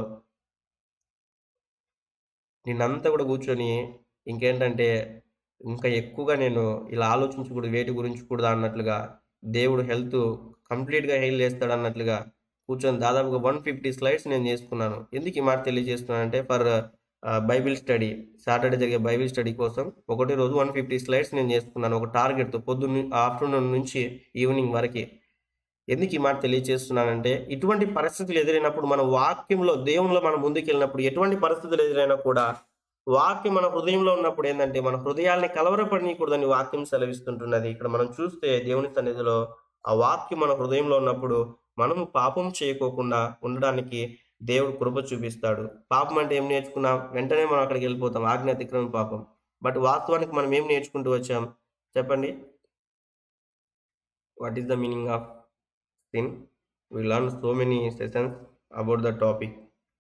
నిన్నంతా కూడా కూర్చొని ఇంకేంటంటే ఇంకా ఎక్కువగా నేను ఇలా ఆలోచించకూడదు వేటి గురించి కూడా అన్నట్లుగా దేవుడు హెల్త్ కంప్లీట్గా హెయిల్ చేస్తాడు అన్నట్లుగా కూర్చొని దాదాపుగా వన్ ఫిఫ్టీ స్లైడ్స్ నేను చేసుకున్నాను ఎందుకు ఈ మాట తెలియజేస్తున్నానంటే ఫర్ బైబిల్ స్టడీ సాటర్డే జరిగే బైబిల్ స్టడీ కోసం ఒకటి రోజు వన్ ఫిఫ్టీ స్లైడ్స్ నేను చేసుకున్నాను ఒక టార్గెట్తో పొద్దున్న ఆఫ్టర్నూన్ నుంచి ఈవినింగ్ వరకు ఎందుకు ఈ మాట తెలియజేస్తున్నానంటే ఇటువంటి పరిస్థితులు ఎదురైనప్పుడు మన వాక్యంలో దేవునిలో మనం ముందుకెళ్ళినప్పుడు ఎటువంటి పరిస్థితులు ఎదురైనా కూడా వాక్యం మన హృదయంలో ఉన్నప్పుడు ఏంటంటే మన హృదయాల్ని కలవరపడనీయకూడదని వాక్యం సెలవిస్తుంటున్నది ఇక్కడ మనం చూస్తే దేవుని సన్నిధిలో ఆ వాక్యం మన హృదయంలో ఉన్నప్పుడు మనము పాపం చేయకోకుండా ఉండడానికి దేవుడు కృప చూపిస్తాడు పాపం అంటే ఏం నేర్చుకున్నాం వెంటనే మనం అక్కడికి వెళ్ళిపోతాం ఆజ్ఞ అతిక్రమం పాపం బట్ వాస్తవానికి మనం ఏం నేర్చుకుంటూ వచ్చాం చెప్పండి what is the meaning of sin we learn so many sessions about the topic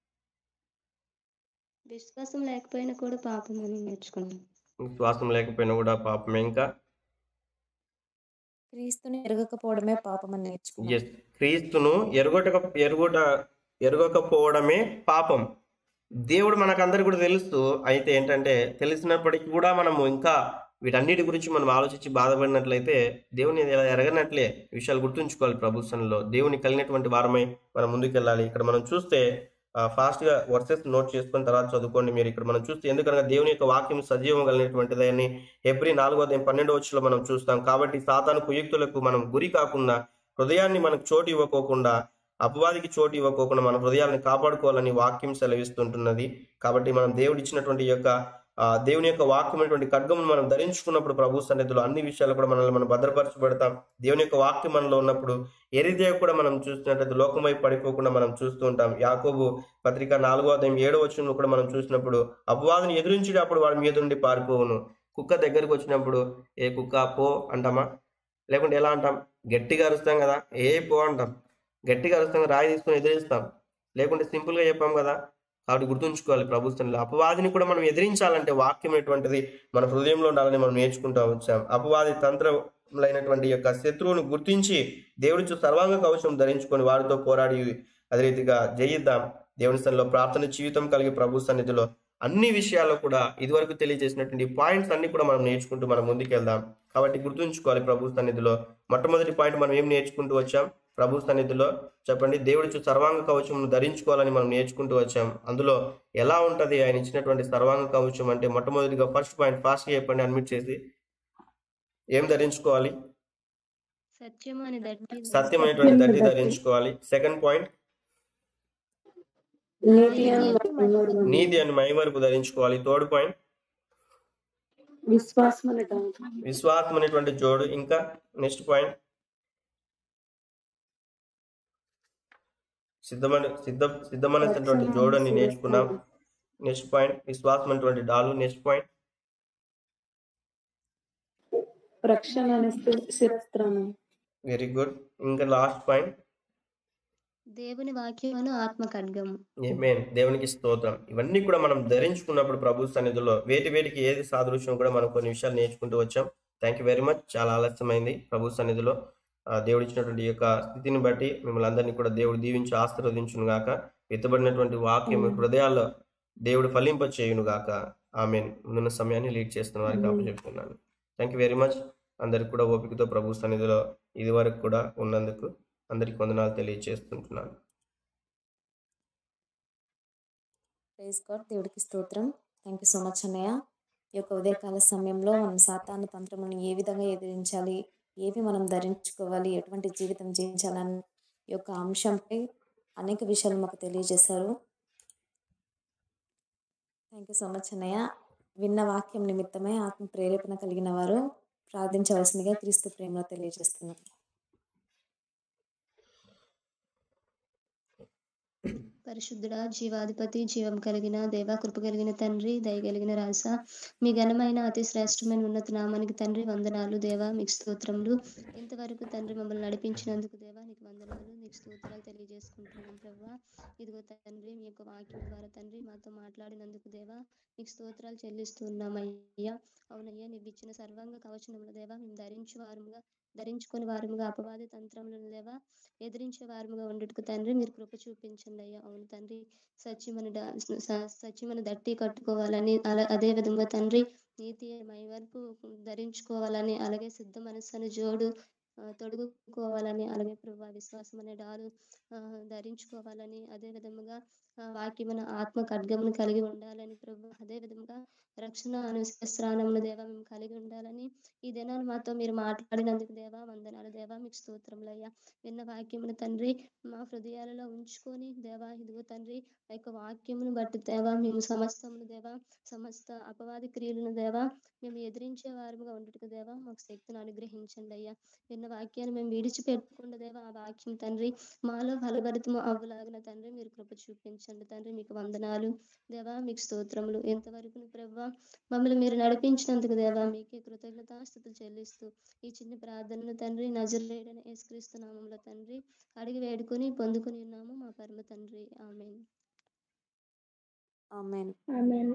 విశ్వాసం లేకపోయినా కూడా పాపం అని నేర్చుకున్నాం విశ్వాసం లేకపోయినా కూడా పాపమే ఇంకా క్రీస్తుని ఎరగకపోవడమే పాపం అని నేర్చుకున్నాం ఎస్ క్రీస్తును ఎరుగట ఎరుగుట ఎరగకపోవడమే పాపం దేవుడు మనకందరికి కూడా తెలుస్తూ అయితే ఏంటంటే తెలిసినప్పటికీ కూడా మనము ఇంకా వీటన్నిటి గురించి మనం ఆలోచించి బాధపడినట్లయితే దేవుని ఎలా ఎరగనట్లే ఈ విషయాలు గుర్తుంచుకోవాలి ప్రభుత్వంలో దేవుని కలిగినటువంటి వారమై మనం ముందుకెళ్ళాలి ఇక్కడ మనం చూస్తే ఆ, fast గా వర్సెస్ నోట్ చేసుకున్న తర్వాత చదువుకోండి మీరు ఇక్కడ మనం చూస్తే ఎందుకనగా దేవుని యొక్క వాక్యం సజీవం కలిగినటువంటిది అని ఎబ్రి నాలుగో అధ్యాయం పన్నెండో వచ్చులో మనం చూస్తాం కాబట్టి సాతాను కుయుక్తులకు మనం గురి కాకుండా హృదయాన్ని మనకు చోటు ఇవ్వకోకుండా అపవాదికి చోటు ఇవ్వకోకుండా మన హృదయాలను కాపాడుకోవాలని వాక్యం సెలవిస్తుంటున్నది కాబట్టి మనం దేవుడు ఇచ్చినటువంటి ఈ యొక్క ఆ, దేవుని యొక్క వాక్యమైనటువంటి ఖడ్గమును మనం ధరించుకున్నప్పుడు ప్రభు సన్నిధిలో అన్ని విషయాలు కూడా మనల్ని మనం భద్రపరచబడతాం దేవుని యొక్క వాక్యం మనలో ఉన్నప్పుడు ఏ రీతిగా కూడా మనం చూసినట్లయితే లోకం వైపు పడిపోకుండా మనం చూస్తూ ఉంటాం యాకోబు పత్రిక నాలుగో అధ్యాయం ఏడో వచ్చిన కూడా మనం చూసినప్పుడు అపవాదిని ఎదురించేటప్పుడు వాడి మీద నుండి పారిపోవును కుక్క దగ్గరికి వచ్చినప్పుడు ఏ కుక్క పో అంటామా లేకుంటే ఎలా అంటాం గట్టిగా అరుస్తాం కదా ఏ పో అంటాం గట్టిగా అరుస్తాం రాయి తీసుకొని ఎదిరిస్తాం లేకుంటే సింపుల్గా చెప్పాం కదా కాబట్టి గుర్తుంచుకోవాలి ప్రభుత్వంలో అపవాదిని కూడా మనం ఎదిరించాలంటే వాక్యం అనేటువంటిది మన హృదయంలో ఉండాలని మనం నేర్చుకుంటూ వచ్చాం అపవాది తంత్రములైనటువంటి యొక్క శత్రువును గుర్తించి దేవుడి చూ సర్వాంగ కవచం ధరించుకొని వారితో పోరాడి అదే రీతిగా జయిద్దాం దేవుని సన్నిధిలో ప్రార్థన జీవితం కలిగి ప్రభు సన్నిధిలో అన్ని విషయాల్లో కూడా ఇదివరకు తెలియజేసినటువంటి పాయింట్స్ అన్ని కూడా మనం నేర్చుకుంటూ మనం ముందుకెళ్దాం కాబట్టి గుర్తుంచుకోవాలి ప్రభు సన్నిధిలో మొట్టమొదటి పాయింట్ మనం ఏం నేర్చుకుంటూ వచ్చాం ప్రభు సన్నిధిలో చెప్పండి దేవుడి చూ సర్వాంగ కవచం ధరించుకోవాలని మనం నేర్చుకుంటూ వచ్చాం అందులో ఎలా ఉంటది ఆయన ఇచ్చినటువంటి సర్వాంగ కవచం అంటే మొట్టమొదటిగా ఫస్ట్ పాయింట్ ఫాస్ట్ చెప్పండి అడ్మిట్ చేసి ఏం ధరించుకోవాలి సత్యం అని దట్టి సత్యమైనటువంటి దట్టి ధరించుకోవాలి సెకండ్ పాయింట్ నీతి అని మహిమవరము. నీతి అని మైమరుపు ధరించుకోవాలి థర్డ్ పాయింట్ విశ్వాసం అనే డాక్టర్. విశ్వాసం అనేటువంటి జోడు ఇంకా నెక్స్ట్ పాయింట్ సిద్ధమైన సిద్ధ సిద్ధమైనటువంటి జోడు అని నేర్చుకున్నాం నెక్స్ట్ పాయింట్ విశ్వాసం అనేటువంటి డాలు నెక్స్ట్ పాయింట్ రక్షణ అనే స్థి- శిరస్త్రాణం వెరీ గుడ్ ఇంకా లాస్ట్ పాయింట్ దేవుని వాక్యమును ఆత్మ ఖడ్గము ఏమేన్ దేవునికి స్తోత్రం ఇవన్నీ కూడా మనం ధరించుకున్నప్పుడు ప్రభు సన్నిధిలో వేటి వేటికి ఏది సాదృశ్యం కూడా మనం కొన్ని విషయాలు నేర్చుకుంటూ వచ్చాం థ్యాంక్ యూ వెరీ మచ్ చాలా ఆలస్యమైంది ప్రభు సన్నిధిలో ఆ, దేవుడు ఇచ్చినటువంటి ఈ యొక్క స్థితిని బట్టి మిమ్మల్ని అందరినీ కూడా దేవుడు దీవించి ఆశీర్వదించును గాక ఎత్తబడినటువంటి వాక్యం మీ హృదయాల్లో దేవుడు ఫలింప చేయును గాక ఆమె ముందున్న సమయాన్ని లీడ్ చేస్తున్న వారికి అప్పచెప్తున్నాను థ్యాంక్ యూ వెరీ మచ్ అందరికి కూడా ఓపికతో ప్రభు సన్నిధిలో ఇది వరకు కూడా ఉన్నందుకు అందరికి వందనాలు తెలియజేస్తుంటున్నాను ప్రైజ్ గాడ్ దేవుడికి స్తోత్రం థ్యాంక్ యూ సో మచ్ అన్నయ్య ఈ యొక్క ఉదయకాల సమయంలో మనం సాతాను తంత్రములను ఏ విధంగా ఎదిరించాలి ఏవి మనం ధరించుకోవాలి ఎటువంటి జీవితం జీవించాలని ఈ యొక్క అంశంపై అనేక విషయాలు మాకు తెలియజేశారు థ్యాంక్ యూ సో మచ్ అన్నయ్య విన్న వాక్యం నిమిత్తమై ఆత్మ ప్రేరేపణ కలిగిన వారు ప్రార్థించవలసిందిగా క్రీస్తు ప్రేమలో తెలియజేస్తున్నారు పరిశుద్ధుడ జీవాధిపతి జీవం కలిగిన దేవా కృప కలిగిన తండ్రి దయగలిగిన రాజ మీ ఘనమైన అతి శ్రేష్టమైన ఉన్నత నామానికి తండ్రి వందనాలు దేవా మీకు స్తోత్రములు ఇంతవరకు తండ్రి మమ్మల్ని నడిపించినందుకు దేవా నీకు వందనాలు నీకు స్తోత్రాలు తెలియజేసుకుంటున్నాం ప్రభా ఇదిగో తండ్రి మీ యొక్క వాక్యం ద్వారా తండ్రి మాతో మాట్లాడినందుకు దేవా నీకు స్తోత్రాలు చెల్లిస్తున్నామయ్యా అవునయ్యా నీవు ఇచ్చిన సర్వాంగ కవచనముల దేవా మేము ధరించి వారముగా ధరించుకొని వారముగా అపవాది తంత్రములను దేవా ఎదిరించే వారముగా ఉండుటకు తండ్రి మీరు కృప చూపించండి అయ్యా అవును తండ్రి సత్యమని డా- స- సత్యమని దట్టి కట్టుకోవాలని అలా అదే విధంగా తండ్రి నీతి మై వరకు ధరించుకోవాలని అలాగే సిద్ధ మనస్సును జోడు ఆ, తొడుగుకోవాలని అలాగే ప్రభు విశ్వాసం అనే డాలు ఆ, ధరించుకోవాలని అదే విధముగా ఆ, వాక్యమైన ఆత్మ ఖడ్గమును కలిగి ఉండాలని ప్రభు అదే విధముగా రక్షణ అను శస్త్రానమును దేవా మేము కలిగి ఉండాలని ఈ దినాలు మాతో మీరు మాట్లాడినందుకు దేవా వందనాలు దేవా మీకు స్తోత్రములయ్యా విన్న వాక్యమును తండ్రి మా హృదయాలలో ఉంచుకొని దేవా ఇదిగో తండ్రి ఆ యొక్క వాక్యమును బట్టి దేవా మేము సమస్తమును దేవా సమస్త అపవాది క్రియలను దేవా మేము ఎదిరించే వారముగా ఉండటకు దేవా మాకు శక్తిని అనుగ్రహించండి అయ్యా విన్న వాక్యాన్ని మేము విడిచిపెట్టకుండా దేవా ఆ వాక్యం తండ్రి మాలో ఫలభరితము అవ్వలాగిన తండ్రి మీరు కృప చూపించండి తండ్రి మీకు వందనాలు దేవా మీకు స్తోత్రములు ఎంతవరకు ప్రభా మమ్మల్ని మీరు నడిపించినందుకు దేవా మీకే కృతజ్ఞతాస్థుతులు చెల్లిస్తూ ఈ చిన్న ప్రార్థనను తండ్రి నజరేడన యేసుక్రీస్తు నామంలో తండ్రి అడిగి వేడుకొని పొందుకొని ఉన్నాము మా పరమ తండ్రి amen amen amen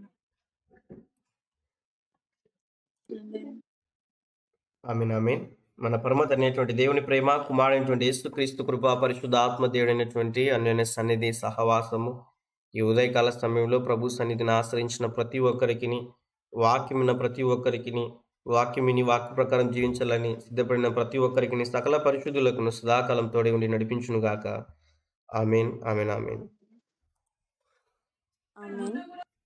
amen amen మన పరమత అనేటువంటి దేవుని ప్రేమ కుమారుడైనటువంటి యేసుక్రీస్తు కృపా పరిశుద్ధ ఆత్మ దేవుడైనటువంటి అన్యోన్య సన్నిధి సహవాసము ఈ ఉదయకాల సమయంలో ప్రభు సన్నిధిని ఆశ్రయించిన ప్రతి ఒక్కరికి వాక్యం విన్న ప్రతి ఒక్కరికి వాక్యం విని వాక్య ప్రకారం జీవించాలని సిద్ధపడిన ప్రతి ఒక్కరికి సకల పరిశుద్ధులకు సదాకాలం తోడే ఉండి నడిపించును గాక ఆమెన్ ఆమెన్ ఆమెన్ ఆమెన్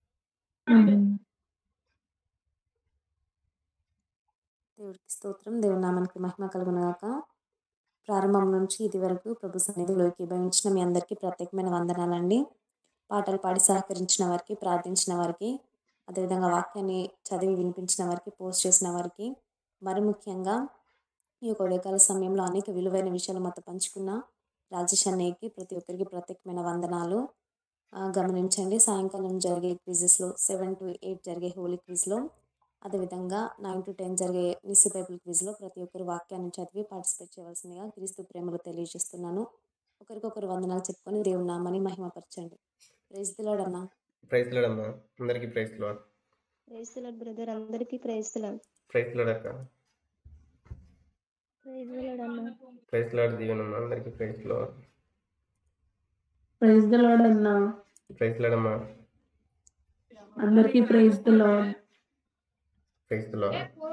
దేవుడికి స్తోత్రం దేవుని నామానికి మహిమ కలుగునగాక ప్రారంభం నుంచి ఇది వరకు ప్రభు సన్నిధిలోకి భవించిన మీ అందరికీ ప్రత్యేకమైన వందనాలండి పాటలు పాడి సహకరించిన వారికి ప్రార్థించిన వారికి అదేవిధంగా వాక్యాన్ని చదివి వినిపించిన వారికి పోస్ట్ చేసిన వారికి మరి ముఖ్యంగా ఈ యొక్క ఉదయకాల సమయంలో అనేక విలువైన విషయాలు మాతో పంచుకున్న రాజేష్ అన్నయ్యకి ప్రతి ఒక్కరికి ప్రత్యేకమైన వందనాలు ఆ, గమనించండి సాయంకాలం జరిగే క్విజెస్లో సెవెన్ టు ఎయిట్ జరిగే హోలీ క్విజ్లో అదేవిధంగా నైన్ టు టెన్ జరిగే నిస్సి బైబిల్ క్విజ్లో ప్రతి ఒక్కరు వాక్యాన్ని చదివి పార్టిసిపేట్ చేయవలసిందిగా క్రీస్తు ప్రేమలో తెలియజేస్తున్నాను ఒకరికొకరు వందనాలు చెప్పుకొని దేవుని నామని మహిమపరచండి ప్రైజ్ దిలాడ్ అన్న ప్రైజ్ లోడమ్మా అందరికీ ప్రైజ్ లో ప్రైస్తులాడ్ బ్రదర్ అందరికీ ప్రైస్తులాడ్ ప్రైజ్ లోడక్క ప్రైజ్ లోడ్ దీవెనమ్మా అందరికీ ప్రైజ్ లో ప్రైజ్ ద లార్డ్ అన్న ప్రైజ్ లోడమ్మా అందరికీ ప్రైజ్ ద లార్డ్ ప్రైజ్ లో